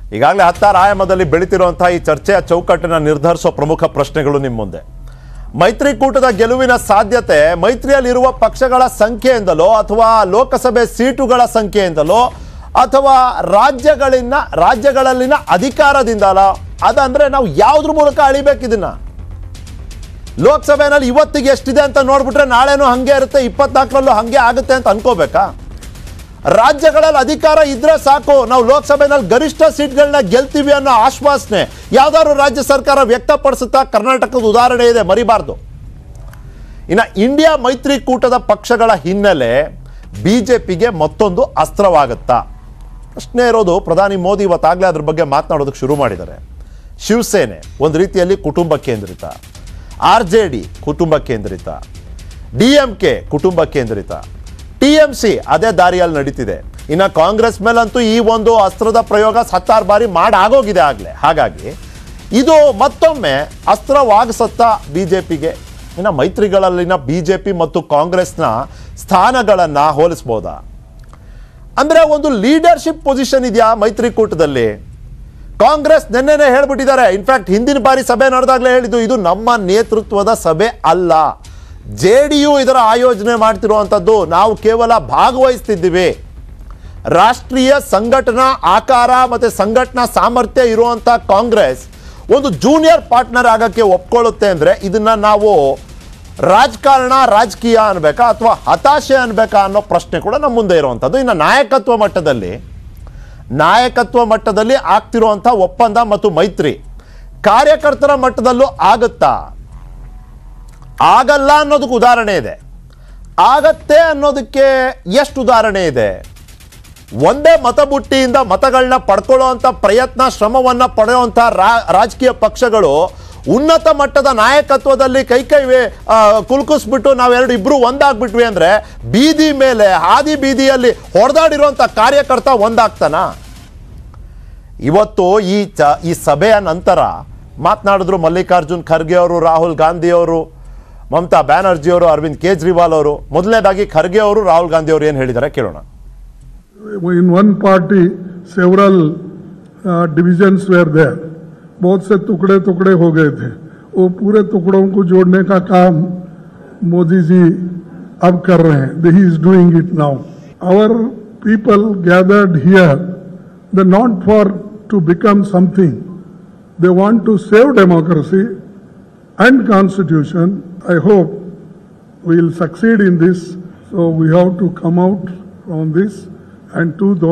ಈಗಾಗಲೇ ಹತ್ತಾರು ಆಯಾಮದಲ್ಲಿ ಬೆಳೀತಿರುವಂತಹ ಈ ಚರ್ಚೆಯ ಚೌಕಟ್ಟನ್ನು ನಿರ್ಧರಿಸೋ ಪ್ರಮುಖ ಪ್ರಶ್ನೆಗಳು ನಿಮ್ಮ ಮುಂದೆ ಮೈತ್ರಿಕೂಟದ ಗೆಲುವಿನ ಸಾಧ್ಯತೆ ಮೈತ್ರಿಯಲ್ಲಿರುವ ಪಕ್ಷಗಳ ಸಂಖ್ಯೆಯಿಂದಲೋ ಅಥವಾ ಲೋಕಸಭೆ ಸೀಟುಗಳ ಸಂಖ್ಯೆಯಿಂದಲೋ ಅಥವಾ ರಾಜ್ಯಗಳಿಂದ ರಾಜ್ಯಗಳಲ್ಲಿನ ಅಧಿಕಾರದಿಂದಲೋ ಅದಂದ್ರೆ ನಾವು ಯಾವ್ದ್ರ ಮೂಲಕ ಅಳಿಬೇಕು ಇದನ್ನ ಲೋಕಸಭೆನಲ್ಲಿ ಇವತ್ತಿಗೆ ಎಷ್ಟಿದೆ ಅಂತ ನೋಡ್ಬಿಟ್ರೆ ನಾಳೆನೂ ಹಂಗೆ ಇರುತ್ತೆ ಇಪ್ಪತ್ನಾಲ್ಕರಲ್ಲೂ ಹಂಗೆ ಆಗುತ್ತೆ ಅಂತ ಅನ್ಕೋಬೇಕಾ ರಾಜ್ಯಗಳಲ್ಲಿ ಅಧಿಕಾರ ಇದ್ರೆ ಸಾಕು ನಾವು ಲೋಕಸಭೆನಲ್ಲಿ ಗರಿಷ್ಠ ಸೀಟ್ಗಳನ್ನ ಗೆಲ್ತೀವಿ ಅನ್ನೋ ಆಶ್ವಾಸನೆ ಯಾವ್ದಾದ್ರು ರಾಜ್ಯ ಸರ್ಕಾರ ವ್ಯಕ್ತಪಡಿಸುತ್ತಾ ಕರ್ನಾಟಕದ ಉದಾಹರಣೆ ಇದೆ ಮರಿಬಾರ್ದು ಇನ್ನು ಇಂಡಿಯಾ ಮೈತ್ರಿಕೂಟದ ಪಕ್ಷಗಳ ಹಿನ್ನೆಲೆ ಬಿಜೆಪಿಗೆ ಮತ್ತೊಂದು ಅಸ್ತ್ರವಾಗುತ್ತಾ ಪ್ರಶ್ನೆ ಇರೋದು ಪ್ರಧಾನಿ ಮೋದಿ ಇವತ್ತಾಗಲೇ ಅದ್ರ ಬಗ್ಗೆ ಮಾತನಾಡೋದಕ್ಕೆ ಶುರು ಮಾಡಿದ್ದಾರೆ ಶಿವಸೇನೆ ಒಂದು ರೀತಿಯಲ್ಲಿ ಕುಟುಂಬ ಕೇಂದ್ರಿತ ಆರ್ ಜೆ ಡಿ ಕುಟುಂಬ ಕೇಂದ್ರಿತ ಡಿ ಎಂ ಕೆ ಕುಟುಂಬ ಕೇಂದ್ರಿತ ಟಿ ಎಂ ಸಿ ಅದೇ ದಾರಿಯಲ್ಲಿ ನಡೀತಿದೆ ಇನ್ನು ಕಾಂಗ್ರೆಸ್ ಮೇಲಂತೂ ಈ ಒಂದು ಅಸ್ತ್ರದ ಪ್ರಯೋಗ ಹತ್ತಾರು ಬಾರಿ ಮಾಡಾಗೋಗಿದೆ ಆಗಲೇ ಹಾಗಾಗಿ ಇದು ಮತ್ತೊಮ್ಮೆ ಅಸ್ತ್ರವಾಗಿಸುತ್ತಾ ಬಿ ಜೆ ಪಿಗೆ ಇನ್ನು ಮೈತ್ರಿಗಳಲ್ಲಿನ ಬಿ ಜೆ ಪಿ ಮತ್ತು ಕಾಂಗ್ರೆಸ್ನ ಸ್ಥಾನಗಳನ್ನು ಹೋಲಿಸ್ಬೋದಾ ಅಂದ್ರೆ ಒಂದು ಲೀಡರ್ಶಿಪ್ ಪೊಸಿಷನ್ ಇದೆಯಾ ಮೈತ್ರಿಕೂಟದಲ್ಲಿ ಕಾಂಗ್ರೆಸ್ ನಿನ್ನೆನೆ ಹೇಳ್ಬಿಟ್ಟಿದ್ದಾರೆ ಇನ್ಫ್ಯಾಕ್ಟ್ ಹಿಂದಿನ ಬಾರಿ ಸಭೆ ನಡೆದಾಗಲೇ ಹೇಳಿದ್ದು ಇದು ನಮ್ಮ ನೇತೃತ್ವದ ಸಭೆ ಅಲ್ಲ ಜೆ ಡಿ ಯು ಇದರ ಆಯೋಜನೆ ಮಾಡ್ತಿರುವಂಥದ್ದು ನಾವು ಕೇವಲ ಭಾಗವಹಿಸ್ತಿದ್ದೀವಿ ರಾಷ್ಟ್ರೀಯ ಸಂಘಟನಾ ಆಕಾರ ಮತ್ತು ಸಂಘಟನಾ ಸಾಮರ್ಥ್ಯ ಇರುವಂಥ ಕಾಂಗ್ರೆಸ್ ಒಂದು ಜೂನಿಯರ್ ಪಾರ್ಟ್ನರ್ ಆಗಕ್ಕೆ ಒಪ್ಕೊಳ್ಳುತ್ತೆ ಅಂದರೆ ಇದನ್ನ ನಾವು ರಾಜಕಾರಣ ರಾಜಕೀಯ ಅನ್ಬೇಕಾ ಅಥವಾ ಹತಾಶೆ ಅನ್ಬೇಕಾ ಅನ್ನೋ ಪ್ರಶ್ನೆ ಕೂಡ ನಮ್ಮ ಮುಂದೆ ಇರುವಂಥದ್ದು ಇನ್ನು ನಾಯಕತ್ವ ಮಟ್ಟದಲ್ಲಿ ನಾಯಕತ್ವ ಮಟ್ಟದಲ್ಲಿ ಆಗ್ತಿರುವಂಥ ಒಪ್ಪಂದ ಮತ್ತು ಮೈತ್ರಿ ಕಾರ್ಯಕರ್ತರ ಮಟ್ಟದಲ್ಲೂ ಆಗುತ್ತಾ ಆಗಲ್ಲ ಅನ್ನೋದಕ್ಕೆ ಉದಾಹರಣೆ ಇದೆ ಆಗತ್ತೆ ಅನ್ನೋದಕ್ಕೆ ಎಷ್ಟು ಉದಾಹರಣೆ ಇದೆ ಒಂದೇ ಮತಬುಟ್ಟಿಯಿಂದ ಮತಗಳನ್ನ ಪಡ್ಕೊಳ್ಳುವಂಥ ಪ್ರಯತ್ನ ಶ್ರಮವನ್ನ ಪಡೆಯುವಂಥ ರಾ- ರಾಜಕೀಯ ಪಕ್ಷಗಳು ಉನ್ನತ ಮಟ್ಟದ ನಾಯಕತ್ವದಲ್ಲಿ ಕೈ ಕೈ ವೇ- ಆ, ಕುಲ್ಕಿಸ್ಬಿಟ್ಟು ನಾವೆರಡು ಇಬ್ರು ಒಂದಾಗ್ಬಿಟ್ವಿ ಅಂದ್ರೆ ಬೀದಿ ಮೇಲೆ ಹಾದಿ ಬೀದಿಯಲ್ಲಿ ಹೊಡೆದಾಡಿರುವಂಥ ಕಾರ್ಯಕರ್ತ ಒಂದಾಗ್ತಾನ ಇವತ್ತು ಈ ಚ ಈ ಸಭೆಯ ನಂತರ ಮಾತನಾಡಿದ್ರು ಮಲ್ಲಿಕಾರ್ಜುನ್ ಖರ್ಗೆ ಅವರು ರಾಹುಲ್ ಗಾಂಧಿ ಅವರು ಮಮತಾ ಬ್ಯಾನರ್ಜಿ ಅವರು ಅರವಿಂದ್ ಕೇಜ್ರಿವಾಲ್ ಅವರು ಮೊದಲನೇದಾಗಿ ಖರ್ಗೆ ಅವರು ರಾಹುಲ್ ಗಾಂಧಿ ಅವರು ಏನು ಹೇಳಿದ್ದಾರೆ ಕೇಳೋಣ in one party several uh, divisions were there बहुत से टुकड़े टुकड़े हो गए थे वो पूरे टुकड़ों को जोड़ने का काम मोदी जी अब कर रहे हैं he is doing it now our people gathered here the not for to become something they want to save democracy and constitution i hope we will succeed in this. So we have to come out from this and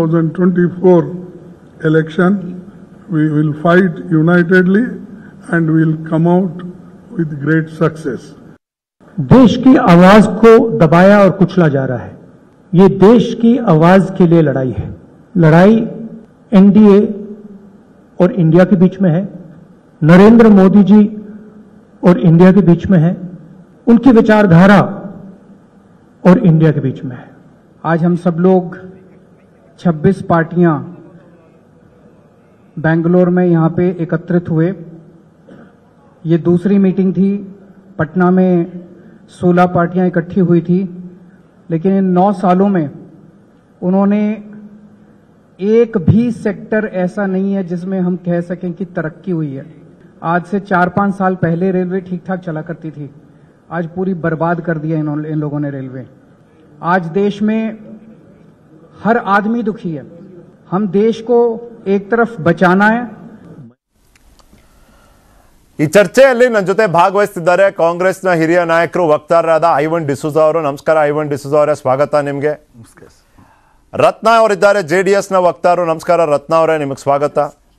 2024 election, we will fight unitedly and we will come out with great success. देश की आवाज को दबाया और कुचला जा रहा है ये देश की आवाज के लिए लड़ाई है लड़ाई एनडीए और इंडिया के बीच में है नरेंद्र मोदी जी और इंडिया के बीच में है उनकी विचारधारा और इंडिया के बीच में है आज हम सब लोग 26 पार्टियां बेंगलोर में यहां पे एकत्रित हुए ये दूसरी मीटिंग थी पटना में 16 पार्टियां इकट्ठी हुई थी लेकिन इन नौ सालों में उन्होंने एक भी सेक्टर ऐसा नहीं है जिसमें हम कह सकें कि तरक्की हुई है आज से चार पांच साल पहले रेलवे ठीक ठाक चला करती थी आज पूरी बर्बाद कर दिया इन्होंने इन लोगों ने रेलवे आज देश में हर आदमी दुखी है हम देश को एक तरफ बचाना है ಈ ಚರ್ಚೆಯಲ್ಲಿ ನನ್ನ ಜೊತೆ ಭಾಗವಹಿಸ್ತಿದ್ದಾರೆ ಕಾಂಗ್ರೆಸ್ನ ಹಿರಿಯ ನಾಯಕರು ವಕ್ತಾರರಾದ ಐವನ್ ಡಿಸೂಜಾ ಅವರು ನಮಸ್ಕಾರ ಐವನ್ ಡಿಸೂಜಾ ಅವರೇ ಸ್ವಾಗತ ನಿಮಗೆ ರತ್ನ ಅವರಿದ್ದಾರೆ ಜೆ ಡಿ ಎಸ್ನ ವಕ್ತಾರರು ನಮಸ್ಕಾರ ರತ್ನ ಅವರೇ ನಿಮಗೆ ಸ್ವಾಗತ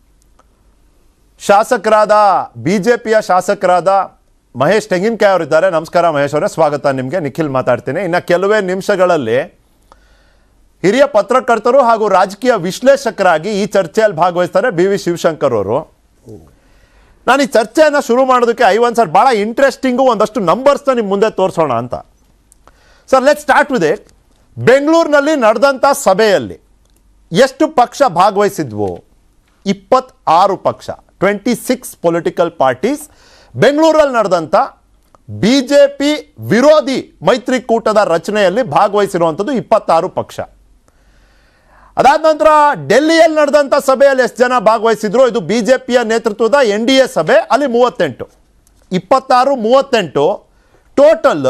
ಶಾಸಕರಾದ ಬಿಜೆಪಿಯ ಶಾಸಕರಾದ ಮಹೇಶ್ ತೆಂಗಿನಕಾಯಿ ಅವರಿದ್ದಾರೆ ನಮಸ್ಕಾರ ಮಹೇಶ್ ಅವರೇ ಸ್ವಾಗತ ನಿಮಗೆ ನಿಖಿಲ್ ಮಾತಾಡ್ತೀನಿ ಇನ್ನು ಕೆಲವೇ ನಿಮಿಷಗಳಲ್ಲಿ ಹಿರಿಯ ಪತ್ರಕರ್ತರು ಹಾಗೂ ರಾಜಕೀಯ ವಿಶ್ಲೇಷಕರಾಗಿ ಈ ಚರ್ಚೆಯಲ್ಲಿ ಭಾಗವಹಿಸ್ತಾರೆ ಬಿ ವಿ ಶಿವಶಂಕರ್ ಅವರು ನಾನು ಈ ಚರ್ಚೆಯನ್ನು ಶುರು ಮಾಡೋದಕ್ಕೆ ಐವನ್ ಸರ್ ಭಾಳ ಇಂಟ್ರೆಸ್ಟಿಂಗು ಒಂದಷ್ಟು ನಂಬರ್ಸ್ನ ನಿಮ್ಮ ಮುಂದೆ ತೋರಿಸೋಣ ಅಂತ sir let start with it ಬೆಂಗಳೂರಿನಲ್ಲಿ ನಡೆದಂಥ ಸಭೆಯಲ್ಲಿ ಎಷ್ಟು ಪಕ್ಷ ಭಾಗವಹಿಸಿದ್ವು ಇಪ್ಪತ್ತಾರು ಪಕ್ಷ ಟ್ವೆಂಟಿ ಸಿಕ್ಸ್ ಪೊಲಿಟಿಕಲ್ ಪಾರ್ಟೀಸ್ ಬೆಂಗಳೂರಲ್ಲಿ ನಡೆದಂಥ ಬಿ ಜೆ ಪಿ ವಿರೋಧಿ ಮೈತ್ರಿಕೂಟದ ರಚನೆಯಲ್ಲಿ ಭಾಗವಹಿಸಿರುವಂಥದ್ದು ಇಪ್ಪತ್ತಾರು ಪಕ್ಷ ಅದಾದ ನಂತರ ಡೆಲ್ಲಿಯಲ್ಲಿ ನಡೆದಂಥ ಸಭೆಯಲ್ಲಿ ಎಷ್ಟು ಜನ ಭಾಗವಹಿಸಿದ್ರು ಇದು ಬಿಜೆಪಿಯ ನೇತೃತ್ವದ ಎನ್ ಡಿ ಎ ಸಭೆ ಅಲ್ಲಿ ಮೂವತ್ತೆಂಟು ಇಪ್ಪತ್ತಾರು ಮೂವತ್ತೆಂಟು ಟೋಟಲ್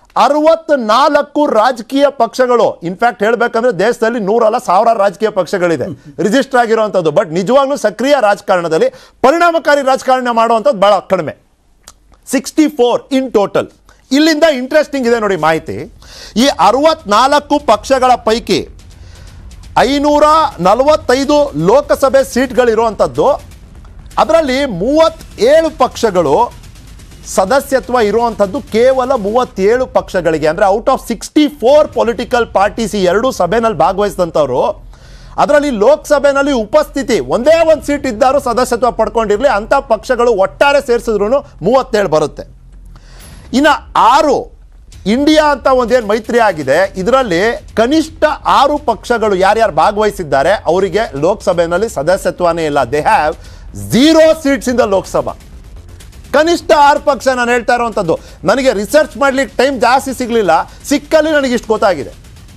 ಅರವತ್ನಾಲ್ಕು ರಾಜಕೀಯ ಪಕ್ಷಗಳು ಇನ್ಫ್ಯಾಕ್ಟ್ ಹೇಳ್ಬೇಕಂದ್ರೆ ದೇಶದಲ್ಲಿ ನೂರಲ್ಲ ಸಾವಿರ ರಾಜಕೀಯ ಪಕ್ಷಗಳಿದೆ ರಿಜಿಸ್ಟರ್ ಆಗಿರುವಂಥದ್ದು ಬಟ್ ನಿಜವಾಗ್ಲೂ ಸಕ್ರಿಯ ರಾಜಕಾರಣದಲ್ಲಿ ಪರಿಣಾಮಕಾರಿ ರಾಜಕಾರಣ ಮಾಡುವಂಥದ್ದು ಬಹಳ ಕಡಿಮೆ ಸಿಕ್ಸ್ಟಿ ಫೋರ್ ಇನ್ ಟೋಟಲ್ ಇಲ್ಲಿಂದ ಇಂಟ್ರೆಸ್ಟಿಂಗ್ ಇದೆ ನೋಡಿ ಮಾಹಿತಿ ಈ ಅರವತ್ನಾಲ್ಕು ಪಕ್ಷಗಳ ಪೈಕಿ ಐನೂರ ನಲವತ್ತೈದು ಲೋಕಸಭೆ ಸೀಟ್ಗಳಿರುವಂಥದ್ದು ಅದರಲ್ಲಿ ಮೂವತ್ತೇಳು ಪಕ್ಷಗಳು ಸದಸ್ಯತ್ವ ಇರುವಂಥದ್ದು ಕೇವಲ ಮೂವತ್ತೇಳು ಪಕ್ಷಗಳಿಗೆ ಅಂದರೆ out of sixty four political parties ಈ ಎರಡೂ ಸಭೆನಲ್ಲಿ ಭಾಗವಹಿಸಿದಂಥವ್ರು ಅದರಲ್ಲಿ ಲೋಕಸಭೆನಲ್ಲಿ ಉಪಸ್ಥಿತಿ ಒಂದೇ ಒಂದು ಸೀಟ್ ಇದ್ದಾರು ಸದಸ್ಯತ್ವ ಪಡ್ಕೊಂಡಿರಲಿ ಅಂಥ ಪಕ್ಷಗಳು ಒಟ್ಟಾರೆ ಸೇರಿಸಿದ್ರು ಮೂವತ್ತೇಳು ಬರುತ್ತೆ ಇನ್ನು ಆರು ಇಂಡಿಯಾ ಅಂತ ಒಂದೇನು ಮೈತ್ರಿ ಆಗಿದೆ ಇದರಲ್ಲಿ ಕನಿಷ್ಠ ಆರು ಪಕ್ಷಗಳು ಯಾರ್ಯಾರು ಭಾಗವಹಿಸಿದ್ದಾರೆ ಅವರಿಗೆ ಲೋಕಸಭೆಯಲ್ಲಿ ಸದಸ್ಯತ್ವನೇ ಇಲ್ಲ they have zero seats in the Lok Sabha ಕನಿಷ್ಠ ಆರು ಪಕ್ಷ ನಾನು ಹೇಳ್ತಾ ಇರುವಂಥದ್ದು ನನಗೆ ರಿಸರ್ಚ್ ಮಾಡ್ಲಿಕ್ಕೆ ಟೈಮ್ ಜಾಸ್ತಿ ಸಿಗಲಿಲ್ಲ ಸಿಕ್ಕಲ್ಲಿ ನನಗೆ ಇಷ್ಟು ಗೊತ್ತಾಗಿದೆ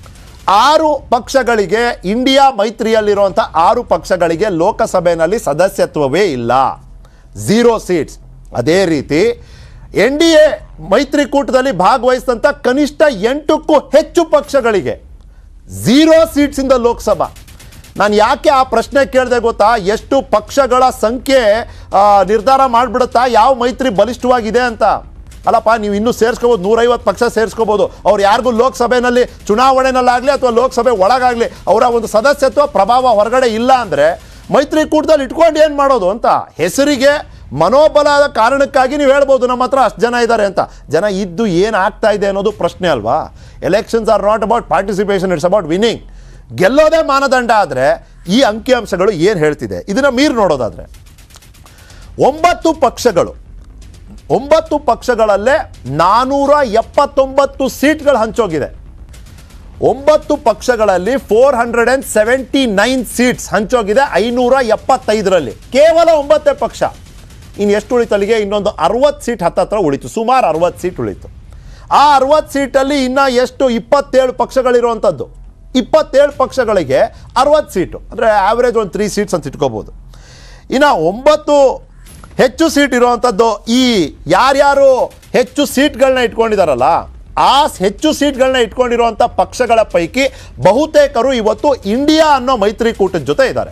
ಆರು ಪಕ್ಷಗಳಿಗೆ ಇಂಡಿಯಾ ಮೈತ್ರಿಯಲ್ಲಿರುವಂಥ ಆರು ಪಕ್ಷಗಳಿಗೆ ಲೋಕಸಭೆಯಲ್ಲಿ ಸದಸ್ಯತ್ವವೇ ಇಲ್ಲ ಝೀರೋ ಸೀಟ್ಸ್ ಅದೇ ರೀತಿ ಎನ್ ಡಿ ಎ ಮೈತ್ರಿಕೂಟದಲ್ಲಿ ಭಾಗವಹಿಸಿದಂಥ ಕನಿಷ್ಠ ಎಂಟಕ್ಕೂ ಹೆಚ್ಚು ಪಕ್ಷಗಳಿಗೆ ಝೀರೋ ಸೀಟ್ಸ್ ಇಂದ ಲೋಕಸಭಾ ನಾನು ಯಾಕೆ ಆ ಪ್ರಶ್ನೆ ಕೇಳಿದೆ ಗೊತ್ತಾ ಎಷ್ಟು ಪಕ್ಷಗಳ ಸಂಖ್ಯೆ ಆ, ನಿರ್ಧಾರ ಮಾಡಿಬಿಡುತ್ತಾ ಯಾವ ಮೈತ್ರಿ ಬಲಿಷ್ಠವಾಗಿದೆ ಅಂತ ಅಲ್ಲಪ್ಪ ನೀವು ಇನ್ನೂ ಸೇರಿಸ್ಕೋಬೋದು ನೂರೈವತ್ತು ಪಕ್ಷ ಸೇರಿಸ್ಕೋಬೋದು ಅವ್ರು ಯಾರಿಗೂ ಲೋಕಸಭೆಯಲ್ಲಿ ಚುನಾವಣೆನಲ್ಲಾಗಲಿ ಅಥವಾ ಲೋಕಸಭೆ ಒಳಗಾಗಲಿ ಅವರ ಒಂದು ಸದಸ್ಯತ್ವ ಪ್ರಭಾವ ಹೊರಗಡೆ ಇಲ್ಲ ಅಂದರೆ ಮೈತ್ರಿಕೂಟದಲ್ಲಿ ಇಟ್ಕೊಂಡು ಏನು ಮಾಡೋದು ಅಂತ ಹೆಸರಿಗೆ ಮನೋಬಲದ ಕಾರಣಕ್ಕಾಗಿ ನೀವು ಹೇಳ್ಬೋದು ನಮ್ಮ ಹತ್ರ ಅಷ್ಟು ಜನ ಇದ್ದಾರೆ ಅಂತ ಜನ ಇದ್ದು ಏನು ಆಗ್ತಾ ಇದೆ ಅನ್ನೋದು ಪ್ರಶ್ನೆ ಅಲ್ವಾ elections are not about participation it's about winning ಗೆಲ್ಲೋದೇ ಮಾನದಂಡ ಆದರೆ ಈ ಅಂಕಿಅಂಶಗಳು ಏನು ಹೇಳ್ತಿದೆ ಇದನ್ನು ಮೀರಿ ನೋಡೋದಾದರೆ ಒಂಬತ್ತು ಪಕ್ಷಗಳು ಒಂಬತ್ತು ಪಕ್ಷಗಳಲ್ಲೇ ನಾನೂರ ಎಪ್ಪತ್ತೊಂಬತ್ತು ಸೀಟ್ಗಳು ಹಂಚೋಗಿದೆ ಒಂಬತ್ತು ಪಕ್ಷಗಳಲ್ಲಿ four hundred and seventy nine seats ಹಂಚೋಗಿದೆ ಐನೂರ ಎಪ್ಪತ್ತೈದರಲ್ಲಿ ಕೇವಲ ಒಂಬತ್ತೇ ಪಕ್ಷ ಇನ್ನು ಎಷ್ಟು ಉಳಿತು ಅಲ್ಲಿಗೆ ಇನ್ನೊಂದು ಅರವತ್ತು ಸೀಟ್ ಹತ್ತತ್ರ ಉಳಿತು ಸುಮಾರು ಅರವತ್ತು ಸೀಟ್ ಉಳಿತು ಆ ಅರವತ್ತು ಸೀಟಲ್ಲಿ ಇನ್ನು ಎಷ್ಟು ಇಪ್ಪತ್ತೇಳು ಪಕ್ಷಗಳಿರುವಂಥದ್ದು ಇಪ್ಪತ್ತೇಳು ಪಕ್ಷಗಳಿಗೆ ಅರವತ್ತು ಸೀಟು ಅಂದರೆ ಆವ್ರೇಜ್ ಒಂದು ತ್ರೀ ಸೀಟ್ಸ್ ಅಂತ ಇಟ್ಕೋಬೋದು ಇನ್ನು ಒಂಬತ್ತು ಹೆಚ್ಚು ಸೀಟ್ ಇರುವಂಥದ್ದು ಈ ಯಾರ್ಯಾರು ಹೆಚ್ಚು ಸೀಟ್ಗಳನ್ನ ಇಟ್ಕೊಂಡಿದಾರಲ್ಲ ಆ ಹೆಚ್ಚು ಸೀಟ್ಗಳನ್ನ ಇಟ್ಕೊಂಡಿರುವಂಥ ಪಕ್ಷಗಳ ಪೈಕಿ ಬಹುತೇಕರು ಇವತ್ತು ಇಂಡಿಯಾ ಅನ್ನೋ ಮೈತ್ರಿಕೂಟದ ಜೊತೆ ಇದ್ದಾರೆ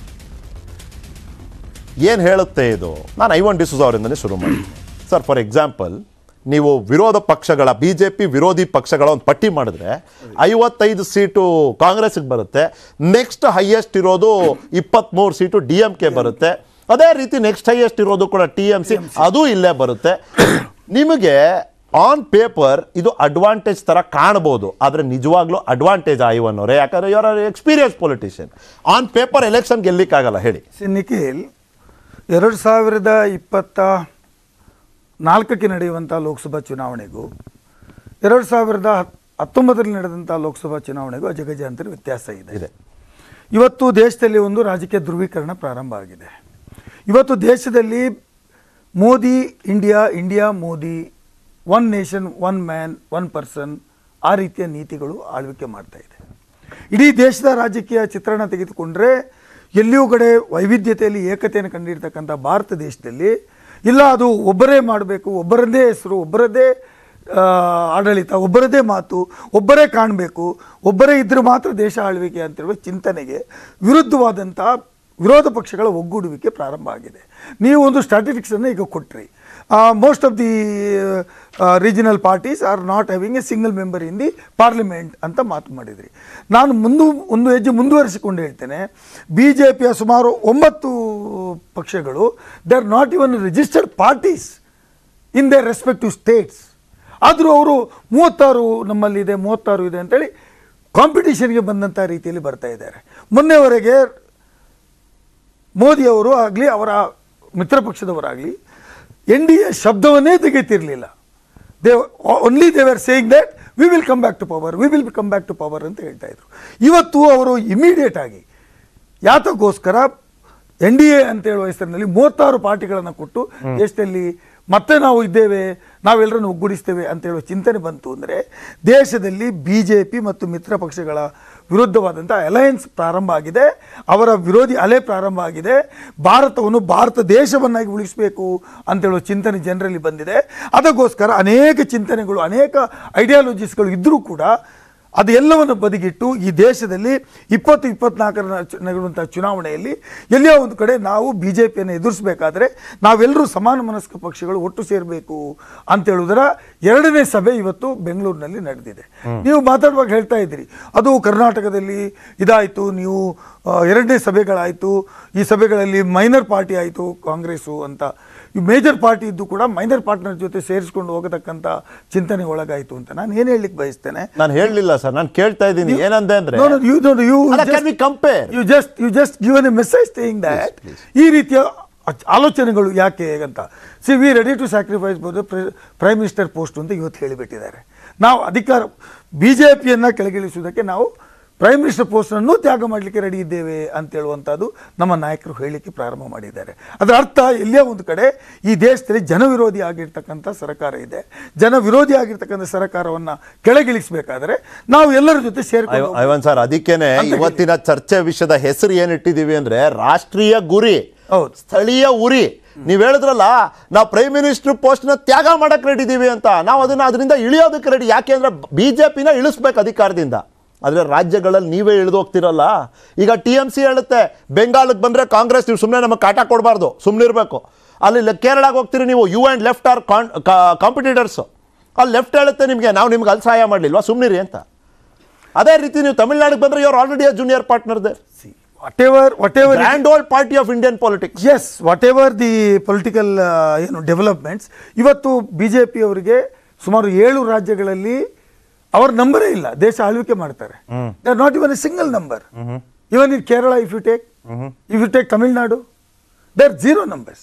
ಏನು ಹೇಳುತ್ತೆ ಇದು ನಾನು ಐವನ್ ಡಿಸೂಸ್ ಅವರಿಂದಲೇ ಶುರು ಮಾಡಿದ್ದೀನಿ ಸರ್ ಫಾರ್ ಎಕ್ಸಾಂಪಲ್ ನೀವು ವಿರೋಧ ಪಕ್ಷಗಳ ಬಿ ಜೆ ಪಿ ವಿರೋಧಿ ಪಕ್ಷಗಳ ಒಂದು ಪಟ್ಟಿ ಮಾಡಿದ್ರೆ ಐವತ್ತೈದು ಸೀಟು ಕಾಂಗ್ರೆಸ್ಗೆ ಬರುತ್ತೆ ನೆಕ್ಸ್ಟ್ ಹೈಯೆಸ್ಟ್ ಇರೋದು ಇಪ್ಪತ್ತ್ಮೂರು ಸೀಟು ಡಿ ಎಮ್ ಕೆ ಬರುತ್ತೆ ಅದೇ ರೀತಿ ನೆಕ್ಸ್ಟ್ ಹೈಯೆಸ್ಟ್ ಇರೋದು ಕೂಡ ಟಿ ಎಮ್ ಸಿ ಅದು ಇಲ್ಲೇ ಬರುತ್ತೆ ನಿಮಗೆ ಆನ್ ಪೇಪರ್ ಇದು ಅಡ್ವಾಂಟೇಜ್ ಥರ ಕಾಣ್ಬೋದು ಆದರೆ ನಿಜವಾಗ್ಲೂ ಅಡ್ವಾಂಟೇಜ್ ಐವನ್ ಅವರೇ ಯಾಕಂದ್ರೆ ಇವರ experience politician on paper election ಗೆಲ್ಲಿಕ್ಕಾಗಲ್ಲ ಹೇಳಿ ಸಿ ನಿಖಿಲ್ ಎರಡು ಸಾವಿರದ ಇಪ್ಪತ್ತ ನಾಲ್ಕಕ್ಕೆ ನಡೆಯುವಂಥ ಲೋಕಸಭಾ ಚುನಾವಣೆಗೂ ಎರಡು ಸಾವಿರದ ಹತ್- ಹತ್ತೊಂಬತ್ತರಲ್ಲಿ ನಡೆದಂಥ ಲೋಕಸಭಾ ಚುನಾವಣೆಗೂ ಅಜಗಜಾಂತರ ವ್ಯತ್ಯಾಸ ಇದೆ ಇದೆ. ಇವತ್ತು ದೇಶದಲ್ಲಿ ಒಂದು ರಾಜಕೀಯ ಧ್ರುವೀಕರಣ ಪ್ರಾರಂಭ ಆಗಿದೆ ಇವತ್ತು ದೇಶದಲ್ಲಿ Modi India India Modi one nation one man one person ಆ ರೀತಿಯ ನೀತಿಗಳು ಆಳ್ವಿಕೆ ಮಾಡ್ತಾ ಇದೆ ಇಡೀ ದೇಶದ ರಾಜಕೀಯ ಚಿತ್ರಣ ತೆಗೆದುಕೊಂಡ್ರೆ ಎಲ್ಲಿಯೂ ಕಡೆ ವೈವಿಧ್ಯತೆಯಲ್ಲಿ ಏಕತೆಯನ್ನು ಕಂಡಿರ್ತಕ್ಕಂಥ ಭಾರತ ದೇಶದಲ್ಲಿ ಇಲ್ಲ ಅದು ಒಬ್ಬರೇ ಮಾಡಬೇಕು ಒಬ್ಬರದ್ದೇ ಹೆಸರು ಒಬ್ಬರದ್ದೇ ಆ, ಆಡಳಿತ ಒಬ್ಬರದೇ ಮಾತು ಒಬ್ಬರೇ ಕಾಣಬೇಕು ಒಬ್ಬರೇ ಇದ್ರೆ ಮಾತ್ರ ದೇಶ ಆಳ್ವಿಕೆ ಅಂತಿರುವ ಚಿಂತನೆಗೆ ವಿರುದ್ಧವಾದಂಥ ವಿರೋಧ ಪಕ್ಷಗಳ ಒಗ್ಗೂಡುವಿಕೆ ಪ್ರಾರಂಭ ಆಗಿದೆ ನೀವು ಒಂದು ಸ್ಟ್ರಾಟಜಿಕ್ಸನ್ನು ಈಗ ಕೊಟ್ರಿ most of the regional parties are not having a single member in the parliament ಅಂತ ಮಾತು ಮಾಡಿದ್ರಿ ನಾನು ಮುಂದು ಒಂದು ಹೆಜ್ಜೆ ಮುಂದುವರಿಸಿಕೊಂಡು ಹೇಳ್ತೇನೆ ಬಿ ಜೆ ಪಿಯ ಸುಮಾರು ಒಂಬತ್ತು ಪಕ್ಷಗಳು they are not even registered parties in they respective states ಆದರೂ ಅವರು ಮೂವತ್ತಾರು ನಮ್ಮಲ್ಲಿದೆ ಮೂವತ್ತಾರು ಇದೆ ಅಂತೇಳಿ ಕಾಂಪಿಟಿಷನ್ಗೆ ಬಂದಂಥ ರೀತಿಯಲ್ಲಿ ಬರ್ತಾ ಇದ್ದಾರೆ ಮೊನ್ನೆವರೆಗೆ ಮೋದಿಯವರು ಆಗಲಿ ಅವರ ಮಿತ್ರ ಪಕ್ಷದವರಾಗಲಿ ಎನ್ ಡಿ ಎ ಶಬ್ದವನ್ನೇ ತೆಗೆತಿರಲಿಲ್ಲ they only they are saying that we will come back to power we will come back to power ಅಂತ ಹೇಳ್ತಾ ಇದ್ರು ಇವತ್ತು ಅವರು ಇಮಿಡಿಯೇಟ್ ಆಗಿ ಯಾತಕ್ಕೋಸ್ಕರ ಎನ್ ಡಿ ಎ ಅಂತ ಹೇಳುವ ಹೆಸರಿನಲ್ಲಿ ಮೂವತ್ತಾರು ಪಾರ್ಟಿಗಳನ್ನು ಕೊಟ್ಟು ದೇಶದಲ್ಲಿ ಮತ್ತೆ ನಾವು ಇದ್ದೇವೆ ನಾವೆಲ್ಲರನ್ನು ಒಗ್ಗೂಡಿಸ್ತೇವೆ ಅಂತ ಹೇಳುವ ಚಿಂತನೆ ಬಂತು ಅಂದರೆ ದೇಶದಲ್ಲಿ ಬಿ ಜೆ ಪಿ ಮತ್ತು ಮಿತ್ರ ಪಕ್ಷಗಳ ವಿರುದ್ಧವಾದಂಥ ಅಲಯನ್ಸ್ ಪ್ರಾರಂಭ ಆಗಿದೆ ಅವರ ವಿರೋಧಿ ಅಲೆ ಪ್ರಾರಂಭ ಆಗಿದೆ ಭಾರತವನ್ನು ಭಾರತ ದೇಶವನ್ನಾಗಿ ಉಳಿಸಬೇಕು ಅಂತೇಳುವ ಚಿಂತನೆ ಜನರಲ್ಲಿ ಬಂದಿದೆ ಅದಕ್ಕೋಸ್ಕರ ಅನೇಕ ಚಿಂತನೆಗಳು ಅನೇಕ ಐಡಿಯಾಲಜೀಸ್ಗಳು ಇದ್ದರೂ ಕೂಡ ಅದು ಎಲ್ಲವನ್ನು ಬದಿಗಿಟ್ಟು ಈ ದೇಶದಲ್ಲಿ ಇಪ್ಪತ್ತು ಇಪ್ಪತ್ನಾಲ್ಕರ ನಡೆಯುವಂಥ ಚುನಾವಣೆಯಲ್ಲಿ ಎಲ್ಲಿಯೋ ಒಂದು ಕಡೆ ನಾವು ಬಿ ಜೆ ಪಿಯನ್ನು ಎದುರಿಸಬೇಕಾದ್ರೆ ನಾವೆಲ್ಲರೂ ಸಮಾನ ಮನಸ್ಕ ಪಕ್ಷಗಳು ಒಟ್ಟು ಸೇರಬೇಕು ಅಂತೇಳುವುದರ ಎರಡನೇ ಸಭೆ ಇವತ್ತು ಬೆಂಗಳೂರಿನಲ್ಲಿ ನಡೆದಿದೆ ನೀವು ಮಾತಾಡುವಾಗ ಹೇಳ್ತಾ ಇದ್ದೀರಿ ಅದು ಕರ್ನಾಟಕದಲ್ಲಿ ಇದಾಯಿತು ನೀವು ಆ, ಎರಡನೇ ಸಭೆಗಳಾಯಿತು ಈ ಸಭೆಗಳಲ್ಲಿ ಮೈನರ್ ಪಾರ್ಟಿ ಆಯಿತು ಕಾಂಗ್ರೆಸ್ಸು ಅಂತ ಈ ಮೇಜರ್ ಪಾರ್ಟಿ ಇದ್ದು ಕೂಡ ಮೈನರ್ ಪಾರ್ಟ್ನರ್ ಜೊತೆ ಸೇರಿಸ್ಕೊಂಡು ಹೋಗತಕ್ಕಂಥ ಚಿಂತನೆ ಒಳಗಾಯಿತು ಅಂತ ನಾನು ಏನು ಹೇಳಲಿಕ್ಕೆ ಬಯಸ್ತೇನೆ ನಾನು ಹೇಳಲಿಲ್ಲ ಸರ್ ನಾನು ಕೇಳ್ತಾ ಇದ್ದೀನಿ ಏನಂದೆ ಅಂದ್ರೆ No, no, you, no, no, you ಅಲ್ಲ, just- can we compare? You just, you just given a message saying that ಈ ರೀತಿಯ ಅಚ್- ಆಲೋಚನೆಗಳು ಯಾಕೆ ಅಂತ see we ready to sacrifice ಬೋದು ಪ್ರೈಮ್ ಮಿನಿಸ್ಟರ್ ಪೋಸ್ಟ್ ಅಂತ ಇವತ್ತು ಹೇಳಿಬಿಟ್ಟಿದ್ದಾರೆ ನಾವು ಅಧಿಕಾರ ಬಿ ಜೆ ಪಿಯನ್ನು ಕೆಳಗಿಳಿಸುವುದಕ್ಕೆ ನಾವು ಪ್ರೈಮ್ ಮಿನಿಸ್ಟರ್ ಪೋಸ್ಟನ್ನು ತ್ಯಾಗ ಮಾಡಲಿಕ್ಕೆ ರೆಡಿ ಇದ್ದೇವೆ ಅಂತ ಹೇಳುವಂಥದ್ದು ನಮ್ಮ ನಾಯಕರು ಹೇಳಲಿಕ್ಕೆ ಪ್ರಾರಂಭ ಮಾಡಿದ್ದಾರೆ ಅದರ ಅರ್ಥ ಎಲ್ಲೇ ಒಂದು ಕಡೆ ಈ ದೇಶದಲ್ಲಿ ಜನವಿರೋಧಿ ಆಗಿರ್ತಕ್ಕಂಥ ಸರ್ಕಾರ ಇದೆ ಜನ ವಿರೋಧಿ ಆಗಿರ್ತಕ್ಕಂಥ ಸರ್ಕಾರವನ್ನು ಕೆಳಗಿಳಿಸಬೇಕಾದ್ರೆ ನಾವು ಎಲ್ಲರ ಜೊತೆ ಸೇರ್ಕೊಂಡು ಐವನ್ ಸರ್ ಅದಕ್ಕೇನೆ ಅಂತ ಹೇಳಿ. ಇವತ್ತಿನ ಚರ್ಚೆ ವಿಷಯದ ಹೆಸರು ಏನ್ ಇಟ್ಟಿದೀವಿ ಅಂದ್ರೆ ರಾಷ್ಟ್ರೀಯ ಗುರಿ ಹೌದು. ಸ್ಥಳೀಯ ಉರಿ ನೀವ್ ಹೇಳಿದ್ರಲ್ಲ ನಾವು ಪ್ರೈಮ್ ಮಿನಿಸ್ಟರ್ ಪೋಸ್ಟ್ ನ ತ್ಯಾಗ ಮಾಡಕ್ ರೆಡಿ ಇದೀವಿ ಅಂತ ನಾವು ಅದನ್ನ ಅದರಿಂದ ಇಳಿಯೋದಕ್ಕೆ ರೆಡಿ ಯಾಕೆ ಅಂದ್ರೆ ಬಿಜೆಪಿನ ಇಳಿಸ್ಬೇಕು ಅಧಿಕಾರದಿಂದ ಆದ್ರೆ ರಾಜ್ಯಗಳಲ್ಲಿ ನೀವೇ ಇಳಿದು ಹೋಗ್ತಿರಲ್ಲ ಈಗ ಟಿ ಎಂ ಸಿ ಹೇಳುತ್ತೆ ಬೆಂಗಾಲಕ್ಕೆ ಬಂದ್ರೆ ಕಾಂಗ್ರೆಸ್ ನೀವು ಸುಮ್ಮನೆ ನಮಗೆ ಕಾಟ ಕೊಡಬಾರ್ದು ಸುಮ್ಮನೆ ಇರಬೇಕು ಅಲ್ಲಿ ಲೆ- ಕೇರಳಕ್ಕೆ ಹೋಗ್ತೀರಿ ನೀವು you and left are competitors ಅಲ್ಲಿ ಲೆಫ್ಟ್ ಹೇಳುತ್ತೆ ನಿಮಗೆ ನಾವು ನಿಮ್ಗೆ ಅಲ್ಲಿ ಸಹಾಯ ಮಾಡಲಿಲ್ವಾ ಸುಮ್ಮನಿರಿ ಅಂತ ಅದೇ ರೀತಿ ನೀವು ತಮಿಳ್ನಾಡಿಗೆ ಬಂದ್ರೆ ಇವ್ರು already junior partner they whatever whatever grand old party of Indian politics as whatever the political ಏನು ಡೆವಲಪ್ಮೆಂಟ್ಸ್ ಇವತ್ತು ಬಿ ಜೆ ಪಿಯವರಿಗೆ ಸುಮಾರು ಏಳು ರಾಜ್ಯಗಳಲ್ಲಿ ಅವರ ನಂಬರೇ ಇಲ್ಲ ದೇಶ ಆಳ್ವಿಕೆ ಮಾಡ್ತಾರೆ they are not even a single number even in Kerala if you take if you take Tamil Nadu they are zero numbers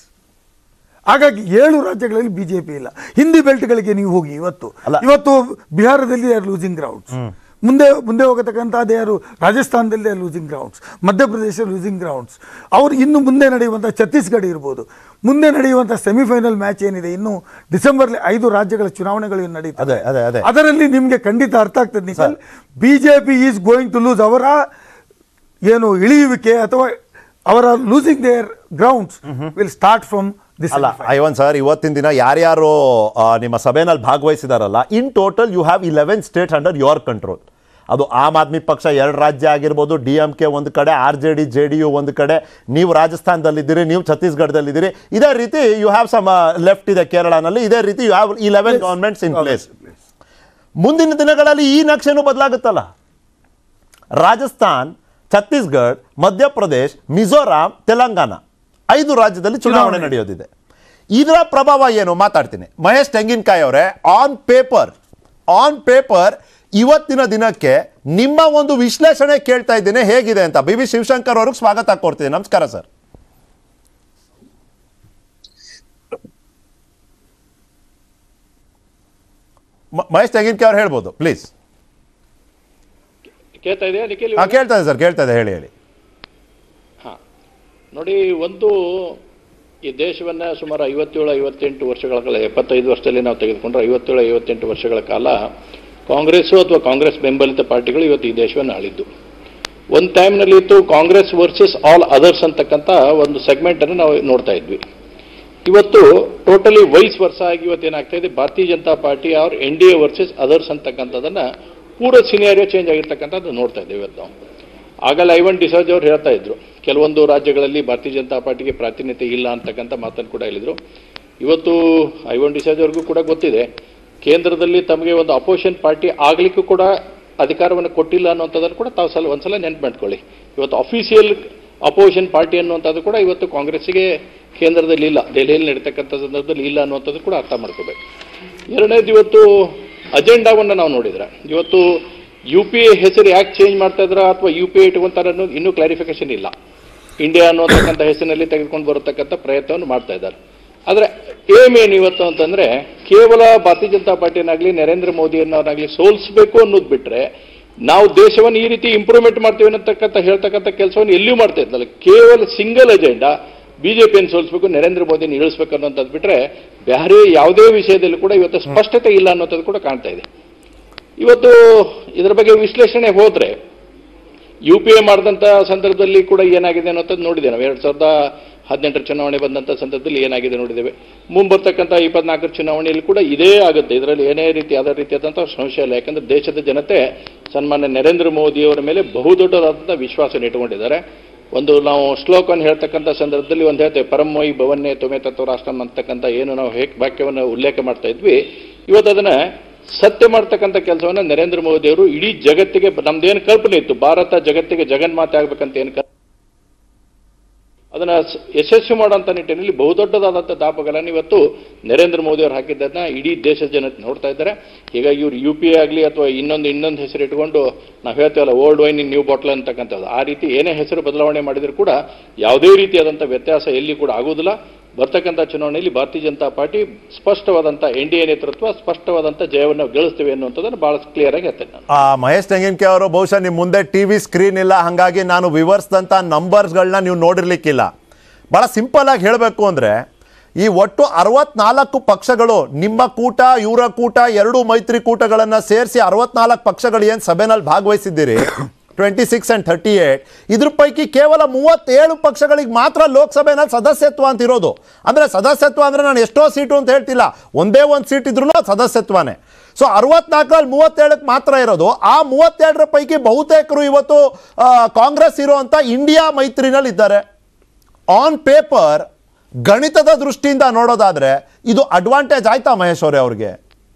ಹಾಗಾಗಿ ಏಳು ರಾಜ್ಯಗಳಲ್ಲಿ ಬಿಜೆಪಿ ಇಲ್ಲ ಹಿಂದಿ ಬೆಲ್ಟ್ಗಳಿಗೆ ನೀವು ಹೋಗಿ ಇವತ್ತು ಅಲ್ಲ. ಇವತ್ತು ಬಿಹಾರದಲ್ಲಿ ಆರ್ ಲೂಸಿಂಗ್ ಗ್ರೌಂಡ್ಸ್ ಮುಂದೆ ಮುಂದೆ ಹೋಗತಕ್ಕಂಥ ಯಾರು ರಾಜಸ್ಥಾನದಲ್ಲಿ are losing grounds Madhya Pradesh losing grounds ಅವರು ಇನ್ನು ಮುಂದೆ ನಡೆಯುವಂಥ ಛತ್ತೀಸ್ಗಢ ಇರ್ಬೋದು ಮುಂದೆ ನಡೆಯುವಂಥ ಸೆಮಿಫೈನಲ್ ಮ್ಯಾಚ್ ಏನಿದೆ ಇನ್ನು ಡಿಸೆಂಬರ್ ಐದು ರಾಜ್ಯಗಳ ಚುನಾವಣೆಗಳು ಏನು ಅದೇ, ನಡೀತದೆ ಅದೇ, ಅದೇ. ಅದರಲ್ಲಿ ನಿಮಗೆ ಖಂಡಿತ ಅರ್ಥ ಆಗ್ತದೆ Nikhil BJP is going to lose ಅವರ ಏನು ಇಳಿಯುವಿಕೆ ಅಥವಾ ಅವರ losing their grounds will start from this ಅಲ್ಲ ಐವನ್ ಸರ್ ಇವತ್ತಿನ ದಿನ ಯಾರ್ಯಾರು ಆ, ನಿಮ್ಮ ಸಭೆನಲ್ಲಿ ಭಾಗವಹಿಸಿದಾರಲ್ಲ in total you have eleven states under your control ಅದು ಆಮ್ ಆದ್ಮಿ ಪಕ್ಷ ಎರಡು ರಾಜ್ಯ ಆಗಿರ್ಬೋದು ಡಿ ಎಂ ಕೆ ಒಂದು ಕಡೆ R J D J D U ಒಂದು ಕಡೆ ನೀವು ರಾಜಸ್ಥಾನದಲ್ಲಿದ್ದೀರಿ ನೀವು ಛತ್ತೀಸ್ಗಢದಲ್ಲಿದ್ದೀರಿ ಇದೇ ರೀತಿ ಯು ಹ್ಯಾವ್ ಸಮ್ ಲೆಫ್ಟ್ ಇದೆ ಕೇರಳನಲ್ಲಿ ಇದೇ ರೀತಿ you have eleven governments in place ಮುಂದಿನ ದಿನಗಳಲ್ಲಿ ಈ ನಕ್ಷೆನೂ ಬದಲಾಗುತ್ತಲ್ಲ ರಾಜಸ್ಥಾನ್ ಛತ್ತೀಸ್ಗಢ ಮಧ್ಯಪ್ರದೇಶ್ ಮಿಜೋರಾಂ ತೆಲಂಗಾಣ ಐದು ರಾಜ್ಯದಲ್ಲಿ ಚುನಾವಣೆ ನಡೆಯೋದಿದೆ ಇದರ ಪ್ರಭಾವ ಏನು ಮಾತಾಡ್ತೀನಿ ಮಹೇಶ್ ತೆಂಗಿನಕಾಯಿ ಅವರೇ ಆನ್ ಪೇಪರ್ ಆನ್ ಪೇಪರ್ ಇವತ್ತಿನ ದಿನಕ್ಕೆ ನಿಮ್ಮ ಒಂದು ವಿಶ್ಲೇಷಣೆ ಕೇಳ್ತಾ ಇದ್ದೇನೆ ಹೇಗಿದೆ ಅಂತ ಬಿ ವಿ ಶಿವಶಂಕರ್ ಅವ್ರಿಗೆ ಸ್ವಾಗತ ಕೋರ್ತೀನಿ ನಮಸ್ಕಾರ ಸರ್ ಮ- ಮಹೇಶ್ ತೆಂಗಿನಕಾಯಿ ಅವ್ರು ಹೇಳ್ಬೋದು ಪ್ಲೀಸ್ ಕೇಳ್ತಾ ಇದೆಯಾ ನಿಖಿಲ್ ಹಾಂ ಕೇಳ್ತಾ ಇದೆ ಸರ್ ಕೇಳ್ತಾ ಇದೆ ಹೇಳಿ ಹೇಳಿ ಹಾ ನೋಡಿ ಒಂದು ಈ ದೇಶವನ್ನ ಸುಮಾರು ಐವತ್ತೇಳು ಐವತ್ತೆಂಟು ವರ್ಷಗಳ ಕಾಲ ಎಪ್ಪತ್ತೈದು ವರ್ಷದಲ್ಲಿ ನಾವು ತೆಗೆದುಕೊಂಡ್ರೆ ಐವತ್ತೇಳು ಐವತ್ತೆಂಟು ವರ್ಷಗಳ ಕಾಲ ಕಾಂಗ್ರೆಸ್ಸು ಅಥವಾ ಕಾಂಗ್ರೆಸ್ ಬೆಂಬಲಿತ ಪಾರ್ಟಿಗಳು ಇವತ್ತು ಈ ದೇಶವನ್ನು ಆಳಿದ್ದು ಒಂದು ಟೈಮ್ನಲ್ಲಿ ಇತ್ತು ಕಾಂಗ್ರೆಸ್ ವರ್ಸಸ್ ಆಲ್ ಅದರ್ಸ್ ಅಂತಕ್ಕಂಥ ಒಂದು ಸೆಗ್ಮೆಂಟ್ ಅನ್ನು ನಾವು ನೋಡ್ತಾ ಇದ್ವಿ ಇವತ್ತು ಟೋಟಲಿ ವೈಸ್ ವರ್ಷ ಆಗಿ ಇವತ್ತು ಏನಾಗ್ತಾ ಇದೆ ಭಾರತೀಯ ಜನತಾ ಪಾರ್ಟಿ ಅವ್ರ N D A versus others ಅಂತಕ್ಕಂಥದ್ದನ್ನ ಪೂರ ಸಿನಿಯಾರಿಯೋ ಚೇಂಜ್ ಆಗಿರ್ತಕ್ಕಂಥದ್ದು ನೋಡ್ತಾ ಇದ್ದೇವೆ ಇವತ್ತು ನಾವು ಆಗಲ್ಲ ಐವನ್ ಡಿಸೋಜ್ ಅವರು ಹೇಳ್ತಾ ಇದ್ರು ಕೆಲವೊಂದು ರಾಜ್ಯಗಳಲ್ಲಿ ಭಾರತೀಯ ಜನತಾ ಪಾರ್ಟಿಗೆ ಪ್ರಾತಿನಿಧ್ಯ ಇಲ್ಲ ಅಂತಕ್ಕಂಥ ಮಾತನ್ನು ಕೂಡ ಹೇಳಿದ್ರು ಇವತ್ತು ಐವನ್ ಡಿಸೋಜ್ ಅವ್ರಿಗೂ ಕೂಡ ಗೊತ್ತಿದೆ ಕೇಂದ್ರದಲ್ಲಿ ತಮಗೆ ಒಂದು ಅಪೋಸಿಷನ್ ಪಾರ್ಟಿ ಆಗ್ಲಿಕ್ಕೂ ಕೂಡ ಅಧಿಕಾರವನ್ನು ಕೊಟ್ಟಿಲ್ಲ ಅನ್ನುವಂಥದ್ದನ್ನು ಕೂಡ ತಾವು ಸಲ ಒಂದ್ಸಲ ನೆನ್ಪು ಮಾಡ್ಕೊಳ್ಳಿ ಇವತ್ತು ಅಫಿಷಿಯಲ್ ಅಪೋಸಿಷನ್ ಪಾರ್ಟಿ ಅನ್ನುವಂಥದ್ದು ಕೂಡ ಇವತ್ತು ಕಾಂಗ್ರೆಸ್ಸಿಗೆ ಕೇಂದ್ರದಲ್ಲಿ ಇಲ್ಲ ದೆಹಲಿಯಲ್ಲಿ ನಡೀತಕ್ಕಂಥ ಸಂದರ್ಭದಲ್ಲಿ ಇಲ್ಲ ಅನ್ನುವಂಥದ್ದು ಕೂಡ ಅರ್ಥ ಮಾಡ್ಕೋಬೇಕು ಎರಡನೇದು ಇವತ್ತು ಅಜೆಂಡಾವನ್ನು ನಾವು ನೋಡಿದ್ರೆ ಇವತ್ತು ಯು ಪಿ ಎ ಹೆಸರು ಯಾಕೆ ಚೇಂಜ್ ಮಾಡ್ತಾ ಇದ್ರ ಅಥವಾ ಯು ಪಿ ಎ ಇಟ್ಕೊಂತಾರೆ ಅನ್ನೋದು ಇನ್ನೂ ಕ್ಲಾರಿಫಿಕೇಶನ್ ಇಲ್ಲ ಇಂಡಿಯಾ ಅನ್ನುವಂತಕ್ಕಂಥ ಹೆಸರಿನಲ್ಲಿ ತೆಗೆದುಕೊಂಡು ಬರತಕ್ಕಂಥ ಪ್ರಯತ್ನವನ್ನು ಮಾಡ್ತಾ ಇದ್ದಾರೆ ಆದರೆ ಏಮ್ ಏನು ಇವತ್ತು ಅಂತಂದ್ರೆ ಕೇವಲ ಭಾರತೀಯ ಜನತಾ ಪಾರ್ಟಿಯನ್ನಾಗಲಿ ನರೇಂದ್ರ ಮೋದಿಯನ್ನವರಾಗಲಿ ಸೋಲಿಸಬೇಕು ಅನ್ನೋದು ಬಿಟ್ರೆ ನಾವು ದೇಶವನ್ನು ಈ ರೀತಿ ಇಂಪ್ರೂವ್ಮೆಂಟ್ ಮಾಡ್ತೀವಿ ಅನ್ನತಕ್ಕಂಥ ಹೇಳ್ತಕ್ಕಂಥ ಕೆಲಸವನ್ನು ಎಲ್ಲಿಯೂ ಮಾಡ್ತಾ ಇದ್ದಲ್ಲ ಕೇವಲ ಸಿಂಗಲ್ ಎಜೆಂಡಾ ಬಿಜೆಪಿಯನ್ನು ಸೋಲಿಸಬೇಕು ನರೇಂದ್ರ ಮೋದಿಯನ್ನು ಇಳಿಸ್ಬೇಕು ಅನ್ನೋಂಥದ್ದು ಬಿಟ್ರೆ ಬೇರೆ ಯಾವುದೇ ವಿಷಯದಲ್ಲಿ ಕೂಡ ಇವತ್ತು ಸ್ಪಷ್ಟತೆ ಇಲ್ಲ ಅನ್ನೋಂಥದ್ದು ಕೂಡ ಕಾಣ್ತಾ ಇದೆ ಇವತ್ತು ಇದರ ಬಗ್ಗೆ ವಿಶ್ಲೇಷಣೆ ಹೋದ್ರೆ ಯು ಪಿ ಎ ಮಾಡಿದಂಥ ಸಂದರ್ಭದಲ್ಲಿ ಕೂಡ ಏನಾಗಿದೆ ಅನ್ನೋಂಥದ್ದು ನೋಡಿದ್ದೇವೆ ನಾವು ಎರಡು ಸಾವಿರದ ಹದಿನೆಂಟರ ಚುನಾವಣೆ ಬಂದಂಥ ಸಂದರ್ಭದಲ್ಲಿ ಏನಾಗಿದೆ ನೋಡಿದ್ದೇವೆ ಮುಂಬರ್ತಕ್ಕಂಥ ಇಪ್ಪತ್ನಾಲ್ಕರ ಚುನಾವಣೆಯಲ್ಲಿ ಕೂಡ ಇದೇ ಆಗುತ್ತೆ ಇದರಲ್ಲಿ ಏನೇ ರೀತಿ ಆದ ರೀತಿಯಾದಂಥ ಸಂಶಯ ಇಲ್ಲ ಯಾಕಂದ್ರೆ ದೇಶದ ಜನತೆ ಸನ್ಮಾನ್ಯ ನರೇಂದ್ರ ಮೋದಿಯವರ ಮೇಲೆ ಬಹುದೊಡ್ಡದಾದಂಥ ವಿಶ್ವಾಸನ ಇಟ್ಟುಕೊಂಡಿದ್ದಾರೆ ಒಂದು ನಾವು ಶ್ಲೋಕವನ್ನು ಹೇಳ್ತಕ್ಕಂಥ ಸಂದರ್ಭದಲ್ಲಿ ಒಂದು ಹೇಳ್ತೇವೆ ಪರಮೋಯಿ ಭವನ್ನೇ ತುಮೆ ತತ್ವ ರಾಷ್ಟ್ರಂ ಅಂತಕ್ಕಂಥ ಏನು ನಾವು ಹೇಗೆ ವಾಕ್ಯವನ್ನು ಉಲ್ಲೇಖ ಮಾಡ್ತಾ ಇದ್ವಿ ಇವತ್ತು ಅದನ್ನ ಸತ್ಯ ಮಾಡ್ತಕ್ಕಂಥ ಕೆಲಸವನ್ನ ನರೇಂದ್ರ ಮೋದಿ ಅವರು ಇಡೀ ಜಗತ್ತಿಗೆ ನಮ್ದೇನು ಕಲ್ಪನೆ ಇತ್ತು ಭಾರತ ಜಗತ್ತಿಗೆ ಜಗನ್ಮಾತೆ ಆಗ್ಬೇಕಂತ ಏನು ಕಲ್ಪನೆ ಅದನ್ನ ಸ- ಯಶಸ್ವಿ ಮಾಡುವಂತ ನಿಟ್ಟಿನಲ್ಲಿ ಬಹುದೊಡ್ಡದಾದಂಥ ದಾಪಗಳನ್ನು ಇವತ್ತು ನರೇಂದ್ರ ಮೋದಿ ಅವರು ಹಾಕಿದ್ದನ್ನ ಇಡೀ ದೇಶದ ಜನ ನೋಡ್ತಾ ಇದ್ದಾರೆ ಹೀಗಾಗಿ ಇವ್ರು ಯು ಪಿ ಆಗಲಿ ಅಥವಾ ಇನ್ನೊಂದು ಇನ್ನೊಂದು ಹೆಸರು ಇಟ್ಕೊಂಡು ನಾವು ಹೇಳ್ತೇವಲ್ಲ old wine in new bottle ಅಂತಕ್ಕಂಥದ್ದು ಆ ರೀತಿ ಏನೇ ಹೆಸರು ಬದಲಾವಣೆ ಮಾಡಿದ್ರು ಕೂಡ ಯಾವುದೇ ರೀತಿಯಾದಂಥ ವ್ಯತ್ಯಾಸ ಎಲ್ಲಿ ಕೂಡ ಆಗುವುದಿಲ್ಲ ಬರ್ತಕ್ಕಂಥ ಚುನಾವಣೆಯಲ್ಲಿ ಭಾರತೀಯ ಜನತಾ ಪಾರ್ಟಿ ಸ್ಪಷ್ಟವಾದಂಥ ಎನ್ ಡಿ ಎ ನೇತೃತ್ವ ಸ್ಪಷ್ಟವಾದಂಥ ಜಯವನ್ನು ಗಳಿಸ್ತೀವಿ ಅನ್ನುವಂಥದ್ದನ್ನು ಬಹಳ ಕ್ಲಿಯರ್ ಆಗಿ ಹೇಳ್ತೇನೆ ನಾನು ಆ, ಮಹೇಶ್ ತೆಂಗಿನಕೆ ಅವರು ಬಹುಶಃ ನಿಮ್ಮ ಮುಂದೆ ಟಿ ವಿ ಸ್ಕ್ರೀನ್ ಇಲ್ಲ ಹಾಗಾಗಿ ನಾನು ವಿವರಿಸಿದಂಥ ನಂಬರ್ಸ್ಗಳನ್ನ ನೀವು ನೋಡಿರ್ಲಿಕ್ಕಿಲ್ಲ ಭಾಳ ಸಿಂಪಲ್ ಆಗಿ ಹೇಳಬೇಕು ಅಂದರೆ ಈ ಒಟ್ಟು ಅರವತ್ನಾಲ್ಕು ಪಕ್ಷಗಳು ನಿಮ್ಮ ಕೂಟ ಇವರ ಕೂಟ ಎರಡು ಮೈತ್ರಿ ಕೂಟಗಳನ್ನು ಸೇರಿಸಿ ಅರವತ್ನಾಲ್ಕು ಪಕ್ಷಗಳು ಏನು ಸಭೆನಲ್ಲಿ ಭಾಗವಹಿಸಿದ್ದೀರಿ twenty six and thirty eight ಇದ್ರ ಪೈಕಿ ಕೇವಲ ಮೂವತ್ತೇಳು ಪಕ್ಷಗಳಿಗೆ ಮಾತ್ರ ಲೋಕಸಭೆನಲ್ಲಿ ಸದಸ್ಯತ್ವ ಅಂತ ಇರೋದು ಅಂದರೆ ಸದಸ್ಯತ್ವ ಅಂದರೆ ನಾನು ಎಷ್ಟೋ ಸೀಟು ಅಂತ ಹೇಳ್ತಿಲ್ಲ ಒಂದೇ ಒಂದು ಸೀಟ್ ಇದ್ರೂ ಸದಸ್ಯತ್ವನೇ ಸೊ ಅರವತ್ನಾಲ್ಕರಲ್ಲಿ ಮೂವತ್ತೇಳಕ್ಕೆ ಮಾತ್ರ ಇರೋದು ಆ ಮೂವತ್ತೆರಡರ ಪೈಕಿ ಬಹುತೇಕರು ಇವತ್ತು ಆ, ಕಾಂಗ್ರೆಸ್ ಇರುವಂಥ ಇಂಡಿಯಾ ಮೈತ್ರಿನಲ್ಲಿ ಇದ್ದಾರೆ ಆನ್ ಪೇಪರ್ ಗಣಿತದ ದೃಷ್ಟಿಯಿಂದ ನೋಡೋದಾದ್ರೆ ಇದು ಅಡ್ವಾಂಟೇಜ್ ಆಯ್ತಾ ಮಹೇಶ್ ಅವರೇ ಅವ್ರಿಗೆ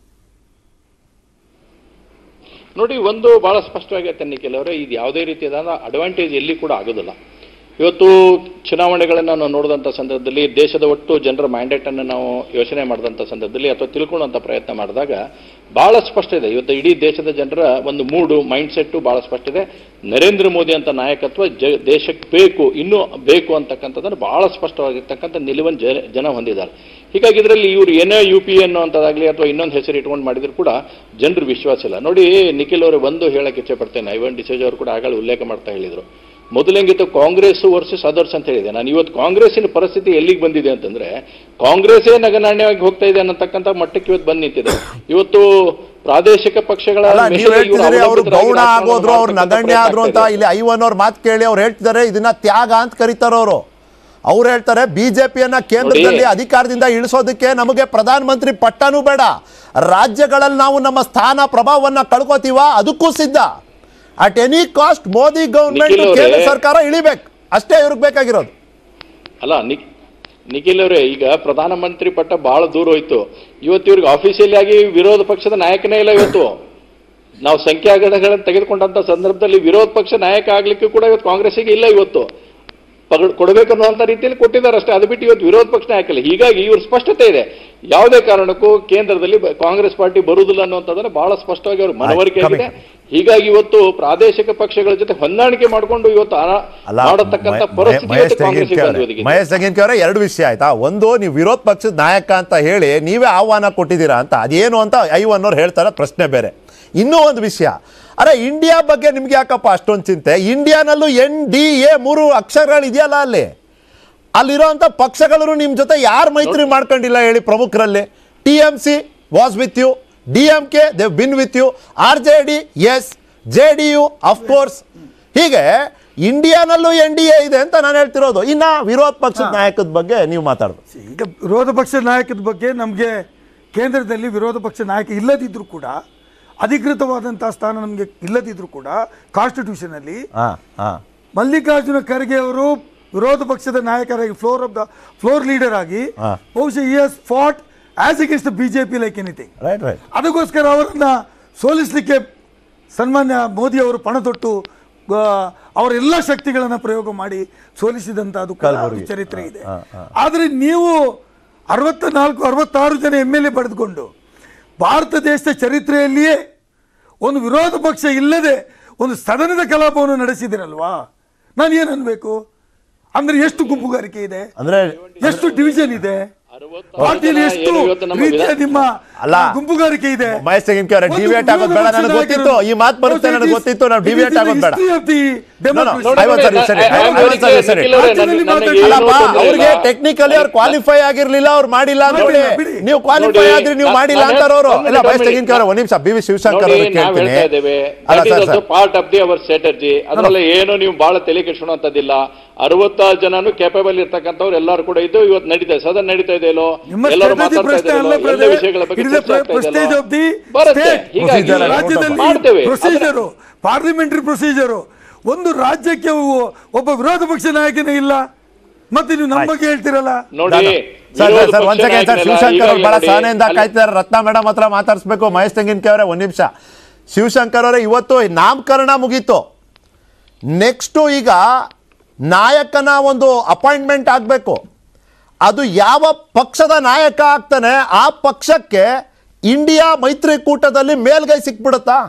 ನೋಡಿ ಒಂದು ಬಹಳ ಸ್ಪಷ್ಟವಾಗೈತೆ ನಿಖಿಲ್ ಅವರೇ ಇದು ಯಾವುದೇ ರೀತಿಯಾದ ಅಡ್ವಾಂಟೇಜ್ ಎಲ್ಲಿ ಕೂಡ ಆಗೋದಿಲ್ಲ ಇವತ್ತು ಚುನಾವಣೆಗಳನ್ನು ನಾವು ನೋಡಿದಂಥ ಸಂದರ್ಭದಲ್ಲಿ ದೇಶದ ಒಟ್ಟು ಜನರ ಮ್ಯಾಂಡೇಟನ್ನು ನಾವು ಯೋಚನೆ ಮಾಡಿದಂಥ ಸಂದರ್ಭದಲ್ಲಿ ಅಥವಾ ತಿಳ್ಕೊಳ್ಳೋಂಥ ಪ್ರಯತ್ನ ಮಾಡಿದಾಗ ಬಹಳ ಸ್ಪಷ್ಟ ಇದೆ ಇವತ್ತು ಇಡೀ ದೇಶದ ಜನರ ಒಂದು ಮೂಡು ಮೈಂಡ್ ಸೆಟ್ಟು ಬಹಳ ಸ್ಪಷ್ಟ ಇದೆ ನರೇಂದ್ರ ಮೋದಿ ಅಂತ ನಾಯಕತ್ವ ಜ ದೇಶಕ್ಕೆ ಬೇಕು ಇನ್ನೂ ಬೇಕು ಅಂತಕ್ಕಂಥದ್ದನ್ನು ಬಹಳ ಸ್ಪಷ್ಟವಾಗಿರ್ತಕ್ಕಂಥ ನಿಲುವನ್ನು ಜನ ಜನ ಹೊಂದಿದ್ದಾರೆ ಹೀಗಾಗಿ ಇದರಲ್ಲಿ ಇವರು ಏನೇ ಯು ಪಿ ಅನ್ನುವಂಥದ್ದಾಗಲಿ ಅಥವಾ ಇನ್ನೊಂದು ಹೆಸರು ಇಟ್ಕೊಂಡು ಮಾಡಿದ್ರು ಕೂಡ ಜನರು ವಿಶ್ವಾಸ ಇಲ್ಲ ನೋಡಿ ನಿಖಿಲ್ ಅವರು ಒಂದು ಹೇಳಕ್ಕೆ ಇಚ್ಛೆ ಪಡ್ತೇನೆ ಐವನ್ ಡಿಸೇಜ್ ಅವರು ಕೂಡ ಆಗಲೇ ಉಲ್ಲೇಖ ಮಾಡ್ತಾ ಹೇಳಿದರು ಮೊದಲೆಂಗಿತ್ತು ಕಾಂಗ್ರೆಸ್ ವರ್ಸಸ್ ಅದರ್ಸ್ ಅಂತ ಹೇಳಿದೆ ನಾನು ಇವತ್ತು ಕಾಂಗ್ರೆಸ್ಸಿನ ಪರಿಸ್ಥಿತಿ ಎಲ್ಲಿಗೆ ಬಂದಿದೆ ಅಂತಂದ್ರೆ ಕಾಂಗ್ರೆಸ್ಸೇ ನಗನಾಣ್ಯವಾಗಿ ಹೋಗ್ತಾ ಇದೆ ಅನ್ನತಕ್ಕಂಥ ಮಟ್ಟಕ್ಕೆ ಇವತ್ತು ಬಂದು ನಿಂತಿದೆ ಇವತ್ತು ಪ್ರಾದೇಶಿಕ ಪಕ್ಷಗಳ ಅಲ್ಲ ಮೇಲೆ ನೀವು ಇವರು ಹೇಳ್ತಿದ್ದೀರಿ ಅವರು ಅವಲಂಬಿತರಾಗಿ ಗೌಣ ರಾಜಕಾರಣ ಆಗೋದ್ರು ಅವ್ರು ಮಾಡ್ತಕ್ಕಂಥ ನಗಣ್ಯ ಪ್ರಯತ್ನ ಆದ್ರು ಅಂತ ಆಗ್ತಾ ಇದೆ. ಇಲ್ಲಿ ಐವನ್ ಅವ್ರ ಮಾತು ಕೇಳಿ ಅವ್ರು ಹೇಳ್ತಿದ್ದಾರೆ ಇದನ್ನ ತ್ಯಾಗ ಅಂತ ಕರೀತಾರೆ ಅವರು ಅವ್ರು ಹೇಳ್ತಾರೆ ಬಿಜೆಪಿಯನ್ನ ಕೇಂದ್ರದಲ್ಲಿ ನೋಡಿ. ಅಧಿಕಾರದಿಂದ ಇಳಿಸೋದಕ್ಕೆ ನಮಗೆ ಪ್ರಧಾನಮಂತ್ರಿ ಪಟ್ಟನೂ ಬೇಡ ರಾಜ್ಯಗಳಲ್ಲಿ ನಾವು ನಮ್ಮ ಸ್ಥಾನ ಪ್ರಭಾವವನ್ನ ಕಳ್ಕೊತೀವ ಅದಕ್ಕೂ ಸಿದ್ಧ at any cost Modi government Nikhil ಅವ್ರೇ, ಕೇಂದ್ರ ಸರ್ಕಾರ ಇಳಿಬೇಕು ಅಷ್ಟೇ ಇವ್ರಿಗೆ ಬೇಕಾಗಿರೋದು ಅಲ್ಲ ನಿಖ್ ನಿಖಿಲ್ ಅವರೇ ಈಗ ಪ್ರಧಾನಮಂತ್ರಿ ಪಟ್ಟ ಬಹಳ ದೂರ ಹೋಯ್ತು ಇವತ್ತು ಇವ್ರಿಗೆ ಆಫೀಸಿಯಲಿ ಆಗಿ ವಿರೋಧ ಪಕ್ಷದ ನಾಯಕನೇ ಇಲ್ಲ ಇವತ್ತು ನಾವು ಸಂಖ್ಯಾಗಣಗಳನ್ನು ತೆಗೆದುಕೊಂಡಂತ ಸಂದರ್ಭದಲ್ಲಿ ವಿರೋಧ ಪಕ್ಷ ನಾಯಕ ಆಗ್ಲಿಕ್ಕೆ ಕೂಡ ಇವತ್ತು ಕಾಂಗ್ರೆಸ್ಸಿಗೆ ಇಲ್ಲ ಇವತ್ತು ಪಗಡ್ ಕೊಡಬೇಕನ್ನುವಂತ ರೀತಿಯಲ್ಲಿ ಕೊಟ್ಟಿದ್ದಾರೆ ಅಷ್ಟೇ ಅದು ಬಿಟ್ಟು ಇವತ್ತು ವಿರೋಧ ಪಕ್ಷ ನಾಯಕ ಇಲ್ಲ ಹೀಗಾಗಿ ಇವ್ರ ಸ್ಪಷ್ಟತೆ ಇದೆ ಯಾವುದೇ ಕಾರಣಕ್ಕೂ ಕೇಂದ್ರದಲ್ಲಿ ಬ- ಕಾಂಗ್ರೆಸ್ ಪಾರ್ಟಿ ಬರುವುದಿಲ್ಲ ಅನ್ನುವಂಥದ್ದನ್ನ ಬಹಳ ಸ್ಪಷ್ಟವಾಗಿ ಅವ್ರಿಗೆ ಮನವರಿಕೆ ಕಮ್ಮಿ. ಆಗಿದೆ ಹೀಗಾಗಿ ಇವತ್ತು ಪ್ರಾದೇಶಿಕ ಪಕ್ಷಗಳ ಜೊತೆ ಹೊಂದಾಣಿಕೆ ಮಾಡಿಕೊಂಡು ಇವತ್ತು ಆ- ಅಲ್ಲ ಮಾಡತಕ್ಕಂಥ ಮಹೇ- ಪರಿಸ್ಥಿತಿ ಮಹೇಶ್ ಇವತ್ತು ಕಾಂಗ್ರೆಸ್ಸಿಗೆ ತೆಂಗಿನಕಾಯಿ ಬಂದು ಅವರೇ, ಒದಗಿದೆ. ಮಹೇಶ್ ತೆಂಗಿನಕಾಯಿ ಅವರೇ ಎರಡು ವಿಷಯ ಆಯ್ತಾ ಒಂದು ನೀವು ವಿರೋಧ ಪಕ್ಷದ ನಾಯಕ ಅಂತ ಹೇಳಿ ನೀವೇ ಆಹ್ವಾನ ಕೊಟ್ಟಿದ್ದೀರಾ ಅಂತ ಅದೇನು ಅಂತ ಐವನ್ನೋರು ಹೇಳ್ತಾರೆ ಪ್ರಶ್ನೆ ಬೇರೆ ಇನ್ನೂ ಒಂದು ವಿಷಯ ಅರೆ ಇಂಡಿಯಾ ಬಗ್ಗೆ ನಿಮ್ಗೆ ಯಾಕಪ್ಪ ಅಷ್ಟೊಂದು ಚಿಂತೆ ಇಂಡಿಯಾನಲ್ಲೂ ಎನ್ ಡಿ ಎ ಮೂರು ಅಕ್ಷರಗಳು ಇದೆಯಲ್ಲ ಅಲ್ಲಿ ಅಲ್ಲಿರೋಂಥ ಪಕ್ಷಗಳು ನಿಮ್ಮ ಜೊತೆ ಯಾರು ಮೈತ್ರಿ ಮಾಡ್ಕೊಂಡಿಲ್ಲ ಹೇಳಿ ಪ್ರಮುಖರಲ್ಲಿ T M C was with you D M K they've been with you R J D S J D U of course ಹೀಗೆ ಇಂಡಿಯಾನಲ್ಲೂ ಎನ್ ಡಿ ಎ ಇದೆ ಅಂತ ನಾನು ಹೇಳ್ತಿರೋದು ಇನ್ನ ವಿರೋಧ ಪಕ್ಷದ ನಾಯಕದ ಬಗ್ಗೆ ನೀವು ಮಾತಾಡೋದು ಈಗ ವಿರೋಧ ಪಕ್ಷ ನಾಯಕದ ಬಗ್ಗೆ ನಮಗೆ ಕೇಂದ್ರದಲ್ಲಿ ವಿರೋಧ ಪಕ್ಷ ನಾಯಕ ಇಲ್ಲದಿದ್ರೂ ಕೂಡ ಅಧಿಕೃತವಾದಂಥ ಸ್ಥಾನ ನಮಗೆ ಇಲ್ಲದಿದ್ರೂ ಕೂಡ ಕಾನ್ಸ್ಟಿಟ್ಯೂಷನಲ್ಲಿ ಹಾ ಹಾ ಮಲ್ಲಿಕಾರ್ಜುನ ಖರ್ಗೆ ಅವರು ವಿರೋಧ ಪಕ್ಷದ ನಾಯಕರಾಗಿ floor of the floor leader ಆಗಿ ಹಾ. ಬಹುಶಃ is fought as against BJP like anything right right ಅದಕ್ಕೋಸ್ಕರ ಅವರನ್ನ ಸೋಲಿಸಲಿಕ್ಕೆ ಸನ್ಮಾನ್ಯ ಮೋದಿ ಅವರು ಪಣ ತೊಟ್ಟು ಆ, ಅವರ ಎಲ್ಲ ಶಕ್ತಿಗಳನ್ನು ಪ್ರಯೋಗ ಮಾಡಿ ಸೋಲಿಸಿದಂತಹದ್ದು ಕೂಡ ಕಲಬುರ್ಗಿ. ಚರಿತ್ರೆ ಇದೆ ಹಾ, ಹಾ. ಆದರೆ ನೀವು ಅರವತ್ತ ನಾಲ್ಕು ಅರವತ್ತಾರು ಜನ ಎಮ್ ಎಲ್ ಎ ಪಡೆದುಕೊಂಡು ಭಾರತ ದೇಶದ ಚರಿತ್ರೆಯಲ್ಲಿಯೇ ಒಂದು ವಿರೋಧ ಪಕ್ಷ ಇಲ್ಲದೆ ಒಂದು ಸದನದ ಕಲಾಪವನ್ನು ನಡೆಸಿದಿರಲ್ವಾ ನಾನು ಏನು ಅನ್ಬೇಕು ಅಂದ್ರೆ ಎಷ್ಟು ಗುಂಪುಗಾರಿಕೆ ಇದೆ ಅಂದ್ರೆ ಎಷ್ಟು ಡಿವಿಷನ್ ಇದೆ ಅರವತ್ತಾರು ಪಾರ್ಟಿಯಲ್ಲಿ ಜನ ಎಷ್ಟು ಏನು ಇವತ್ತು ನಮ್ಮ ರೀತಿಯ ವಿಧಾನ- ನಿಮ್ಮ ಅಲ್ಲ. ಗುಂಪುಗಾರಿಕೆ ಇದೆ ಮಹೇಶ್ ತೆಂಗಿನಕಾಯಿ ಅವರೇ, ಒಂದು deviate ಆಗೋದು ಬೇಡ, ವಿರೋಧ ನನಗೆ ಪಕ್ಷದ ಗೊತ್ತಿತ್ತು. ನಾಯಕರು. ಈ ಮಾತು ಬರುತ್ತೆ, ನನಗೆ It is- ಗೊತ್ತಿತ್ತು, ನಾವು it is deviate in the ಆಗೋದು ಬೇಡ. history of the democracy. no, ಐವತ್ತು ಸರಿ, ಸರಿ. I- I am ಐವತ್ತು ಸರಿ, ಸರಿ. ನಿಖಿಲ್ ಅವರೇ, ರಾಜ್ಯದಲ್ಲಿ ನನಗೆ- ನನಗೆ ಮಾತಾಡಿ. ಏನು ಅಲ್ಲಪ್ಪ ತೊಂದ್ರೆ ಅವ್ರಿಗೆ ಇಲ್ಲ. ಟೆಕ್ನಿಕಲಿ ಅವ್ರು ಕ್ವಾಲಿಫೈ ಆಗಿರ್ಲಿಲ್ಲ ಅವ್ರು ಮಾಡಿಲ್ಲ ಅಂತ ಮಾಡಿಲ್ಲ, ನೋಡಿ ಬಿಡಿ. ನೀವು ಕ್ವಾಲಿಫೈ ನೋಡಿ, ಆದ್ರೆ ನೀವು ನಾನು- ಮಾಡಿಲ್ಲ ನಾನು- ಅಂತಾರ ಅವರು ನಾನು ಇಲ್ಲ ಮಹೇಶ್ ನಾನು ತೆಂಗಿನಕಾಯಿ ಅವರೇ, ಒಂದ್ ನಿಮಿಷ ಬಿ ವಿ ಶಿವಶಂಕರ್ ನೋಡಿ ಅವ್ರಿಗೆ ನಾವು ಕೇಳ್ತೀನಿ ಹೇಳ್ತಾ ಇದ್ದೇವೆ ಅಲ್ಲ sir sir part of the our strategy ಅದರಲ್ಲಿ ಏನು ನೀವು ಬಹಳ ತಲೆ ಕೆಡಿಸೋಣಂತದಿಲ್ಲ ಅರವತ್ತಾರು ಜನನು ಕೇಪಬಲ್ ಇರ್ತಕ್ಕಂಥವ್ರು ಎಲ್ಲರೂ ಕೂಡ ಇದು ಇವತ್ತು ನಡೀತಾ ಇದೆ ಸದನ ನಡೀತಾ ಇದೆ ಇಲ್ಲೋ ನಿಮ್ಮ ಎಲ್ಲರೂ strategy ಮಾತಾಡ್ತಾ ಪ್ರಶ್ನೆ ಇದ್ದಾರೆ ಅಲ್ಲ ಎಲ್ಲ brother. ವಿಷಯಗಳ ಬಗ್ಗೆ It is the ಚರ್ಚೆ ಆಗ್ತಾ prestige ಇದೆಯಲ್ಲ? of the ಬರುತ್ತೆ state. ಹೀಗಾಗಿ Procedure. ರಾಜ್ಯದಲ್ಲಿ ಮಾಡ್ತೇವೆ ಪ್ರೊಸೀಜರು ಪಾರ್ಲಿಮೆಂಟರಿ ಪ್ರೊಸೀಜರು ಒಂದು ರಾಜ್ಯಕ್ಕೆ ಒ- ಒಬ್ಬ ವಿರೋಧ ಪಕ್ಷ ನಾಯಕನೇ ಇಲ್ಲ ಮತ್ತೆ ನೀವು ನಮ್ಮ ಬಗ್ಗೆ ಹೇಳ್ತಿರಲ್ಲ ನೋಡಿ ಸರ್ ವಿರೋಧ ಸರ್ ಪಕ್ಷ ಒಂದ್ ಸೆಕೆಂಡ್ ಸರ್ ನಾಯಕನೆಲ್ಲ ಶಿವಶಂಕರ್ ಅವ್ರು ಈಗಾಗಲೇ ಬಹಳ ನೋಡಿ, ಸಹನೆಯಿಂದ ಅಲ್ಲಿ- ಕಾಯ್ತಿದ್ದಾರೆ ರತ್ನ ಮೇಡಮ್ ಹತ್ರ ಮಾತಾಡಿಸ್ಬೇಕು ಮಹೇಶ್ ತೆಂಗಿನಕಾಯಿ ಅವರೇ ಒಂದ್ ನಿಮಿಷ ಶಿವಶಂಕರ್ ಅವರೇ ಇವತ್ತು ನಾಮಕರಣ ಮುಗೀತು ನೆಕ್ಸ್ಟು ಈಗ ನಾಯಕನ ಒಂದು ಅಪಾಯಿಂಟ್ಮೆಂಟ್ ಆಗಬೇಕು ಅದು ಯಾವ ಪಕ್ಷದ ನಾಯಕ ಆಗ್ತಾನೆ ಆ ಪಕ್ಷಕ್ಕೆ ಇಂಡಿಯಾ ಮೈತ್ರಿಕೂಟದಲ್ಲಿ ಮೇಲ್ಗೈ ಸಿಕ್ಬಿಡುತ್ತಾ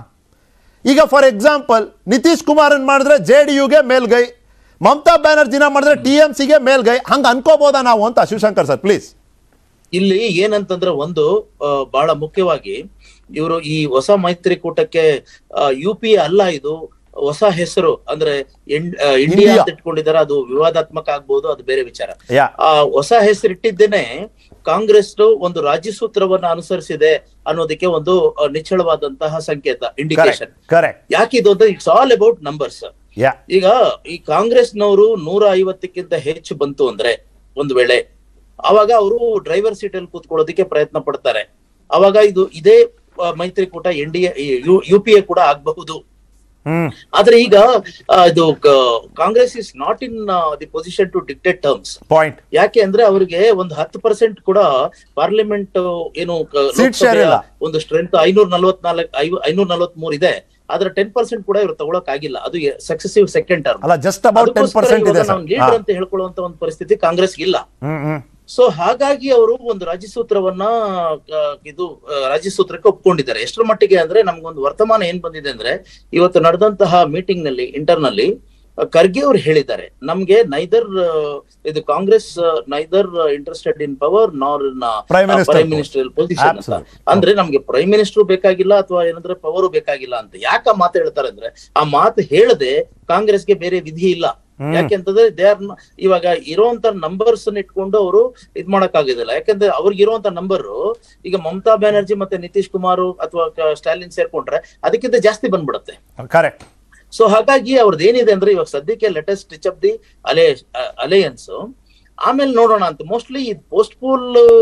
ಈಗ ಫಾರ್ ಎಕ್ಸಾಂಪಲ್ ನಿತೀಶ್ ಕುಮಾರನ್ ಮಾಡಿದ್ರೆ ಜೆ ಡಿ ಯುಗೆ ಮೇಲ್ಗೈ ಮಮತಾ ಬ್ಯಾನರ್ಜಿನ ಮಾಡಿದ್ರೆ ಟಿ ಎಂ ಸಿಗೆ ಮೇಲ್ಗೈ ಹಂಗೆ ಅನ್ಕೋಬೋದಾ ನಾವು ಅಂತ ಶಿವಶಂಕರ್ ಸರ್ ಪ್ಲೀಸ್ ಇಲ್ಲಿ ಏನಂತಂದ್ರೆ ಒಂದು ಆ, ಬಹಳ ಮುಖ್ಯವಾಗಿ ಇವರು ಈ ಹೊಸ ಮೈತ್ರಿಕೂಟಕ್ಕೆ ಯು ಪಿ ಅಲ್ಲ ಇದು ಹೊಸ ಹೆಸರು ಅಂದ್ರೆ ಇನ್- ಆ, ಇಂಡಿಯಾ ಇಂಡಿಯಾ. ಅಂತ ಇಟ್ಕೊಂಡಿದ್ದಾರೆ ಅದು ವಿವಾದಾತ್ಮಕ ಆಗ್ಬಹುದು ಅದು ಬೇರೆ ವಿಚಾರ ಯಾ ಆ ಹೊಸ ಹೆಸರಿಟ್ಟಿದ್ದೇನೆ ಕಾಂಗ್ರೆಸ್ ಒಂದು ರಾಜ್ಯ ಸೂತ್ರವನ್ನ ಅನುಸರಿಸಿದೆ ಅನ್ನೋದಕ್ಕೆ ಒಂದು ಆ, ನಿಚ್ಚಳವಾದಂತಹ ಸಂಕೇತ ಇಂಡಿಕೇಶನ್ ಕರೆಕ್ಟ್ ಕರೆಕ್ಟ್ ಯಾಕಿದು ಅಂದ್ರೆ it's all about numbers yeah ಈಗ ಈ ಕಾಂಗ್ರೆಸ್ನವರು ನೂರ ಐವತ್ತಕ್ಕಿಂತ ಹೆಚ್ಚು ಬಂತು ಅಂದ್ರೆ ಒಂದು ವೇಳೆ ಅವಾಗ ಅವರು ಡ್ರೈವರ್ ಸೀಟ್ ಅಲ್ಲಿ ಕೂತ್ಕೊಳ್ಳೋದಕ್ಕೆ ಪ್ರಯತ್ನ ಪಡ್ತಾರೆ ಅವಾಗ ಇದು ಇದೇ ಆ, ಮೈತ್ರಿಕೂಟ N D A U P A ಕೂಡ ಆಗಬಹುದು ಹ್ಮ್ ಆದ್ರೆ ಈಗ ಆ, ಇದು Congress is not in the position to dictate terms point ಯಾಕೆ ಅಂದ್ರೆ ಅವರಿಗೆ ಒಂದು ಹತ್ತು ಪರ್ಸೆಂಟ್ ಕೂಡ ಪಾರ್ಲಿಮೆಂಟ್ ಏನು ಕ- Seat share ಲೋಕಸಭೆಯ ಇಲ್ಲ. ಒಂದು ಸ್ಟ್ರೆಂತ್ ಐನೂರ ನಲ್ವತ್ನಾಲ್ಕು ಐನೂರ ನಲ್ವತ್ ಮೂರ್ ಇದೆ ಆದ್ರೆ ಟೆನ್ ಪರ್ಸೆಂಟ್ ಕೂಡ ಇವ್ರು ತಗೊಳಕ್ ಆಗಿಲ್ಲ ಅದು ಸಕ್ಸೆಸಿವ್ ಸೆಕೆಂಡ್ ಟರ್ಮ್ ಅಲ್ಲ ಜಸ್ಟ್ ಅಬೌಟ್ ಟೆನ್ ಪರ್ಸೆಂಟ್ ಇದೆ ಸರ್ ಲೀಡರ್ ಅಂತ ಹೇಳ್ಕೊಳ್ಳುವಂತ ಒಂದು ಪರಿಸ್ಥಿತಿ ಕಾಂಗ್ರೆಸ್ ಇಲ್ಲ ಹ್ಮ್ ಹ್ಮ್ ಸೊ ಹಾಗಾಗಿ ಅವರು ಒಂದು ರಾಜ್ಯ ಸೂತ್ರವನ್ನ ಆ, ಇದು ಆ, ರಾಜ್ಯ ಸೂತ್ರಕ್ಕೆ ಒಪ್ಕೊಂಡಿದ್ದಾರೆ ಎಷ್ಟರ ಮಟ್ಟಿಗೆ ಅಂದ್ರೆ ನಮ್ಗೊಂದು ವರ್ತಮಾನ ಏನ್ ಬಂದಿದೆ ಅಂದ್ರೆ ಇವತ್ತು ನಡೆದಂತಹ ಮೀಟಿಂಗ್ ನಲ್ಲಿ ಇಂಟರ್ನಲ್ಲಿ ಖರ್ಗೆ ಅವರು ಹೇಳಿದ್ದಾರೆ ನಮ್ಗೆ ನೈದರ್ ಇದು Congress neither interested in power nor in Prime Minister prime minister position ಅಂತ Absolutely. ಅಂದ್ರೆ ನಮ್ಗೆ ಪ್ರೈಮ್ ಮಿನಿಸ್ಟರ್ ಬೇಕಾಗಿಲ್ಲ ಅಥವಾ ಏನಂದ್ರೆ ಪವರ್ ಬೇಕಾಗಿಲ್ಲ ಅಂತ ಯಾಕೆ ಆ ಮಾತು ಹೇಳ್ತಾರೆ ಅಂದ್ರೆ ಆ ಮಾತು ಹೇಳದೆ ಕಾಂಗ್ರೆಸ್ಗೆ ಬೇರೆ ವಿಧಿ ಇಲ್ಲ ಯಾಕೆಂತಂದ್ರೆ ದೇ ಆರ್ ಇವಾಗ ಇರುವಂತ ನಂಬರ್ಸ್ ಇಟ್ಕೊಂಡು ಅವರು ಇದ್ ಮಾಡಕ್ ಆಗೋದಿಲ್ಲ ಯಾಕಂದ್ರೆ ಅವ್ರಿಗೆ ಇರುವಂತ ನಂಬರ್ ಈಗ ಮಮತಾ ಬ್ಯಾನರ್ಜಿ ಮತ್ತೆ ನಿತೀಶ್ ಕುಮಾರ್ ಅಥವಾ ಕ- ಸ್ಟಾಲಿನ್ ಸೇರ್ಕೊಂಡ್ರೆ ಅದಕ್ಕಿಂತ ಜಾಸ್ತಿ ಬಂದ್ಬಿಡುತ್ತೆ ಕರೆಕ್ಟ್ ಸೊ ಹಾಗಾಗಿ ಅವ್ರದ್ದು ಏನಿದೆ ಅಂದ್ರೆ ಇವಾಗ ಸದ್ಯಕ್ಕೆ ಲೆಟೆಸ್ಟ್ ಸ್ಟಿಚ್ ಅಪ್ ದಿ ಅಲೆ ಅಲಯನ್ಸ್ ಆಮೇಲೆ ನೋಡೋಣ ಅಂತ ಮೋಸ್ಟ್ಲಿ ಪೋಸ್ಟ್ ಪೋಲ್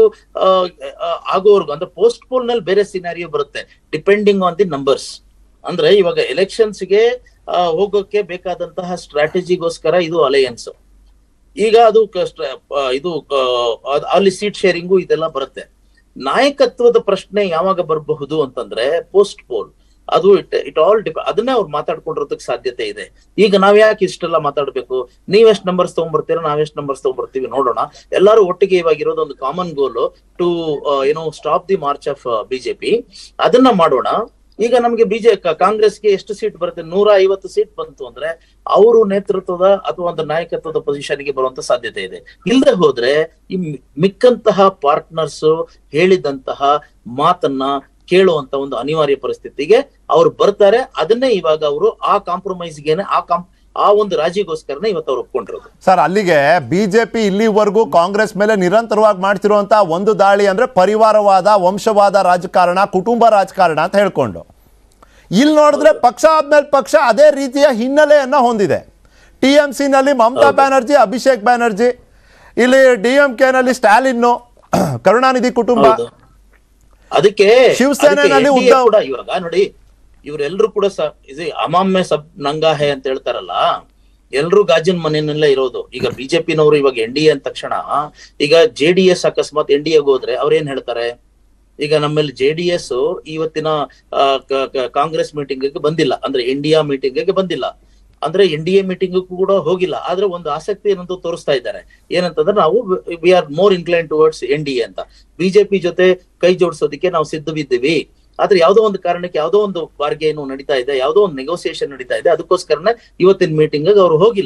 ಆಗೋವರೆಗೂ ಅಂದ್ರೆ ಪೋಸ್ಟ್ ಪೋಲ್ ನಲ್ಲಿ ಬೇರೆ ಸಿನಾರಿಯೋ ಬರುತ್ತೆ ಡಿಪೆಂಡಿಂಗ್ ಆನ್ ದಿ ನಂಬರ್ಸ್ ಅಂದ್ರೆ ಇವಾಗ ಎಲೆಕ್ಷನ್ಸ್ ಗೆ ಆ, ಹೋಗೋಕೆ ಬೇಕಾದಂತಹ ಸ್ಟ್ರಾಟಜಿಗೋಸ್ಕರ ಇದು ಅಲಯನ್ಸ್ ಈಗ ಅದು ಕ- ಸ್ಟ್ರ- ಆ, ಇದು ಆ, ಅದ್- ಅಲ್ಲಿ ಸೀಟ್ ಶೇರಿಂಗು ಇದೆಲ್ಲ ಬರುತ್ತೆ ನಾಯಕತ್ವದ ಪ್ರಶ್ನೆ ಯಾವಾಗ ಬರಬಹುದು ಅಂತಂದ್ರೆ ಪೋಸ್ಟ್ ಪೋಲ್ ಅದು ಇಟ್ ಇಟ್ ಆಲ್ ಡಿಪೆ ಅದನ್ನೇ ಅವ್ರು ಮಾತಾಡ್ಕೊಂಡಿರೋದಕ್ಕೆ ಸಾಧ್ಯತೆ ಇದೆ ಈಗ ನಾವ್ ಯಾಕೆ ಇಷ್ಟೆಲ್ಲ ಮಾತಾಡ್ಬೇಕು ನೀವೆಷ್ಟ್ ನಂಬರ್ಸ್ ತಗೊಂಡ್ಬರ್ತೀರಾ ನಾವೆಷ್ಟ್ ನಂಬರ್ಸ್ ತಗೊಂಡ್ಬರ್ತೀವಿ ನೋಡೋಣ ಎಲ್ಲರೂ ಒಟ್ಟಿಗೆ ಇವಾಗ ಇರೋದು ಒಂದು ಕಾಮನ್ ಗೋಲ್ ಟು ಏನೋ stop the march of BJP ಅದನ್ನ ಮಾಡೋಣ ಈಗ ನಮ್ಗೆ ಬಿಜೆ ಕಾಂಗ್ರೆಸ್ಗೆ ಎಷ್ಟು ಸೀಟ್ ಬರುತ್ತೆ ನೂರ ಐವತ್ತು ಸೀಟ್ ಬಂತು ಅಂದ್ರೆ ಅವರು ನೇತೃತ್ವದ ಅಥವಾ ಒಂದು ನಾಯಕತ್ವದ ಪೊಸಿಷನ್ಗೆ ಬರುವಂತ ಸಾಧ್ಯತೆ ಇದೆ ಇಲ್ಲದೆ ಹೋದ್ರೆ ಈ ಮಿ- ಮಿಕ್ಕಂತಹ ಪಾರ್ಟ್ನರ್ಸ್ ಹೇಳಿದಂತಹ ಮಾತನ್ನ ಕೇಳುವಂತ ಒಂದು ಅನಿವಾರ್ಯ ಪರಿಸ್ಥಿತಿಗೆ ಅವ್ರು ಬರ್ತಾರೆ ಅದನ್ನೇ ಇವಾಗ ಅವರು ಆ ಕಾಂಪ್ರಮೈಸ್ಗೆನೆ ಆ ಕಾಂ ಆ ಒಂದು ರಾಜಿಗೋಸ್ಕರನೇ ಇವತ್ತು ಅವ್ರು ಒಪ್ಕೊಂಡಿರೋದು ಸರ್ ಅಲ್ಲಿಗೆ ಬಿಜೆಪಿ ಇಲ್ಲಿವರೆಗೂ ಕಾಂಗ್ರೆಸ್ ಮೇಲೆ ನಿರಂತರವಾಗಿ ಮಾಡ್ತಿರುವಂತ ಒಂದು ದಾಳಿ ಅಂದ್ರೆ ಪರಿವಾರವಾದ ವಂಶವಾದ ರಾಜಕಾರಣ ಕುಟುಂಬ ರಾಜಕಾರಣ ಅಂತ ಹೇಳ್ಕೊಂಡು ಇಲ್ಲಿ ನೋಡಿದ್ರೆ ಪಕ್ಷ ಆದ್ಮೇಲೆ ಪಕ್ಷ ಅದೇ ರೀತಿಯ ಹಿನ್ನೆಲೆಯನ್ನ ಹೊಂದಿದೆ ಟಿ ಎಂ ನಲ್ಲಿ ಮಮತಾ ಬ್ಯಾನರ್ಜಿ ಅಭಿಷೇಕ್ ಬ್ಯಾನರ್ಜಿ ಇಲ್ಲಿ ಡಿ ಎಂ ನಲ್ಲಿ ಸ್ಟಾಲಿನ್ ಕರುಣಾನಿಧಿ ಕುಟುಂಬ ಹೌದು. ಅದಕ್ಕೆ ಶಿವಸೇನೆನಲ್ಲಿ ಅದಕ್ಕೆ NDA ಉದ್ಧವ್- ಕೂಡ ಇವಾಗ ನೋಡಿ ಇವರೆಲ್ಲರೂ ಕೂಡ ಸ ಇದು ಅಮಾಮ್ಯ ಸಬ್ ನಂಗಾಹೆ ಅಂತ ಹೇಳ್ತಾರಲ್ಲ ಎಲ್ರು ಗಾಜಿನ ಮನೆಯಲ್ಲೇ ಇರೋದು ಈಗ ಬಿಜೆಪಿನವರು ಇವಾಗ ಎನ್ ಡಿ ಎ ಅಂದ ತಕ್ಷಣ ಈಗ ಜೆ ಡಿ ಎಸ್ ಅಕಸ್ಮಾತ್ ಎನ್ ಡಿ ಎಗೆ ಹೋದ್ರೆ ಅವ್ರೇನ್ ಹೇಳ್ತಾರೆ ಈಗ ನಮ್ಮಲ್ಲಿ ಜೆ ಡಿ ಎಸ್ ಇವತ್ತಿನ ಆ, ಕ- ಕ- ಕಾಂಗ್ರೆಸ್ ಮೀಟಿಂಗ್ ಬಂದಿಲ್ಲ ಅಂದ್ರೆ ಇಂಡಿಯಾ ಮೀಟಿಂಗ್ ಬಂದಿಲ್ಲ ಅಂದ್ರೆ ಎನ್ ಡಿ ಎ ಮೀಟಿಂಗ್ ಕೂಡ ಹೋಗಿಲ್ಲ ಆದ್ರೆ ಒಂದು ಆಸಕ್ತಿ ಏನಂತ ತೋರಿಸ್ತಾ ಇದ್ದಾರೆ ಏನಂತಂದ್ರೆ ನಾವು we are more incline towards N D A ಅಂತ ಬಿಜೆಪಿ ಜೊತೆ ಕೈ ಜೋಡಿಸೋದಕ್ಕೆ ನಾವು ಸಿದ್ಧವಿದ್ದೀವಿ ಆದ್ರೆ ಯಾವ್ದೋ ಒಂದು ಕಾರಣಕ್ಕೆ ಯಾವ್ದೋ ಒಂದು ಬಾರ್ಗೇನು ನಡೀತಾ ಇದೆ ಯಾವ್ದೋ ಒಂದು ನೆಗೋಸಿಯೇಷನ್ ನಡೀತಾ ಇದೆ ಅದಕ್ಕೋಸ್ಕರನೇ ಇವತ್ತಿನ ಮೀಟಿಂಗ್ ಅವ್ರು ಹೋಗಿಲ್ಲ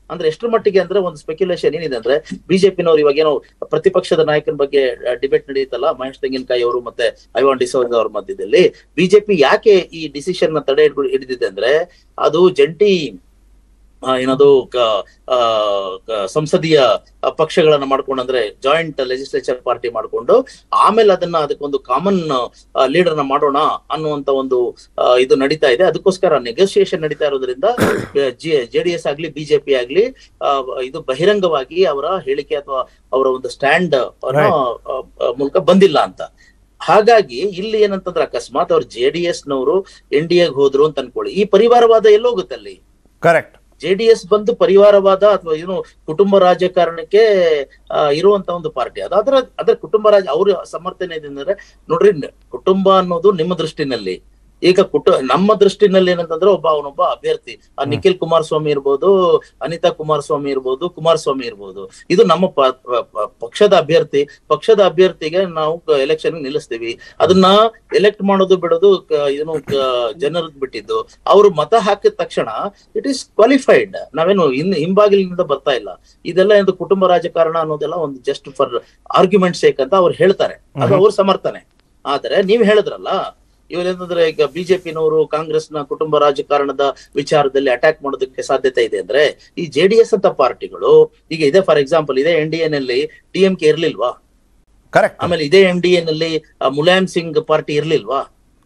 ಅಂದ್ರೆ ಎಷ್ಟರ ಮಟ್ಟಿಗೆ ಅಂದ್ರೆ ಒಂದು ಸ್ಪೆಕ್ಯುಲೇಷನ್ ಏನಿದೆ ಅಂದ್ರೆ ಬಿಜೆಪಿನವ್ರು ಇವಾಗ ಏನೋ ಪ್ರತಿಪಕ್ಷದ ನಾಯಕನ ಬಗ್ಗೆ ಡಿಬೇಟ್ ನಡೆಯುತ್ತಲ್ಲ ಮಹೇಶ್ ತೆಂಗಿನಕಾಯಿ ಅವರು ಮತ್ತೆ ಐವಾನ್ ಡಿಸೋಜ್ ಅವ್ರ ಮಧ್ಯದಲ್ಲಿ ಬಿಜೆಪಿ ಯಾಕೆ ಈ ಡಿಸಿಷನ್ ನ ತಡೆ ಹಿಡ್ದು- ಹಿಡಿದಿದೆ ಅಂದ್ರೆ ಅದು ಜಂಟಿ ಆ, ಏನದು ಕ- ಆ, ಕ- ಸಂಸದೀಯ ಪಕ್ಷಗಳನ್ನ ಮಾಡ್ಕೊಂಡು ಅಂದ್ರೆ ಜಾಯಿಂಟ್ ಲೆಜಿಸ್ಲೇಚರ್ ಪಾರ್ಟಿ ಮಾಡ್ಕೊಂಡು ಆಮೇಲೆ ಅದನ್ನ ಅದಕ್ಕೊಂದು ಕಾಮನ್ ಲೀಡರ್ ನ ಮಾಡೋಣ ಅನ್ನುವಂತ ಒಂದು ಆ, ಇದು ನಡೀತಾ ಇದೆ ಅದಕ್ಕೋಸ್ಕರ ನೆಗೋಸಿಯೇಷನ್ ನಡೀತಾ ಇರೋದ್ರಿಂದ ಜೆ ಡಿ ಎಸ್ ಆಗ್ಲಿ ಬಿಜೆಪಿ ಆಗ್ಲಿ ಆ, ಇದು ಬಹಿರಂಗವಾಗಿ ಅವರ ಹೇಳಿಕೆ ಅಥವಾ ಅವರ ಒಂದು ಸ್ಟ್ಯಾಂಡ್ ಮೂಲಕ ಬಂದಿಲ್ಲ ಅಂತ ಹಾಗಾಗಿ ಇಲ್ಲಿ ಏನಂತಂದ್ರೆ ಅಕಸ್ಮಾತ್ ಅವ್ರು ಜೆ ಡಿ ಎಸ್ ನವರು ಎನ್ ಡಿ ಎಗ್ ಹೋದ್ರು ಅಂತ ಅನ್ಕೊಳ್ಳಿ ಈ ಪರಿವಾರವಾದ ಎಲ್ಲೋಗುತ್ತೆ ಅಲ್ಲಿ ಕರೆಕ್ಟ್ ಜೆ ಡಿ ಎಸ್ ಬಂದು ಪರಿವಾರವಾದ ಅಥವಾ ಏನು ಕುಟುಂಬ ರಾಜಕಾರಣಕ್ಕೆ ಆ, ಇರುವಂತ ಒಂದು ಪಾರ್ಟಿ ಅದು ಅದರ ಅದರ ಕುಟುಂಬ ರಾಜ ಅವ್ರ ಸಮರ್ಥನೆ ಇದೆ ಅಂದ್ರೆ ನೋಡ್ರಿ ನ- ಕುಟುಂಬ ಅನ್ನೋದು ನಿಮ್ಮ ದೃಷ್ಟಿನಲ್ಲಿ ಈಗ ಕುಟು ನಮ್ಮ ದೃಷ್ಟಿನಲ್ಲಿ ಏನಂತಂದ್ರೆ ಒಬ್ಬ ಅವನೊಬ್ಬ ಅಭ್ಯರ್ಥಿ ಆ ನಿಖಿಲ್ ಕುಮಾರಸ್ವಾಮಿ ಇರ್ಬೋದು ಅನಿತಾ ಕುಮಾರಸ್ವಾಮಿ ಇರ್ಬೋದು ಕುಮಾರಸ್ವಾಮಿ ಇರ್ಬೋದು ಇದು ನಮ್ಮ ಪ- ಪ- ಪ- ಪಕ್ಷದ ಅಭ್ಯರ್ಥಿ ಪಕ್ಷದ ಅಭ್ಯರ್ಥಿಗೆ ನಾವು ಎಲೆಕ್ಷನ್ ನಿಲ್ಲಿಸ್ತೀವಿ ಅದನ್ನ ಎಲೆಕ್ಟ್ ಮಾಡೋದು ಬಿಡೋದು ಕ- ಏನು ಜನರದ್ ಬಿಟ್ಟಿದ್ದು ಅವರು ಮತ ಹಾಕಿದ ತಕ್ಷಣ ಇಟ್ ಈಸ್ ಕ್ವಾಲಿಫೈಡ್ ನಾವೇನು ಇನ್ ಹಿಂಬಾಗಿಲಿನಿಂದ ಬರ್ತಾ ಇಲ್ಲ ಇದೆಲ್ಲ ಒಂದು ಕುಟುಂಬ ರಾಜಕಾರಣ ಅನ್ನೋದೆಲ್ಲ ಒಂದು ಜಸ್ಟ್ ಫಾರ್ ಆರ್ಗ್ಯುಮೆಂಟ್ ಸೇಕ್ ಅಂತ ಅವ್ರು ಹೇಳ್ತಾರೆ ಅದು ಅವ್ರ ಸಮರ್ಥನೆ ಆದ್ರೆ ನೀವ್ ಹೇಳಿದ್ರಲ್ಲ ಇವ್ರೇನಂದ್ರೆ ಈಗ ಬಿಜೆಪಿನವರು ಕಾಂಗ್ರೆಸ್ನ ಕುಟುಂಬ ರಾಜಕಾರಣದ ವಿಚಾರದಲ್ಲಿ ಅಟ್ಯಾಕ್ ಮಾಡೋದಕ್ಕೆ ಸಾಧ್ಯತೆ ಇದೆ ಅಂದ್ರೆ ಈ ಜೆ ಡಿ ಎಸ್ ಅಂತ ಪಾರ್ಟಿಗಳು ಈಗ ಇದೆ ಫಾರ್ ಎಕ್ಸಾಂಪಲ್ ಇದೇ ಎನ್ ಡಿ ಎ ನಲ್ಲಿ ಡಿ ಎಂ ಕೆ ಇರ್ಲಿಲ್ವಾ ಕರೆಕ್ಟ್ ಆಮೇಲೆ ಇದೇ ಎನ್ ಡಿ ಎ ನಲ್ಲಿ ಆ, ಮುಲಾಯಂ ಸಿಂಗ್ ಪಾರ್ಟಿ ಇರ್ಲಿಲ್ವಾ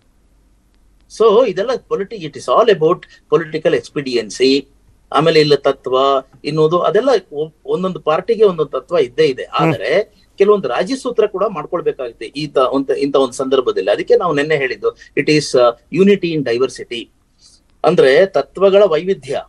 ಸೊ ಇದೆಲ್ಲ ಪೊಲಿಟಿ it is all about political expediency ಆಮೇಲೆ ಇಲ್ಲ ತತ್ವ ಇನ್ನೋದು ಅದೆಲ್ಲ ಒ- ಒಂದೊಂದು ಪಾರ್ಟಿಗೆ ಒಂದೊಂದು ತತ್ವ ಇದ್ದೇ ಇದೆ ಆದರೆ ಕೆಲವೊಂದು ರಾಜಿ ಸೂತ್ರ ಕೂಡ ಮಾಡ್ಕೊಳ್ಬೇಕಾಗುತ್ತೆ ಈ ತ- ಒಂತ- ಇಂಥ ಒಂದು ಸಂದರ್ಭದಲ್ಲಿ ಅದಕ್ಕೆ ನಾವು ನಿನ್ನೆ ಹೇಳಿದ್ದು it is unity in diversity ಅಂದ್ರೆ ತತ್ವಗಳ ವೈವಿಧ್ಯ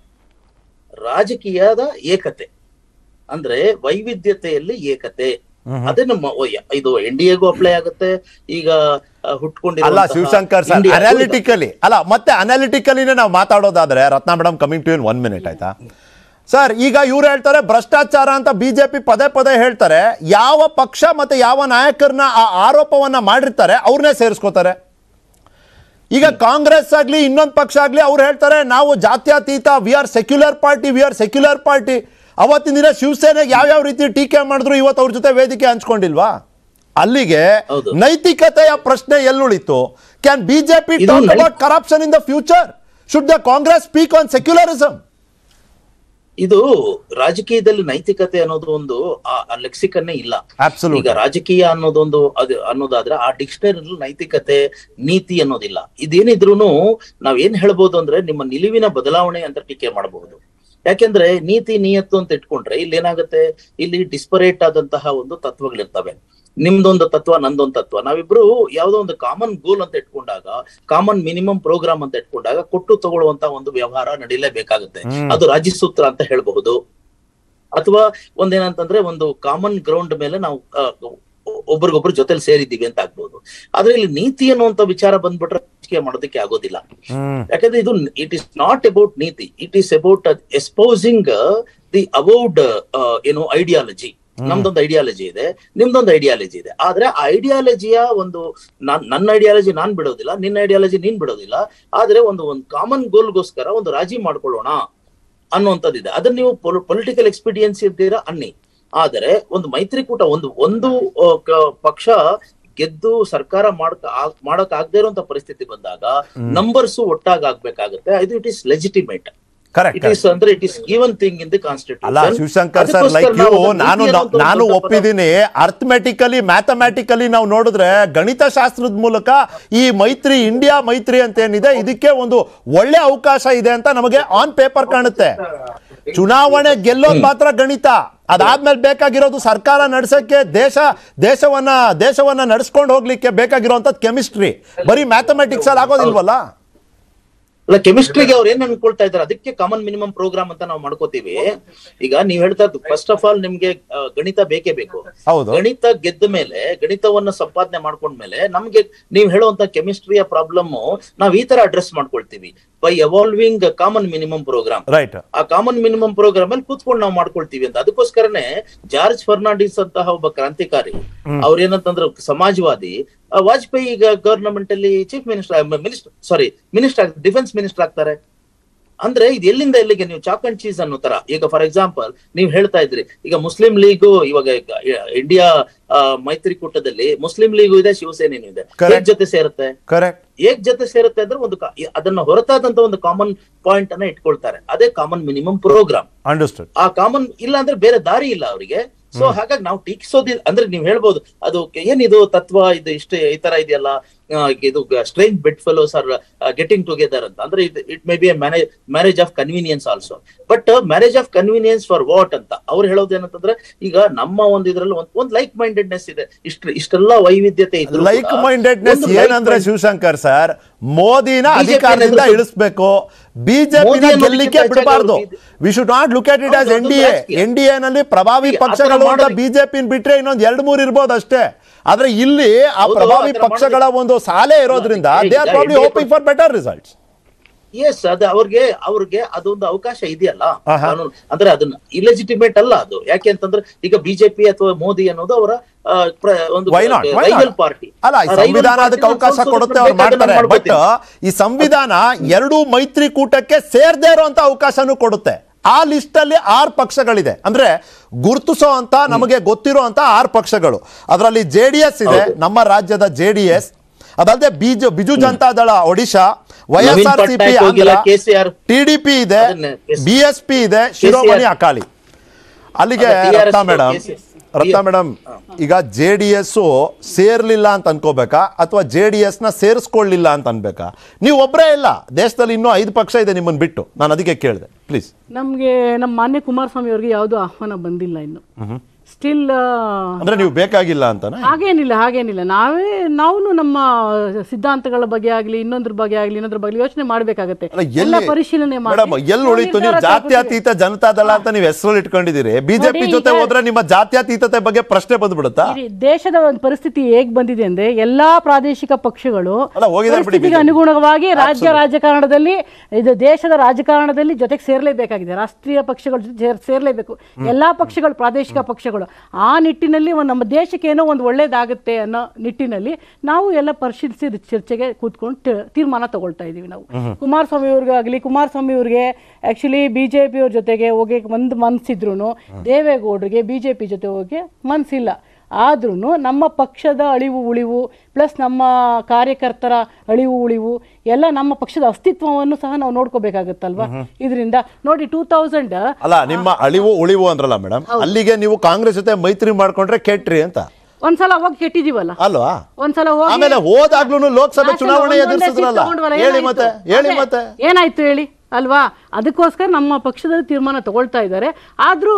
ರಾಜಕೀಯದ ಏಕತೆ ಅಂದ್ರೆ ವೈವಿಧ್ಯತೆಯಲ್ಲಿ ಏಕತೆ ಅದನ್ನ ಮ- ಓ, ಯ- ಇದು ಎನ್ ಡಿ ಎಗೂ ಅಪ್ಲೈ ಆಗುತ್ತೆ ಈಗ ಆ, ಹುಟ್ಕೊಂಡಿರೋ ಅಲ್ಲ ಶಿವಶಂಕರ್ ಸರ್ ಅನಾಲಿಟಿಕಲಿ ಅಲ್ಲ ಮತ್ತೆ ಅನಾಲಿಟಿಕಲಿನೇ ನಾವು ಮಾತಾಡೋದಾದ್ರೆ Ratna madam coming to in one minute ಆಯ್ತಾ ಸರ್ ಈಗ ಇವ್ರು ಹೇಳ್ತಾರೆ ಭ್ರಷ್ಟಾಚಾರ ಅಂತ ಬಿಜೆಪಿ ಪದೇ ಪದೇ ಹೇಳ್ತಾರೆ ಯಾವ ಪಕ್ಷ ಮತ್ತೆ ಯಾವ ನಾಯಕರನ್ನ ಆ ಆರೋಪವನ್ನ ಮಾಡಿರ್ತಾರೆ ಅವ್ರನ್ನೇ ಸೇರಿಸ್ಕೋತಾರೆ ಈಗ ಕಾಂಗ್ರೆಸ್ ಆಗ್ಲಿ ಇನ್ನೊಂದು ಪಕ್ಷ ಆಗ್ಲಿ ಅವ್ರು ಹೇಳ್ತಾರೆ ನಾವು ಜಾತ್ಯತೀತ we are secular party we are secular party ಅವತ್ತಿನ ದಿನ ಶಿವಸೇನೆಗೆ ಯಾವ್ಯಾವ ರೀತಿ ಟೀಕೆ ಮಾಡಿದ್ರು ಇವತ್ತು ಅವ್ರ ಜೊತೆ ವೇದಿಕೆ ಹಂಚ್ಕೊಂಡಿಲ್ವಾ ಅಲ್ಲಿಗೆ ಹೌದು. ನೈತಿಕತೆಯ ಪ್ರಶ್ನೆ ಎಲ್ಲುಳಿತು ಕ್ಯಾನ್ ಬಿಜೆಪಿ ಇದು ಟಾಕ್ ನೈ- about corruption in the future should the Congress speak on secularism ಇದು ರಾಜಕೀಯದಲ್ಲಿ ನೈತಿಕತೆ ಅನ್ನೋದು ಒಂದು ಲೆಕ್ಸಿಕನ್ನೇ ಇಲ್ಲ Absolutely. ಈಗ ರಾಜಕೀಯ ಅನ್ನೋದೊಂದು ಅದು ಅನ್ನೋದಾದ್ರೆ ಆ ಡಿಕ್ಷನರಿ ನೈತಿಕತೆ ನೀತಿ ಅನ್ನೋದಿಲ್ಲ ಇದೇನಿದ್ರು ನಾವ್ ಏನ್ ಹೇಳ್ಬೋದು ಅಂದ್ರೆ ನಿಮ್ಮ ನಿಲುವಿನ ಬದಲಾವಣೆ ಅಂತ ಟೀಕೆ ಮಾಡಬಹುದು ಯಾಕೆಂದ್ರೆ ನೀತಿ ನಿಯತ್ತು ಅಂತ ಇಟ್ಕೊಂಡ್ರೆ ಇಲ್ಲಿ ಏನಾಗುತ್ತೆ ಇಲ್ಲಿ ಡಿಸ್ಪರೇಟ್ ಆದಂತಹ ಒಂದು ತತ್ವಗಳಿರ್ತವೆ ನಿಮ್ದೊಂದು ತತ್ವ ನಂದೊಂದು ತತ್ವ ನಾವಿಬ್ರು ಯಾವ್ದೋ ಒಂದು ಕಾಮನ್ ಗೋಲ್ ಅಂತ ಇಟ್ಕೊಂಡಾಗ ಕಾಮನ್ ಮಿನಿಮಮ್ ಪ್ರೋಗ್ರಾಮ್ ಅಂತ ಇಟ್ಕೊಂಡಾಗ ಕೊಟ್ಟು ತಗೊಳ್ಳುವಂತ ಒಂದು ವ್ಯವಹಾರ ನಡೀಲೇಬೇಕಾಗುತ್ತೆ ಅದು ರಾಜ್ಯ ಸೂತ್ರ ಅಂತ ಹೇಳಬಹುದು ಅಥವಾ ಒಂದೇನಂತಂದ್ರೆ ಒಂದು ಕಾಮನ್ ಗ್ರೌಂಡ್ ಮೇಲೆ ನಾವು ಆ, ಒ- ಒಬ್ರಿಗೊಬ್ರು ಜೊತೆಲಿ ಸೇರಿದ್ದೀವಿ ಅಂತ ಆಗ್ಬೋದು ಆದ್ರೆ ಇಲ್ಲಿ ನೀತಿ ಅನ್ನುವಂತ ವಿಚಾರ ಬಂದ್ಬಿಟ್ರೆ ರಾಜಕೀಯ ಮಾಡೋದಕ್ಕೆ ಆಗೋದಿಲ್ಲ ಯಾಕಂದ್ರೆ ಇದು ಇಟ್ ಇಸ್ ನಾಟ್ ಅಬೌಟ್ ನೀತಿ it is about espousing the about ಏನು ಐಡಿಯಾಲಜಿ ನಮ್ದೊಂದು ಐಡಿಯಾಲಜಿ ಇದೆ ನಿಮ್ದೊಂದು ಐಡಿಯಾಲಜಿ ಇದೆ ಆದ್ರೆ ಆ ಐಡಿಯಾಲಜಿಯ ಒಂದು ನಾನ್ ನನ್ನ ಐಡಿಯಾಲಜಿ ನಾನ್ ಬಿಡೋದಿಲ್ಲ ನಿನ್ನ ಐಡಿಯಾಲಜಿ ನೀನ್ ಬಿಡೋದಿಲ್ಲ ಆದ್ರೆ ಒಂದು ಒಂದು ಕಾಮನ್ ಗೋಲ್ಗೋಸ್ಕರ ಒಂದು ರಾಜಿ ಮಾಡ್ಕೊಳ್ಳೋಣ ಅನ್ನುವಂಥದ್ದಿದೆ ಅದನ್ನ ನೀವು ಪೊಲಿಟಿಕಲ್ ಎಕ್ಸ್ಪೀರಿಯನ್ಸ್ ಇದ್ದೀರಾ ಅನ್ನಿ ಆದರೆ ಒಂದು ಮೈತ್ರಿಕೂಟ ಒಂದು ಒಂದು ಆ, ಕ- ಪಕ್ಷ ಗೆದ್ದು ಸರ್ಕಾರ ಮಾಡಕ್ ಆಗ್- ಮಾಡಕ್ ಆಗದೆ ಇರುವಂತ ಪರಿಸ್ಥಿತಿ ಬಂದಾಗ ನಂಬರ್ಸ್ ಒಟ್ಟಾಗಿ ಆಗ್ಬೇಕಾಗುತ್ತೆ ಇದು it is legitimate correct it is ಅಂದ್ರೆ it is given thing in the ಅಲ್ಲ constitution Shivashankar sir like you ನಾನು ನಾನು ಒಪ್ಪಿದ್ದೀನಿ ಅರ್ಥಮೆಟಿಕಲಿ ಮ್ಯಾಥಮೆಟಿಕಲಿ ನಾವು ನೋಡಿದ್ರೆ ಗಣಿತ ಶಾಸ್ತ್ರದ ಮೂಲಕ ಈ ಮೈತ್ರಿ ಇಂಡಿಯಾ ಮೈತ್ರಿ ಅಂತ ಏನಿದೆ ಇದಕ್ಕೆ ಒಂದು ಒಳ್ಳೆ ಅವಕಾಶ ಇದೆ ಅಂತ ನಮಗೆ ಆನ್ ಪೇಪರ್ ಕಾಣುತ್ತೆ ಚುನಾವಣೆ ಗೆಲ್ಲೋದು ಮಾತ್ರ ಗಣಿತ ಅದಾದ್ಮೇಲೆ ಬೇಕಾಗಿರೋದು ಸರ್ಕಾರ ನಡೆಸಕ್ಕೆ ದೇಶ ದೇಶವನ್ನ ದೇಶವನ್ನ ನಡೆಸ್ಕೊಂಡು ಹೋಗ್ಲಿಕ್ಕೆ ಬೇಕಾಗಿರುವಂತದ್ದು ಕೆಮಿಸ್ಟ್ರಿ ಬರೀ ಮ್ಯಾಥಮೆಟಿಕ್ಸ್ ಅಲ್ಲಿ ಆಗೋದಿಲ್ವಲ್ಲ ಅಲ್ಲ ಕೆಮಿಸ್ಟ್ರಿಗೆ ಅವ್ರು ಏನ್ ಅನ್ಕೊಳ್ತಾ ಇದಾರೆ ಅದಕ್ಕೆ ಕಾಮನ್ ಮಿನಿಮಮ್ ಪ್ರೋಗ್ರಾಮ್ ಅಂತ ನಾವು ಮಾಡ್ಕೋತೀವಿ ಈಗ ನೀವ್ ಹೇಳ್ತಾ ಫಸ್ಟ್ ಆಫ್ ಆಲ್ ನಿಮ್ಗೆ ಆ, ಗಣಿತ ಬೇಕೇ ಬೇಕು ಹೌದು. ಗಣಿತ ಗೆದ್ದ ಮೇಲೆ ಗಣಿತವನ್ನ ಸಂಪಾದನೆ ಮಾಡ್ಕೊಂಡ್ಮೇಲೆ ನಮ್ಗೆ ನೀವ್ ಹೇಳುವಂತ ಕೆಮಿಸ್ಟ್ರಿಯ ಪ್ರಾಬ್ಲಮ್ ನಾವ್ ಈ ತರ ಅಡ್ರೆಸ್ ಮಾಡ್ಕೊಳ್ತೀವಿ by evolving common minimum programme right ಆ ಕಾಮನ್ ಮಿನಿಮಮ್ ಪ್ರೋಗ್ರಾಮ್ ಅಲ್ಲಿ ಕೂತ್ಕೊಂಡು ನಾವು ಮಾಡ್ಕೊಳ್ತೀವಿ ಅಂತ ಅದಕ್ಕೋಸ್ಕರನೇ ಜಾರ್ಜ್ ಫರ್ನಾಂಡಿಸ್ ಅಂತಹ ಒಬ್ಬ ಕ್ರಾಂತಿಕಾರಿ ಅವ್ರೇನಂತಂದ್ರೆ ಸಮಾಜವಾದಿ ಆ, ವಾಜಪೇಯಿ ಈಗ ಗವರ್ನಮೆಂಟ್ ಅಲ್ಲಿ chief minister minister sorry minister defence minister ಆಗ್ತಾರೆ ಅಂದ್ರೆ ಇದು ಎಲ್ಲಿಂದ ಎಲ್ಲಿಗೆ ನೀವು ಚಾಕ್ ಅಂಡ್ ಚೀಸ್ ಅನ್ನೋ ತರ ಈಗ ಫಾರ್ ಎಕ್ಸಾಂಪಲ್ ನೀವು ಹೇಳ್ತಾ ಇದ್ರಿ ಈಗ ಮುಸ್ಲಿಂ ಲೀಗು ಇವಾಗ ಇಂಡಿಯಾ ಮೈತ್ರಿಕೂಟದಲ್ಲಿ ಮುಸ್ಲಿಂ ಲೀಗು ಇದೆ ಶಿವಸೇನೆನೂ ಇದೆ Correct. ಹೇಗ್ ಜೊತೆ ಸೇರುತ್ತೆ ಕರೆಕ್ಟ್ ಏಕ್ ಜೊತೆ ಸೇರುತ್ತೆ ಅಂದ್ರೆ ಒಂದು ಕಾ- ಅದನ್ನ ಹೊರತಾದಂತ ಒಂದು ಕಾಮನ್ ಪಾಯಿಂಟ್ ಅನ್ನ ಇಟ್ಕೊಳ್ತಾರೆ ಅದೇ ಕಾಮನ್ ಮಿನಿಮಮ್ ಪ್ರೋಗ್ರಾಮ್ ಅಂಡರ್ಸ್ಟುಡ್ ಆ ಕಾಮನ್ ಇಲ್ಲ ಅಂದ್ರೆ ಬೇರೆ ದಾರಿ ಇಲ್ಲ ಅವರಿಗೆ ಸೊ ಹಾಗಾಗಿ ನಾವು ಟೀಕಿಸೋದಿ ಅಂದ್ರೆ ನೀವ್ ಹೇಳ್ಬೋದು ಅದು ಏನಿದು ತತ್ವ ಇದು ಇಷ್ಟೇ ಈ ತರ ಇದೆಯಲ್ಲ ಆ, ಇದು strange bedfellows are getting together ಅಂತ ಅಂದ್ರೆ it may be manage marriage of convenience also but marriage of convenience for what ಅಂತ ಅವ್ರು ಹೇಳೋದು ಏನಂತಂದ್ರೆ ಈಗ ನಮ್ಮ ಒಂದು ಇದ್ರಲ್ಲಿ ಒಂದ್ ಒಂದ್ ಲೈಕ್ ಮೈಂಡೆಡ್ನೆಸ್ ಇದೆ ಇಷ್ಟ ಇಷ್ಟೆಲ್ಲ ವೈವಿಧ್ಯತೆ ಇದ್ರೂ ಲೈಕ್ ಕೂಡ ಮೈಂಡೆಡ್ನೆಸ್ ಒಂದು like ಏನಂದ್ರೆ mind- ಶಿವಶಂಕರ್ ಸರ್ ಮೋದಿನ BJP ಅಧಿಕಾರದಿಂದ ಎದುರಿಸು- ಇಳಿಸ್ಬೇಕು ಬಿಜೆಪಿನ ಮೋದಿ ಅನ್ನೋದಕ್ಕಿಂತ ಗೆಲ್ಲಿಕ್ಕೆ ಹೆಚ್ಚಾಗಿ ಬಿಡಬಾರ್ದು ಅವ್ರು we should not look at it as ಹೌದು, ಎನ್ ಅದು ಡಿ ಎ ರಾಜಕೀಯ. ಎನ್ ಡಿ ಎ ನಲ್ಲಿ ಪ್ರಭಾವಿ ಈ ಆ ಥರ ಪಕ್ಷಗಳು ಅಂತ ಮಾಡೋದಕ್ಕೆ- ಬಿಜೆಪಿ ಬಿಟ್ರೆ ಇನ್ನೊಂದ್ ಎರಡ್ ಮೂರ್ ಇರ್ಬೋದು ಅಷ್ಟೇ ಆದ್ರೆ ಇಲ್ಲಿ ಆ ಹೌದು, ಪ್ರಭಾವಿ ಆ ಥರ ಪಕ್ಷಗಳ ಒಂದು ಸಾಲೆ ಇರೋದ್ರಿಂದ ಈಗ they are probably NDA hoping for better results ಎಸ್ ಅದು ಅವ್ರಿಗೆ ಅವ್ರಿಗೆ ಅದೊಂದು ಅವಕಾಶ ಇದೆಯಲ್ಲ ಆಹಾ. ಕಾನೂನು ಅಂದ್ರೆ ಅದನ್ನ ಇಲೆಜಿಟಿಮೇಟ್ ಅಲ್ಲ ಅದು ಯಾಕೆ ಅಂತಂದ್ರೆ ಈಗ ಬಿಜೆಪಿ ಅಥವಾ ಮೋದಿ ಅನ್ನೋದು ಅವರ ಆ, ಪ್ರ- ಒಂದು ವೈ ನಾಟ್ ರೈವಲ್ ಪಾರ್ಟಿ ಅಲ್ಲ ಈ ಸಂವಿಧಾನ ಅದಕ್ಕೆ ಅವಕಾಶ ಕೊಡುತ್ತೆ ಅವ್ರು ಮಾಡ್ತಾರೆ ಬಟ್ ಈ ಸಂವಿಧಾನ ಎರಡೂ ಮೈತ್ರಿಕೂಟಕ್ಕೆ ಸೇರ್ದೇ ಇರುವಂತ ಅವಕಾಶನೂ ಕೊಡುತ್ತೆ ಆ ಲಿಸ್ಟ್ ಅಲ್ಲಿ ಆರು ಪಕ್ಷಗಳಿದೆ ಅಂದ್ರೆ ಗುರುತಿಸೋ ಅಂತ ನಮಗೆ ಗೊತ್ತಿರೋ ಅಂತ ಆರು ಪಕ್ಷಗಳು ಅದರಲ್ಲಿ ಜೆ ಡಿ ಎಸ್ ಇದೆ ಹೌದು. ನಮ್ಮ ರಾಜ್ಯದ ಜೆ ಡಿ ಎಸ್ ಅದಲ್ಲದೆ Biju Biju Janata Dal Odisha Y S Naveen R C P Patnaik ಹೋಗಿಲ್ಲ, KCR ಟಿಡಿಪಿ ಇದೆ ಅದನ್ನೇ, yes. ಬಿ ಎಸ್ ಪಿ ಇದೆ ಶಿರೋಮಣಿ ಅಕಾಲಿ ಅಲ್ಲಿಗೆ ಅದೇ TRS Ratna madam KCS. Ratna madam ಈಗ ಜೆ ಡಿ ಎಸ್ ಸೇರ್ಲಿಲ್ಲ ಅಂತ ಅನ್ಕೋಬೇಕಾ ಅಥವಾ ಜೆ ಡಿ ಎಸ್ ನ ಸೇರಿಸ್ಕೊಳ್ಳಿಲ್ಲ ಅಂತ ಅನ್ಬೇಕಾ ನೀವು ಒಬ್ಬರೇ ಇಲ್ಲ ದೇಶದಲ್ಲಿ ಇನ್ನೂ ಐದು ಪಕ್ಷ ಇದೆ ನಿಮ್ಮನ್ನ ಬಿಟ್ಟು ನಾನು ಅದಕ್ಕೆ ಕೇಳಿದೆ ಪ್ಲೀಸ್ ನಮಗೆ ನಮ್ಮ ಮಾನ್ಯ ಕುಮಾರಸ್ವಾಮಿ ಅವರಿಗೆ ಯಾವುದೂ ಆಹ್ವಾನ ಬಂದಿಲ್ಲ ಇನ್ನು ಸ್ಟಿಲ್ ಅಂದ್ರೆ ನೀವು ಬೇಕಾಗಿಲ್ಲ ಅಂತನಾ ಹಾಗೇನಿಲ್ಲ ಹಾಗೇನಿಲ್ಲ ನಾವೇ ನಾವು ನಮ್ಮ ಸಿದ್ಧಾಂತಗಳ ಬಗ್ಗೆ ಆಗಲಿ ಇನ್ನೊಂದ್ರ ಬಗ್ಗೆ ಆಗಲಿ ಇನ್ನೊಂದ್ರ ಬಗ್ಗೆ ಯೋಚನೆ ಮಾಡಬೇಕಾಗತ್ತೆ ಅಲ್ಲ ಎಲ್ಲ ಎಲ್ಲಿ ಪರಿಶೀಲನೆ ಮಾಡಿ ಮೇಡಮ್ ಎಲ್ಲಿ ನಾವು ಉಳಿತು ನೀವು ನಿರ್ಧಾರ ತಗೊಳ್ತೀವಿ. ಜಾತ್ಯತೀತ ಜನತಾ ದಳ ಅಂತ ನೀವು ಹೆಸರು ಇಟ್ಕೊಂಡಿದ್ದೀರಿ ಬಿಜೆಪಿ ನೋಡಿ, ಜೊತೆ ಈಗ- ಹೋದ್ರೆ ನಿಮ್ಮ ಜಾತ್ಯತೀತತೆ ಬಗ್ಗೆ ಪ್ರಶ್ನೆ ಬಂದ್ಬಿಡುತ್ತಾ ಇಡೀ ದೇಶದ ಒಂದು ಪರಿಸ್ಥಿತಿ ಹೇಗ್ ಬಂದಿದೆ ಅಂದ್ರೆ ಎಲ್ಲಾ ಪ್ರಾದೇಶಿಕ ಪಕ್ಷಗಳು ಅಲ್ಲ, ಹೋಗಿದ್ದಾರೆ ಬಿಡಿ ಪರಿಸ್ಥಿತಿಗೆ BJP. ಅನುಗುಣವಾಗಿ ರಾಜ್ಯ ರಾಜಕಾರಣದಲ್ಲಿ ಇದು ದೇಶದ ರಾಜಕಾರಣದಲ್ಲಿ ಜೊತೆಗೆ ಸೇರ್ಲೇಬೇಕಾಗಿದೆ ರಾಷ್ಟ್ರೀಯ ಪಕ್ಷಗಳ ಜೊತೆ ಸೇರ್- ಸೇರ್ಲೇಬೇಕು ಎಲ್ಲಾ ಪಕ್ಷಗಳು ಪ್ರಾದೇಶಿಕ ಪಕ್ಷಗಳು ಆ ನಿಟ್ಟಿನಲ್ಲಿ ಒಂದು ನಮ್ಮ ದೇಶಕ್ಕೆ ಏನೋ ಒಂದು ಒಳ್ಳೇದಾಗುತ್ತೆ ಅನ್ನೋ ನಿಟ್ಟಿನಲ್ಲಿ ನಾವು ಎಲ್ಲ ಪರಿಶೀಲಿಸಿ ಚರ್ಚೆಗೆ ಕೂತ್ಕೊಂಡು ತಿ- ತೀರ್ಮಾನ ತಗೊಳ್ತಾ ಇದೀವಿ ನಾವು ಕುಮಾರಸ್ವಾಮಿ ಅವ್ರಿಗಾಗಲಿ ಕುಮಾರಸ್ವಾಮಿ ಅವ್ರಿಗೆ ಆಕ್ಚುಲಿ ಬಿಜೆಪಿ ಅವ್ರ ಜೊತೆಗೆ ಹೋಗಿ ಒಂದು ಮನ್ಸಿದ್ರು ದೇವೇಗೌಡರಿಗೆ ಬಿಜೆಪಿ ಜೊತೆ ಹೋಗಿ ಮನ್ಸಿಲ್ಲ ಆದ್ರೂ ನಮ್ಮ ಪಕ್ಷದ ಅಳಿವು ಉಳಿವು ಪ್ಲಸ್ ನಮ್ಮ ಕಾರ್ಯಕರ್ತರ ಅಳಿವು ಉಳಿವು ಎಲ್ಲ ನಮ್ಮ ಪಕ್ಷದ ಅಸ್ತಿತ್ವವನ್ನು ಸಹ ನಾವು ನೋಡ್ಕೋಬೇಕಾಗತ್ತಲ್ವಾ ಇದರಿಂದ ನೋಡಿ ಟೂ ತೌಸಂಡ್ ಅಲ್ಲ ನಿಮ್ಮ ಅಳಿವು ಉಳಿವು ಅಂದ್ರಲ್ಲ ಮೇಡಮ್ ಅಲ್ಲಿಗೆ ನೀವು ಕಾಂಗ್ರೆಸ್ ಜೊತೆ ಮೈತ್ರಿ ಮಾಡ್ಕೊಂಡ್ರೆ ಕೆಟ್ರಿ ಅಂತ ಒಂದ್ಸಲ ಹೋಗಿ ಕೆಟ್ಟಿದೀವಲ್ಲ ಅಲ್ವಾ ಒಂದ್ಸಲ ಹೋಗಿ ಆಮೇಲೆ ಹೋದಾಗ್ಲೂ ಲೋಕಸಭೆ ಆಚೆ ಚುನಾವಣೆ ಒಂದೊಂದೇ ಎದುರಿಸಿದ್ರಲ್ಲ ಸೀಟ್ ತಗೊಂಡ್ವಲ್ಲ, ಹೇಳಿ ಏನಾಯ್ತು? ಮತ್ತೆ ಹೇಳಿ ಅದೇ, ಮತ್ತೆ ಏನಾಯ್ತು ಹೇಳಿ ಅಲ್ವಾ ಅದಕ್ಕೋಸ್ಕರ ನಮ್ಮ ಪಕ್ಷದಲ್ಲಿ ತೀರ್ಮಾನ ತಗೊಳ್ತಾ ಇದ್ದಾರೆ ಆದ್ರೂ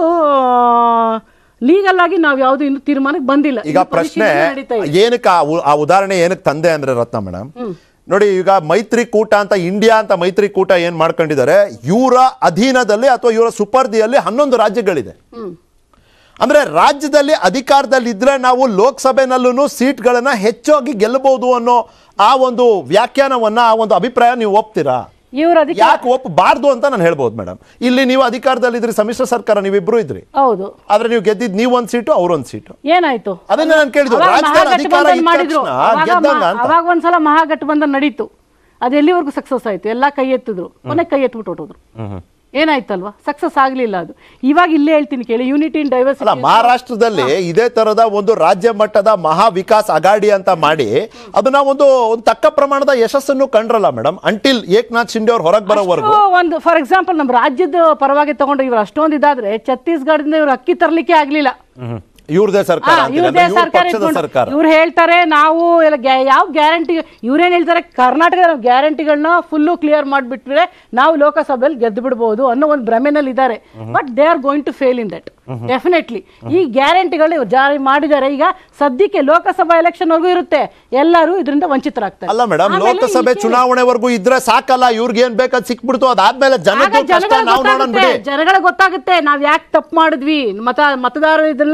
ಲೀಗಲ್ ಆಗಿ ನಾವು ಯಾವ್ದು ಇನ್ನು ತೀರ್ಮಾನಕ್ಕೆ ಬಂದಿಲ್ಲ ಈಗ ಇನ್ನು ಪ್ರಶ್ನೆ ಪರಿಶೀಲನೆ ನಡೀತಾ ಇದೆ. ಏನಕ್ಕೆ ಆ ಉ- ಆ ಉದಾಹರಣೆ ಏನಕ್ಕೆ ತಂದೆ ಅಂದ್ರೆ ರತ್ನ ಮೇಡಮ್ ನೋಡಿ ಈಗ ಮೈತ್ರಿಕೂಟ ಅಂತ ಇಂಡಿಯಾ ಅಂತ ಮೈತ್ರಿಕೂಟ ಏನ್ ಮಾಡ್ಕೊಂಡಿದ್ದಾರೆ ಇವರ ಅಧೀನದಲ್ಲಿ ಅಥವಾ ಇವರ ಸುಪರ್ದಿಯಲ್ಲಿ ಹನ್ನೊಂದು ರಾಜ್ಯಗಳಿದೆ ಅಂದ್ರೆ ರಾಜ್ಯದಲ್ಲಿ ಅಧಿಕಾರದಲ್ಲಿ ಇದ್ರೆ ನಾವು ಲೋಕಸಭೆನಲ್ಲೂ ಸೀಟ್ಗಳನ್ನ ಹೆಚ್ಚಾಗಿ ಗೆಲ್ಲಬಹುದು ಅನ್ನೋ ಆ ಒಂದು ವ್ಯಾಖ್ಯಾನವನ್ನ ಆ ಒಂದು ಅಭಿಪ್ರಾಯ ನೀವು ಒಪ್ತೀರಾ ಇವ್ರ ಅಧಿಕಾರ ಯಾಕೆ ಒಪ್ಪಬಾರ್ದು ಅಂತ ನಾನು ಹೇಳ್ಬೋದು ಮೇಡಮ್ ಇಲ್ಲಿ ನೀವು ಅಧಿಕಾರದಲ್ಲಿ ಇದ್ರಿ ಸಮ್ಮಿಶ್ರ ಸರ್ಕಾರ ನೀವಿಬ್ರು ಇದ್ರಿ ಹೌದು ಆದ್ರೆ ನೀವು ಗೆದ್ದಿದ್ ನೀವು ಒಂದ್ ಸೀಟು ಅವ್ರೊಂದ್ ಸೀಟು ಏನಾಯ್ತು ಅದನ್ನ ನಾನು ಕೇಳಿದ್ದು ಅವಾಗ ರಾಜ್ಯದಲ್ಲಿ ಅಧಿಕಾರ ಮಹಾಗಠಬಂಧನ್ ಇದ್ದ ಮಾಡಿದ್ರು ತಕ್ಷಣ ಅವಾಗ ಗೆದ್ದಂಗ ಮಹಾ- ಅಂತ ಅವಾಗ ಒಂದ್ಸಲ ಮಹಾಗಠಬಂಧನ್ ನಡೀತು ಅದು ಎಲ್ಲಿವರೆಗೂ ಸಕ್ಸಸ್ ಆಯ್ತು ಎಲ್ಲ ಕೈ ಎತ್ತಿದ್ರು ಕೊನೆ ಕೈ ಎತ್ಬಿಟ್ಟು ಹೊಟ್ಟೋದ್ರು ಏನಾಯ್ತಲ್ವಾ ಸಕ್ಸಸ್ ಆಗ್ಲಿಲ್ಲ ಅದು ಇವಾಗ ಇಲ್ಲೇ ಹೇಳ್ತೀನಿ ಕೇಳಿ ಯೂನಿಟಿ ಇನ್ ಅಲ್ಲ ಡೈವರ್ಸಿಟಿ ಮಹಾರಾಷ್ಟ್ರದಲ್ಲಿ ಇದೇ ತರದ ಒಂದು ರಾಜ್ಯ ಮಟ್ಟದ ಮಹಾ ವಿಕಾಸ್ ಅಗಾಡಿ ಅಂತ ಮಾಡಿ ಅದನ್ನ ಒಂದು ಒಂದು ತಕ್ಕ ಪ್ರಮಾಣದ ಯಶಸ್ಸನ್ನು ಕಂಡ್ರಲ್ಲ ಮೇಡಮ್ ಅಂಟಿಲ್ ಏಕನಾಥ್ ಶಿಂಡೆ ಅವ್ರು ಹೊರಗೆ ಬರೋವರೆಗೂ ಒಂದು ಫಾರ್ ಎಕ್ಸಾಂಪಲ್ ನಮ್ಮ ರಾಜ್ಯದ ಪರವಾಗಿ ತಗೊಂಡ್ರೆ ಇವ್ರು ಅಷ್ಟೊಂದು ಇದಾದ್ರೆ ಛತ್ತೀಸ್ಗಢದಿಂದ ಇವ್ರು ಅಕ್ಕಿ ತರ್ಲಿಕ್ಕೆ ಆಗ್ಲಿಲ್ಲ ಇವ್ರದೇ ಸರ್ಕಾರ ಅಂತೀರಿ. ಇವ್ರದೇ ಅಂದ್ರೆ ಇವ್ರ ಸರ್ಕಾರ ಪಕ್ಷದ ಇಟ್ಕೊಂಡು ಸರ್ಕಾರ ಇವ್ರು ಹೇಳ್ತಾರೆ ನಾವು ಎಲ್ಲ ಗ್ಯಾ- ಯಾವ ಗ್ಯಾರಂಟಿ ಇವ್ರೇನ್ ಹೇಳ್ತಾರೆ ಕರ್ನಾಟಕ ಗ್ಯಾರಂಟಿಗಳನ್ನ ಫುಲ್ಲು ಕ್ಲಿಯರ್ ಮಾಡಿಬಿಟ್ರೆ ನಾವು ಲೋಕಸಭೆಯಲ್ಲಿ ಗೆದ್ದು ಬಿಡ್ಬೋದು ಅನ್ನೋ ಒಂದು ಭ್ರಮೆನಲ್ಲಿ ಇದ್ದಾರೆ but they are going to fail in that definitely ಈ ಗ್ಯಾರಂಟಿಗಳು ಇವ್ರು ಜಾರಿ ಮಾಡಿದ್ದಾರೆ ಈಗ ಸದ್ಯಕ್ಕೆ ಲೋಕಸಭಾ ಎಲೆಕ್ಷನ್ ವರ್ಗೂ ಇರುತ್ತೆ ಎಲ್ಲರೂ ಇದರಿಂದ ವಂಚಿತರಾಗ್ತಾರೆ ಅಲ್ಲ ಮೇಡಮ್ ಆಮೇಲೆ ಲೋಕಸಭೆ ಇಲ್ಲಿ- ಚುನಾವಣೆವರೆಗೂ ಇದ್ರೆ ಸಾಕಲ್ಲ ಇವ್ರಿಗೆ ಏನ್ ಬೇಕಾದ್ ಸಿಕ್ಬಿಡ್ತು ಅದಾದ್ಮೇಲೆ ಆಗ ಜನಕ್ಕೆ ಕಷ್ಟ ಜನಗಳಿಗೆ ನಾವು ನೋಡೋಣ ಗೊತ್ತಾಗುತ್ತೆ ಬಿಡಿ ಜನಗಳಿಗೆ ಗೊತ್ತಾಗುತ್ತೆ ನಾವ್ ಯಾಕೆ ತಪ್ಪು ಮಾಡಿದ್ವಿ ಮತ ಮತದಾರರು ಇದೆಲ್ಲ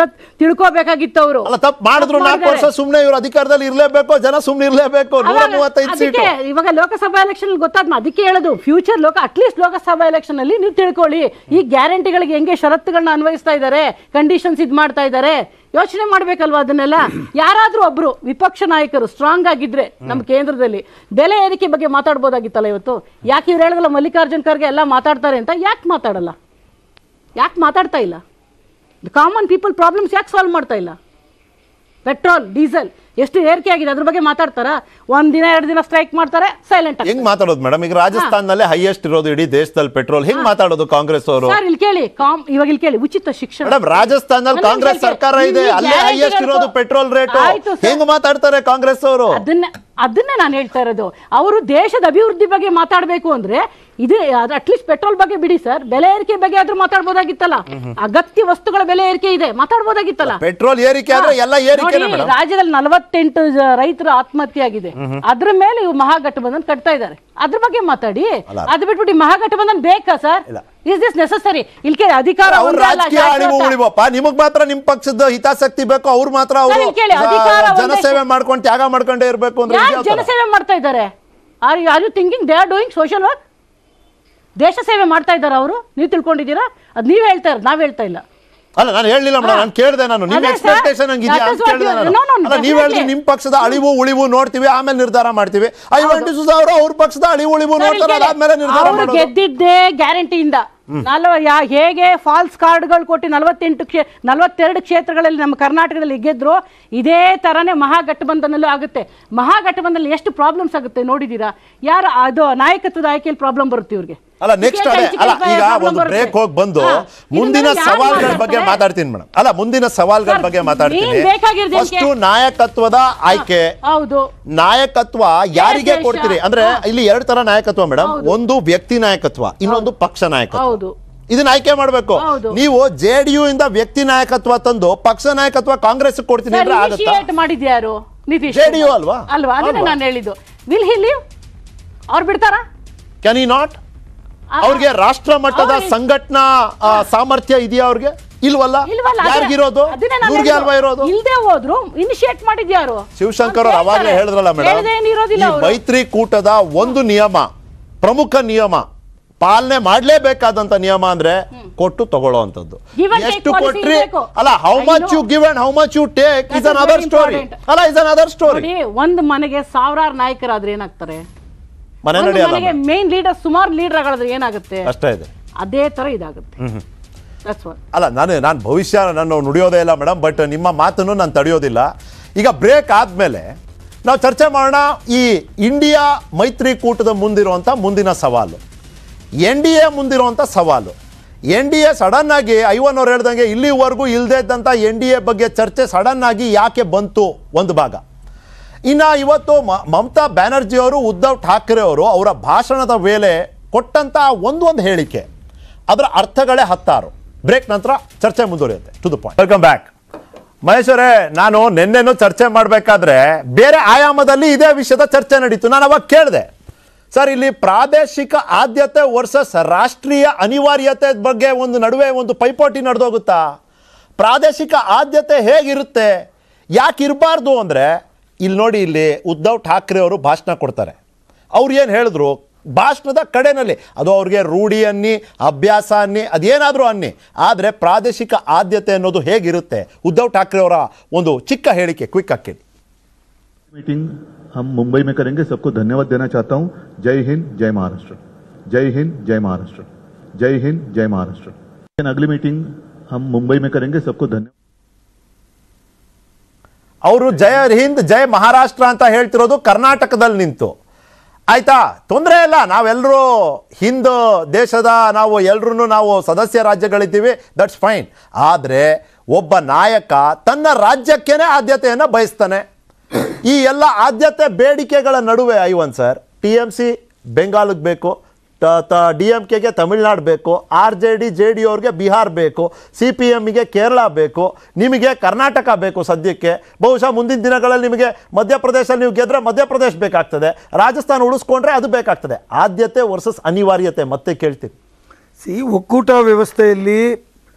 ತಿಳ್ಕೊಬೇಕಾಗಿತ್ತು ಅವರು ಅಲ್ಲ ತಪ್ಪು ಮಾಡಿದ್ರು ನಾಲ್ಕು ವರ್ಷ ಸುಮ್ನೆ ಇವ್ರು ಅಧಿಕಾರದಲ್ಲಿ ಇರ್ಲೇಬೇಕು ಜನ ಸುಮ್ನೆ ಇರ್ಲೇಬೇಕು ನೂರ ಅವಾಗ ಮೂವತ್ತೈದು ಸೀಟು ಅದಕ್ಕೆ ಇವಾಗ ಲೋಕಸಭಾ ಎಲೆಕ್ಷನ್ ಗೊತ್ತಾದ್ಮ ಅದಕ್ಕೆ ಹೇಳೋದು ಫ್ಯೂಚರ್ ಲೋಕ ಅಟ್ಲೀಸ್ಟ್ ಲೋಕಸಭಾ ಎಲೆಕ್ಷನ್ ಅಲ್ಲಿ ನೀವು ತಿಳ್ಕೊಳ್ಳಿ ಈ ಗ್ಯಾರಂಟಿಗಳಿಗೆ ಹೆಂಗೆ ಷರತ್ತುಗಳನ್ನ ಅನ್ವಯಿಸ್ತಾ ಇದ್ದಾರೆ ಕಂಡೀಷನ್ಸ್ ಇದ್ ಮಾಡ್ತಾ ಇದ್ದಾರೆ ಯೋಚನೆ ಮಾಡ್ಬೇಕಲ್ವಾ ಅದನ್ನೆಲ್ಲ ಯಾರಾದ್ರೂ ಒಬ್ರು ವಿಪಕ್ಷ ನಾಯಕರು ಸ್ಟ್ರಾಂಗ್ ಆಗಿದ್ರೆ ನಮ್ಮ ಕೇಂದ್ರದಲ್ಲಿ ಬೆಲೆ ಏರಿಕೆ ಬಗ್ಗೆ ಮಾತಾಡ್ಬೋದಾಗಿತ್ತಲ್ಲ ಇವತ್ತು ಯಾಕೆ ಇವ್ರು ಹೇಳಿದ್ರಲ್ಲ ಮಲ್ಲಿಕಾರ್ಜುನ್ ಖರ್ಗೆ ಎಲ್ಲ ಮಾತಾಡ್ತಾರೆ ಅಂತ ಯಾಕೆ ಮಾತಾಡಲ್ಲ ಯಾಕೆ ಮಾತಾಡ್ತಾ ಇಲ್ಲ ಕಾಮನ್ ಪೀಪಲ್ ಪ್ರಾಬ್ಲಮ್ಸ್ ಯಾಕೆ ಸಾಲ್ವ್ ಮಾಡ್ತಾ ಇಲ್ಲ ಪೆಟ್ರೋಲ್ ಡೀಸೆಲ್ ಎಷ್ಟು ಏರಿಕೆ ಆಗಿದೆ ಅದ್ರ ಬಗ್ಗೆ ಮಾತಾಡ್ತಾರಾ ಒಂದ್ ದಿನ ಎರಡು ದಿನ ಸ್ಟ್ರೈಕ್ ಮಾಡ್ತಾರೆ ಸೈಲೆಂಟ್ ಹೆಂಗ್ ಮಾತಾಡೋದು ಮೇಡಮ್ ಈಗ ರಾಜಸ್ಥಾನದಲ್ಲೇ ಹೈಯೆಸ್ಟ್ ಇರೋದು ಇಡೀ ದೇಶದಲ್ಲಿ ಪೆಟ್ರೋಲ್ ಹೆಂಗ್ ಮಾತಾಡೋದು ಕಾಂಗ್ರೆಸ್ ಅವರು ಸರ್ ಇಲ್ಲಿ ಕೇಳಿ ಕಾಮ್ ಇವಾಗ ಇಲ್ಲಿ ಕೇಳಿ ಉಚಿತ ಶಿಕ್ಷಣ ಮೇಡಮ್ ರಾಜಸ್ಥಾನದಲ್ಲಿ ಒಂದ್ ಕಾಂಗ್ರೆಸ್ ನಿಮಿಷ ಸರ್ಕಾರ ಕೇಳಿ. ಇದೆ ಇಲ್ಲಿ ಅಲ್ಲೇ ಹೈಯೆಸ್ಟ್ ಗ್ಯಾರಂಟಿಗಳು- ಇರೋದು ಪೆಟ್ರೋಲ್ ರೇಟ್ ಆಯ್ತು ಸರ್. ಹೆಂಗ್ ಮಾತಾಡ್ತಾರೆ ಕಾಂಗ್ರೆಸ್ ಅವರು ಅದನ್ನ ಅದನ್ನೇ ನಾನು ಹೇಳ್ತಾ ಇರೋದು ಅವರು ದೇಶದ ಅಭಿವೃದ್ಧಿ ಬಗ್ಗೆ ಮಾತಾಡಬೇಕು ಅಂದ್ರೆ ಇದು ಅಟ್ಲೀಸ್ಟ್ ಪೆಟ್ರೋಲ್ ಬಗ್ಗೆ ಬಿಡಿ ಸರ್ ಬೆಲೆ ಏರಿಕೆ ಬಗ್ಗೆ ಆದ್ರೂ ಮಾತಾಡ್ಬೋದಾಗಿತ್ತಲ್ಲ ಅಗತ್ಯ ವಸ್ತುಗಳ ಬೆಲೆ ಏರಿಕೆ ಇದೆ ಮಾತಾಡ್ಬೋದಾಗಿತ್ತಲ್ಲ ಪೆಟ್ರೋಲ್ ಏರಿಕೆ ಆದ್ರೆ ಎಲ್ಲ ಏರಿಕೆನೆ ನೋಡಿ, ಮೇಡಮ್ ರಾಜ್ಯದಲ್ಲಿ ನಲವತ್ತೆಂಟು ಜ- ರೈತರು ಆತ್ಮಹತ್ಯೆ ಆಗಿದೆ ಅದ್ರ ಮೇಲೆ ಇವ್ರು ಮಹಾಗಠಬಂಧನ್ ಕಟ್ತಾ ಇದ್ದಾರೆ ಅದ್ರ ಬಗ್ಗೆ ಮಾತಾಡಿ ಅದು ಬಿಟ್ಬಿಟ್ಟು ಈ ಮಹಾಗಠಬಂಧನ್ ಬೇಕಾ ಸರ್ ಇಸ್ ದಿಸ್ ನೆಸಸರಿ ಇಲ್ಲಿ ಕೇಳಿ ಅಧಿಕಾರ ಅವ್ರ ಒಂದೇ ಅಲ್ಲ, ರಾಜಕೀಯ ಅಳಿವು ಶಾಶ್ವತ. ಉಳಿವಪ್ಪ ನಿಮಗ್ ಮಾತ್ರ ನಿಮ್ ಪಕ್ಷದ ಹಿತಾಸಕ್ತಿ ಬೇಕು ಅವ್ರು ಮಾತ್ರ ಅವರು ಸರ್, ಇಲ್ಲಿ ಕೇಳಿ, ಅಧಿಕಾರ ಒಂದೇ ಜನಸೇವೆ ಮಾಡ್ಕೊಂಡು ತ್ಯಾಗ ಮಾಡ್ಕೊಂಡೇ ಇರ್ಬೇಕು ಅಂದ್ರೆ ಯಾರು ಇದ್ಯಾವ್ ತರ? ಜನಸೇವೆ ಮಾಡ್ತಾ ಇದ್ದಾರೆ are are you thinking they are doing social work ದೇಶ ಸೇವೆ ಮಾಡ್ತಾ ಇದ್ದಾರೆ ಅವರು ನೀವು ತಿಳ್ಕೊಂಡಿದ್ದೀರಾ ಅದು ನೀವು ಹೇಳ್ತಾ ಇರೋದು ನಾವು ಹೇಳ್ತಾ ಇಲ್ಲ ಅಲ್ಲ ನಾನು ಹೇಳಲಿಲ್ಲ ಮೇಡಮ್ ನಾನು ಕೇಳಿದೆ ನಾನು ನಿಮ್ ಅದೇ sir. ಎಕ್ಸ್ಪೆಕ್ಟೇಷನ್ ಹಂಗೆ ಇದೆಯಾ That ಅಂತ is what ಕೇಳಿದೆ you- ನಾನು no, no, ಅಲ್ಲ ನೀವ್ ಹೇಳಿದ್ರಿ definitely. ನಿಮ್ ಪಕ್ಷದ ಅಳಿವು ಉಳಿವು ನೋಡ್ತೀವಿ ಆಮೇಲೆ ನಿರ್ಧಾರ ಮಾಡ್ತೀವಿ ಐ ವಂಟಿ ಅವರು ಅವ್ರ ಪಕ್ಷದ ಅಳಿವು ಉಳಿವು ಸರ್, ಇಲ್ಲಿ ನೋಡ್ತಾರೆ ಕೇಳಿ, ಅದಾದ್ಮೇಲೆ ನಿರ್ಧಾರ ಅವ್ರು ಮಾಡೋದು ಗೆದ್ದಿದ್ದೇ ಗ್ಯಾರಂಟಿಯಿಂದ ನಲ್ವ ಯಾ ಹೇಗೆ ಫಾಲ್ಸ್ ಕಾರ್ಡ್ಗಳು ಕೊಟ್ಟು ನಲವತ್ತೆಂಟು ಕ್ಷೇ ನಲವತ್ತೆರಡು ಕ್ಷೇತ್ರಗಳಲ್ಲಿ ನಮ್ಮ ಕರ್ನಾಟಕದಲ್ಲಿ ಗೆದ್ರು ಇದೇ ತರನೇ ಮಹಾಗಠಬಂಧನಲ್ಲೂ ಆಗುತ್ತೆ ಮಹಾಗಠಬಂಧನಲ್ಲಿ ಎಷ್ಟು ಪ್ರಾಬ್ಲಮ್ಸ್ ಆಗುತ್ತೆ ನೋಡಿದೀರಾ ಯಾರು ಅದು ನಾಯಕತ್ವದ ಆಯ್ಕೆಯಲ್ಲಿ ಪ್ರಾಬ್ಲಮ್ ಬರುತ್ತೆ ಇವ್ರಿಗೆ ಅಲ್ಲ ನೆಕ್ಸ್ಟ್ ಟಿಕೆಟ್ ಅದೇ ಹಂಚಿಕೆ ಅಲ್ಲ ಈಗ problem ಒಂದು ಬರುತ್ತೆ. ಬ್ರೇಕ್ ಹೋಗಿ ಬಂದು ಹಾ, ಮುಂದಿನ ಇದನ್ನೆಲ್ಲ ಯಾರು ಸವಾಲ್ಗಳ ಬಗ್ಗೆ ಮಾತಾಡ್ತಾರೆ? ಮಾತಾಡ್ತೀನಿ ಮೇಡಮ್ ಅಲ್ಲ ಮುಂದಿನ ಸವಾಲ್ಗಳ ಸರ್, ಬಗ್ಗೆ ಮಾತಾಡ್ತೀನಿ ಮೇನ್ ಬೇಕಾಗಿರೋದು ಫಸ್ಟ್ ಏನಕ್ಕೆ? ನಾಯಕತ್ವದ ಆಯ್ಕೆ ಹೌದು ನಾಯಕತ್ವ ಯಾರಿಗೆ ದೇಶ. ಕೊಡ್ತೀರಿ ಅಂದ್ರೆ ಇಲ್ಲಿ ಎರಡು ತರ ನಾಯಕತ್ವ ಮೇಡಮ್ ಒಂದು ವ್ಯಕ್ತಿ ನಾಯಕತ್ವ ಇನ್ನೊಂದು ಪಕ್ಷ ನಾಯಕತ್ವ ಹೌದು ಇದನ್ನ ಆಯ್ಕೆ ಮಾಡ್ಬೇಕು ಹೌದು. ನೀವು ಜೆ ಡಿ ಯು ಇಂದ ವ್ಯಕ್ತಿ ನಾಯಕತ್ವ ತಂದು ಪಕ್ಷ ನಾಯಕತ್ವ ಕಾಂಗ್ರೆಸ್ ಕೊಡ್ತೀನಿ ಅಂದ್ರೆ ಆಗುತ್ತಾ ಇನಿಷಿಯೇಟ್ ಮಾಡಿದ್ಯಾರು ನಿತೀಶ್ JDU ಕುಮಾರ್. ಅಲ್ವಾ? ಅಲ್ವಾ ಅದನ್ನೇ ಅಲ್ವಾ? ನಾನು ಹೇಳಿದ್ದು ವಿಲ್ ಹಿ ಲೀವ್ ಅವ್ರು ಬಿಡ್ತಾರಾ ಕ್ಯಾನ್ ಈ ನಾಟ್ ಆ- ಅವ್ರಿಗೆ ರಾಷ್ಟ್ರ ಮಟ್ಟದ ಅವ್ರಿಗೆ- ಸಂಘಟನಾ ಆ, ಸಾಮರ್ಥ್ಯ ಇದೆಯಾ ಅವ್ರಿಗೆ ಇಲ್ವಲ್ಲ ಇಲ್ವಲ್ಲ ಅದೇ- ಯಾರಿಗಿರೋದು ಅದನ್ನೇ ನಾನು ಇವ್ರಿಗೆ ಹೇಳಿದ್ದು. ಅಲ್ವಾ ಇರೋದು ಇಲ್ದೇ ಹೋದ್ರು ಇನಿಷಿಯೇಟ್ ಮಾಡಿದ್ಯಾರು ಶಿವಶಂಕರ್ ಅವ್ರು ಅಂತ ಅವಾಗಲೇ ಹೇಳ್ತಾರೆ. ಹೇಳಿದ್ರಲ್ಲ ಮೇಡಮ್ ಹೇಳ್ದೆ ಏನಿರೋದಿಲ್ಲ ಈ ಅವ್ರು. ಮೈತ್ರಿಕೂಟದ ಒಂದು ನಿಯಮ ಪ್ರಮುಖ ನಿಯಮ ಪಾಲನೆ ಮಾಡ್ಲೇಬೇಕಾದಂತ ನಿಯಮ ಅಂದ್ರೆ ಕೊಟ್ಟು ತಗೊಳ್ಳೋವಂಥದ್ದು Give and take ಎಷ್ಟು policy ಕೊಟ್ರಿ ಇರ್ಬೇಕು. ಅಲ್ಲ how I much know. You give and how much you take That is is another very story important. ಅಲ್ಲ ಇಸ್ ಅನ್ ಅದರ್ ಸ್ಟೋರಿ ನೋಡಿ ಒಂದ್ ಮನೆಗೆ ಸಾವಿರಾರು ನಾಯಕರಾದ್ರೆ ಏನಾಗ್ತಾರೆ ಮನೆ ಒಂದು ನಡೆಯಲ್ಲ ಮನೆಗೆ ಮೇನ್ ಲೀಡರ್ ಸುಮಾರು ಲೀಡರ್ ಆಗೋದ್ರೆ ಏನಾಗುತ್ತೆ ಅಷ್ಟೇ ಇದೆ ಅದೇ ತರ ಇದಾಗುತ್ತೆ That's what. ಅಲ್ಲ ನಾನು ನಾನು ಭವಿಷ್ಯ ನಾನು ನುಡಿಯೋದೇ ಇಲ್ಲ ಮೇಡಮ್ ಬಟ್ ನಿಮ್ಮ ಮಾತನ್ನು ನಾನು ತಡೆಯೋದಿಲ್ಲ ಈಗ ಬ್ರೇಕ್ ಆದಮೇಲೆ ನಾವು ಚರ್ಚೆ ಮಾಡೋಣ ಈ ಇಂಡಿಯಾ ಮೈತ್ರಿಕೂಟದ ಮುಂದಿರುವಂಥ ಮುಂದಿನ ಸವಾಲು ಎನ್ ಡಿ ಎ ಮುಂದಿರುವಂಥ ಸವಾಲು ಎನ್ ಡಿ ಎ ಸಡನ್ ಆಗಿ ಐವನ್ ಅವ್ರು ಹೇಳ್ದಂಗೆ ಇಲ್ಲಿವರೆಗೂ ಇಲ್ಲದೇ ಇದ್ದಂಥ ಎನ್ ಡಿ ಎ ಬಗ್ಗೆ ಚರ್ಚೆ ಸಡನ್ ಆಗಿ ಯಾಕೆ ಬಂತು ಒಂದು ಭಾಗ ಇನ್ನು ಇವತ್ತು ಮ- ಮಮತಾ ಬ್ಯಾನರ್ಜಿ ಅವರು ಉದ್ಧವ್ ಠಾಕ್ರೆ ಅವರು ಅವರ ಭಾಷಣದ ವೇಳೆ ಕೊಟ್ಟಂತ ಒಂದು ಒಂದು ಹೇಳಿಕೆ ಅದರ ಅರ್ಥಗಳೇ ಹತ್ತಾರು ಬ್ರೇಕ್ ನಂತರ ಚರ್ಚೆ ಮುಂದುವರಿಯುತ್ತೆ to the point welcome back ಮಹೇಶ್ವರೇ ನಾನು ನಿನ್ನೆನೂ ಚರ್ಚೆ ಮಾಡಬೇಕಾದ್ರೆ ಬೇರೆ ಆಯಾಮದಲ್ಲಿ ಇದೇ ವಿಷಯದ ಚರ್ಚೆ ನಡೀತು ನಾನು ಅವಾಗ ಕೇಳಿದೆ ಸರ್ ಇಲ್ಲಿ ಪ್ರಾದೇಶಿಕ ಆದ್ಯತೆ ವರ್ಸಸ್ ರಾಷ್ಟ್ರೀಯ ಅನಿವಾರ್ಯತೆ ಬಗ್ಗೆ ಒಂದು ನಡುವೆ ಒಂದು ಪೈಪೋಟಿ ನಡೆದೋಗುತ್ತಾ ಪ್ರಾದೇಶಿಕ ಆದ್ಯತೆ ಹೇಗಿರುತ್ತೆ ಯಾಕೆ ಇರಬಾರ್ದು ಅಂದರೆ ಇಲ್ಲಿ ನೋಡಿ ಇಲ್ಲಿ ಉದ್ಧವ್ ಠಾಕ್ರೆ ಅವರು ಭಾಷಣ ಕೊಡ್ತಾರೆ ಅವ್ರು ಏನು ಹೇಳಿದ್ರು ಭಾಷಣದ ಕಡೆನಲ್ಲಿ ಅದು ಅವ್ರಿಗೆ ರೂಢಿ ಅನ್ನಿ ಅಭ್ಯಾಸ ಅನ್ನಿ ಅದೇನಾದರೂ ಅನ್ನಿ ಆದರೆ ಪ್ರಾದೇಶಿಕ ಆದ್ಯತೆ ಅನ್ನೋದು ಹೇಗಿರುತ್ತೆ ಉದ್ಧವ್ ಠಾಕ್ರೆ ಅವರ ಒಂದು ಚಿಕ್ಕ ಹೇಳಿಕೆ ಕ್ವಿಕ್ ಆಗಿ ಕೇಳಿ मीटिंग हम मुंबई में करेंगे सबको धन्यवाद देना चाहता हूं जय हिंद जय महाराष्ट्र जय हिंद जय महाराष्ट्र जय हिंद जय महाराष्ट्र लेकिन अगली मीटिंग हम मुंबई में करेंगे सबको धन्यवाद ಅವರು ಜಯ ಹಿಂದ್ ಜಯ ಮಹಾರಾಷ್ಟ್ರ ಅಂತ ಹೇಳ್ತಿರೋದು ಕರ್ನಾಟಕದಲ್ಲಿ ನಿಂತು ಆಯ್ತಾ ತೊಂದರೆ ಇಲ್ಲ ನಾವೆಲ್ಲರೂ ಹಿಂದ್ ದೇಶದ ನಾವು ಎಲ್ಲರೂ ನಾವು ಸದಸ್ಯ ರಾಜ್ಯಗಳಿದ್ದೀವಿ ದಟ್ಸ್ ಫೈನ್ ಆದರೆ ಒಬ್ಬ ನಾಯಕ ತನ್ನ ರಾಜ್ಯಕ್ಕೇನೆ ಆದ್ಯತೆಯನ್ನು ಬಯಸ್ತಾನೆ ಈ ಎಲ್ಲ ಆದ್ಯತೆ ಬೇಡಿಕೆಗಳ ನಡುವೆ Ivan sir T M C ಬೆಂಗಾಲಿಗೆ ಬೇಕು ಡಿ ಎಮ್ ಕೆಗೆ ತಮಿಳ್ನಾಡು ಬೇಕು R J D J D ಅವ್ರಿಗೆ ಬಿಹಾರ್ ಬೇಕು ಸಿ ಪಿ ಎಮ್ಮಿಗೆ ಕೇರಳ ಬೇಕು ನಿಮಗೆ ಕರ್ನಾಟಕ ಬೇಕು ಸದ್ಯಕ್ಕೆ ಬಹುಶಃ ಮುಂದಿನ ದಿನಗಳಲ್ಲಿ ನಿಮಗೆ ಮಧ್ಯಪ್ರದೇಶಲ್ಲಿ ನೀವು ಗೆದ್ರೆ ಮಧ್ಯಪ್ರದೇಶ ಬೇಕಾಗ್ತದೆ ರಾಜಸ್ಥಾನ ಉಳಿಸ್ಕೊಂಡ್ರೆ ಅದು ಬೇಕಾಗ್ತದೆ ಆದ್ಯತೆ ವರ್ಸಸ್ ಅನಿವಾರ್ಯತೆ ಮತ್ತೆ ಕೇಳ್ತೀನಿ ಸಿ ಒಕ್ಕೂಟ ವ್ಯವಸ್ಥೆಯಲ್ಲಿ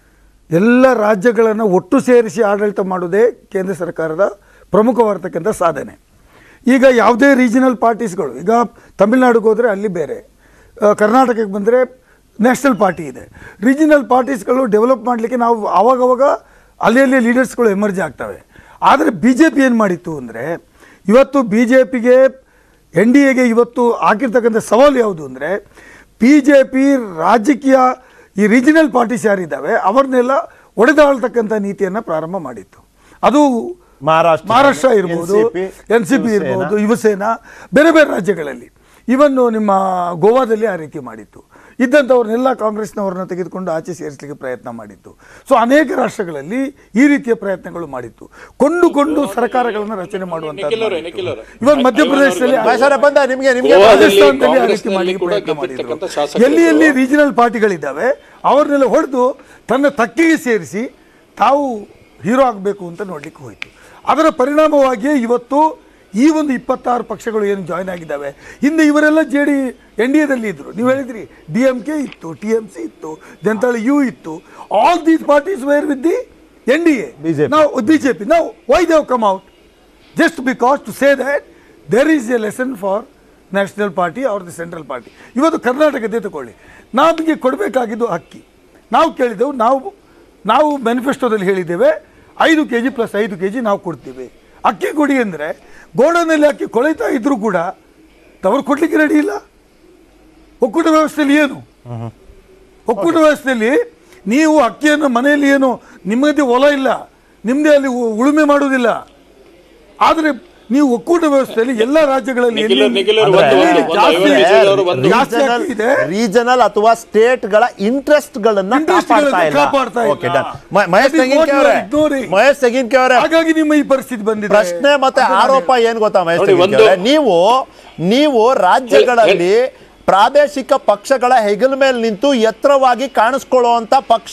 ಎಲ್ಲ ರಾಜ್ಯಗಳನ್ನು ಒಟ್ಟು ಸೇರಿಸಿ ಆಡಳಿತ ಮಾಡೋದೇ ಕೇಂದ್ರ ಸರ್ಕಾರದ ಪ್ರಮುಖವಾಗಿರ್ತಕ್ಕಂಥ ಸಾಧನೆ ಈಗ ಯಾವುದೇ ರೀಜನಲ್ ಪಾರ್ಟೀಸ್ಗಳು ಈಗ ತಮಿಳ್ನಾಡಿಗೆ ಹೋದರೆ ಅಲ್ಲಿ ಬೇರೆ ಆ, ಕರ್ನಾಟಕಕ್ಕೆ ಬಂದರೆ ನ್ಯಾಷನಲ್ ಪಾರ್ಟಿ ಇದೆ ರೀಜನಲ್ ಪಾರ್ಟೀಸ್ಗಳು ಡೆವಲಪ್ ಮಾಡಲಿಕ್ಕೆ ನಾವು ಆವಾಗವಾಗ ಅಲ್ಲಿ ಅಲ್ಲಿ ಲೀಡರ್ಸ್ಗಳು ಎಮರ್ಜಿ ಆಗ್ತವೆ ಆದರೆ ಬಿ ಜೆ ಪಿ ಏನು ಮಾಡಿತ್ತು ಅಂದರೆ ಇವತ್ತು ಬಿ ಜೆ ಪಿಗೆ ಎನ್ ಡಿ ಎಗೆ ಇವತ್ತು ಹಾಕಿರ್ತಕ್ಕಂಥ ಸವಾಲು ಯಾವುದು ಅಂದರೆ ಬಿ ಜೆ ಪಿ ರಾಜಕೀಯ ಈ ರೀಜನಲ್ ಪಾರ್ಟೀಸ್ ಯಾರಿದ್ದಾವೆ ಅವ್ರನ್ನೆಲ್ಲ ಒಡೆದಾಳ್ತಕ್ಕಂಥ ನೀತಿಯನ್ನು ಪ್ರಾರಂಭ ಮಾಡಿತ್ತು ಅದು ಮಹಾರಾಷ್ಟ್ರ ಮಹಾರಾಷ್ಟ್ರ ಇರ್ಬೋದು NCP, N C P Shiv Sena. ಇರ್ಬೋದು ಯುವಸೇನಾ ಬೇರೆ ಬೇರೆ ರಾಜ್ಯಗಳಲ್ಲಿ ಇವನ್ನು ನಿಮ್ಮ ಗೋವಾದಲ್ಲಿ ಆ ರೀತಿ ಮಾಡಿತ್ತು ಇದ್ದಂಥವ್ರನ್ನೆಲ್ಲ ಕಾಂಗ್ರೆಸ್ನವ್ರನ್ನ ತೆಗೆದುಕೊಂಡು ಆಚೆ ಸೇರಿಸಲಿಕ್ಕೆ ಪ್ರಯತ್ನ ಮಾಡಿತ್ತು ಸೊ ಅನೇಕ ರಾಷ್ಟ್ರಗಳಲ್ಲಿ ಈ ರೀತಿಯ ಪ್ರಯತ್ನಗಳು ಮಾಡಿತ್ತು ಕೊಂಡುಕೊಂಡು ಸರ್ಕಾರಗಳನ್ನು ರಚನೆ ಮಾಡುವಂತ ನಿಖಿಲ್ ಅವರೇ, ನಿಖಿಲ್ ಅವರೇ. ಇವಾಗ ಮಧ್ಯಪ್ರದೇಶದಲ್ಲಿ ಐವನ್ ಮಹೇಶ್ ಅವರೇ ಬಂದ ನಿಮ್ಗೆ ನಿಮ್ಗೆ ಗೋವಾದಲ್ಲಿ ರಾಜಸ್ಥಾನದಲ್ಲಿ ಆ ರೀತಿ ಕಾಂಗ್ರೆಸ್ನಲ್ಲಿ ಮಾಡ್ಲಿಕ್ಕೆ ಕೂಡ ಪ್ರಯತ್ನ ಗೆದ್ದಿರ್ತಕ್ಕಂಥ ಮಾಡಿದ್ರು. ಶಾಸಕರು ಎಲ್ಲಿ ಎಲ್ಲಿ ರೀಜನಲ್ ಪಾರ್ಟಿಗಳಿದ್ದಾವೆ ಅವ್ರನ್ನೆಲ್ಲ ಹೊಡೆದು ತನ್ನ ತಕ್ಕಿಗೆ ಸೇರಿಸಿ ತಾವು ಹೀರೋ ಆಗಬೇಕು ಅಂತ ನೋಡ್ಲಿಕ್ಕೆ ಹೋಯಿತು ಅದರ ಪರಿಣಾಮವಾಗಿಯೇ ಇವತ್ತು ಈ ಒಂದು ಇಪ್ಪತ್ತಾರು ಪಕ್ಷಗಳು ಏನು ಜಾಯ್ನ್ ಆಗಿದ್ದಾವೆ ಹಿಂದೆ ಇವರೆಲ್ಲ ಜೆ ಡಿ ಎನ್ ಡಿ ಎದಲ್ಲಿ ಇದ್ರು ನೀವು ಹೇಳಿದ್ರಿ ಡಿ ಎಂ ಕೆ ಇತ್ತು ಟಿ ಎಂ ಸಿ ಇತ್ತು ಜನತಾಳಿ ಯು ಇತ್ತು all these parties were with the N D A BJP. ನಾವು ಬಿ ಜೆ ಪಿ ನಾವು why they've come out just because to say that there is a lesson for national party or the central party ಇವತ್ತು ಕರ್ನಾಟಕದೇ ತಗೊಳ್ಳಿ ನಮಗೆ ಕೊಡಬೇಕಾಗಿದ್ದು ಅಕ್ಕಿ ನಾವು ಕೇಳಿದೆವು ನಾವು ನಾವು ಮ್ಯಾನಿಫೆಸ್ಟೋದಲ್ಲಿ ಹೇಳಿದ್ದೇವೆ ಐದು ಕೆ ಜಿ ಪ್ಲಸ್ ಐದು ಕೆ ಜಿ ನಾವು ಕೊಡ್ತೀವಿ ಅಕ್ಕಿ ಕೊಡಿ ಅಂದರೆ ಗೋಡನಲ್ಲಿ ಅಕ್ಕಿ ಕೊಳೆತಾ ಇದ್ರೂ ಕೂಡ ತವರು ಕೊಡ್ಲಿಕ್ಕೆ ರೆಡಿ ಇಲ್ಲ ಒಕ್ಕೂಟ ವ್ಯವಸ್ಥೆಯಲ್ಲಿ ಏನು ಒಕ್ಕೂಟ ವ್ಯವಸ್ಥೆಯಲ್ಲಿ ನೀವು ಅಕ್ಕಿಯನ್ನು ಮನೆಯಲ್ಲಿ ಏನು ನಿಮ್ಮದೇ ಹೊಲ ಇಲ್ಲ ನಿಮ್ಮದೇ ಅಲ್ಲಿ ಉ- ಉಳುಮೆ ಮಾಡುವುದಿಲ್ಲ ಆದರೆ ನೀವು ಒಕ್ಕೂಟ ವ್ಯವಸ್ಥೆಯಲ್ಲಿ ಎಲ್ಲ ರಾಜ್ಯಗಳಲ್ಲಿ ನಿಖಿಲ್ ಎಲ್ಲಿ- ನಿಖಿಲ್ ಅವರು ಅಂದ್ರೆ ಒಂದು- ಒಂದು ಜಾಸ್ತಿ ಐವನ್ ಡಿಸೈನ್ ಅವರು ಒಂದು ಜಾಸ್ತಿ ರೀಜನಲ್ ಆಗ್ತಿದೆ. ರೀಜನಲ್ ಅಥವಾ ಸ್ಟೇಟ್ ಗಳ ಇಂಟ್ರೆಸ್ಟ್ ಗಳನ್ನ Interest ಕಾಪಾಡ್ತಾ ಗಳನ್ನ ಇಲ್ಲ ಕಾಪಾಡ್ತಾ ಇಲ್ಲ. Okay, done. ಮ- ಮಹೇಶ್ That is ತೆಂಗಿನಕಾಯಿ what you ಅವರೇ are ignoring. ಮಹೇಶ್ ತೆಂಗಿನಕಾಯಿ ಅವರೇ ಹಾಗಾಗಿ ನಿಮ್ಮ ಈ ಪರಿಸ್ಥಿತಿ ಬಂದಿದೆ ಪ್ರಶ್ನೆ ಮತ್ತೆ ಅದು ನಾನು ಆರೋಪ ಏನ್ ಗೊತ್ತಾ ಮಹೇಶ್ ನೋಡಿ, ತೆಂಗಿನಕಾಯಿ ಒಂದು- ಅವರೇ? ನೀವು ನೀವು ರಾಜ್ಯಗಳಲ್ಲಿ ಪ್ರಾದೇಶಿಕ ಪಕ್ಷಗಳ ಹೆಗಲ ಮೇಲೆ ನಿಂತು ಎತ್ತರವಾಗಿ ಕಾಣಿಸ್ಕೊಳ್ಳುವಂತ ಪಕ್ಷ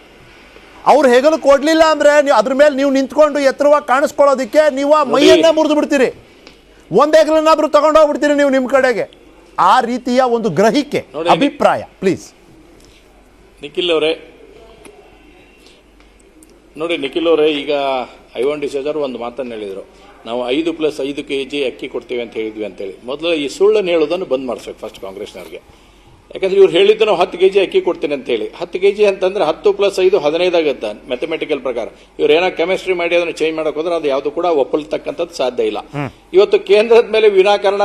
ಅವ್ರು ಹೆಗಲು ಕೊಡ್ಲಿಲ್ಲ ಅಂದ್ರೆ ನೀವು ಅದ್ರ ಮೇಲೆ ನೀವು ನಿಂತ್ಕೊಂಡು ಎತ್ತರವಾಗಿ ಕಾಣಿಸ್ಕೊಳ್ಳೋದಕ್ಕೆ ನೀವು ಆ ಮೈಯನ್ನೇ ಮುರಿದು ಬಿಡ್ತೀರಿ ಒಂದ್ ಹೆಗಲನ್ನಾದ್ರೂ ತಗೊಂಡು ಹೋಗ್ಬಿಡ್ತೀರಿ ನೀವು ನಿಮ್ ಕಡೆಗೆ ಆ ರೀತಿಯ ಒಂದು ಗ್ರಹಿಕೆ ನೋಡಿ, ಅಭಿಪ್ರಾಯ ಪ್ಲೀಸ್ ನಿಖಿಲ್ ಅವರೇ ನೋಡಿ ನಿಖಿಲ್ ಅವರೇ ಈಗ ಐವನ್ ಡಿಸೇಜರ್ ಒಂದು ಮಾತನ್ನು ಹೇಳಿದರು ನಾವು ಐದು ಪ್ಲಸ್ ಐದು ಕೆ ಜಿ ಅಕ್ಕಿ ಕೊಡ್ತೀವಿ ಅಂತ ಹೇಳಿದ್ವಿ ಅಂತೇಳಿ ಮೊದಲು ಈ ಸುಳ್ಳನ್ನು ಹೇಳೋದನ್ನು ಬಂದ್ ಮಾಡಿಸ್ಬೇಕು ಫಸ್ಟ್ ಕಾಂಗ್ರೆಸ್ನವ್ರಿಗೆ ಯಾಕಂದ್ರೆ ಇವ್ರು ಹೇಳಿದ್ದು ನಾವು ಹತ್ತು ಕೆ ಜಿ ಅಕ್ಕಿ ಕೊಡ್ತೀನಿ ಅಂತ ಹೇಳಿ ಹತ್ತು ಕೆ ಜಿ ಅಂತಂದ್ರೆ ಹತ್ತು ಪ್ಲಸ್ ಐದು ಹದಿನೈದು ಆಗುತ್ತೆ ಮ್ಯಾಥಮೆಟಿಕಲ್ ಪ್ರಕಾರ ಇವ್ರು ಏನೋ ಕೆಮಿಸ್ಟ್ರಿ ಮಾಡಿ ಅದನ್ನು ಚೇಂಜ್ ಮಾಡಕ್ ಹೋದ್ರೆ ಅದು ಯಾವುದು ಕೂಡ ಒಪ್ಪಲ್ತಕ್ಕಂಥದ್ದು ಸಾಧ್ಯ ಇಲ್ಲ ಇವತ್ತು ಕೇಂದ್ರದ ಮೇಲೆ ವಿನಾಕಾರಣ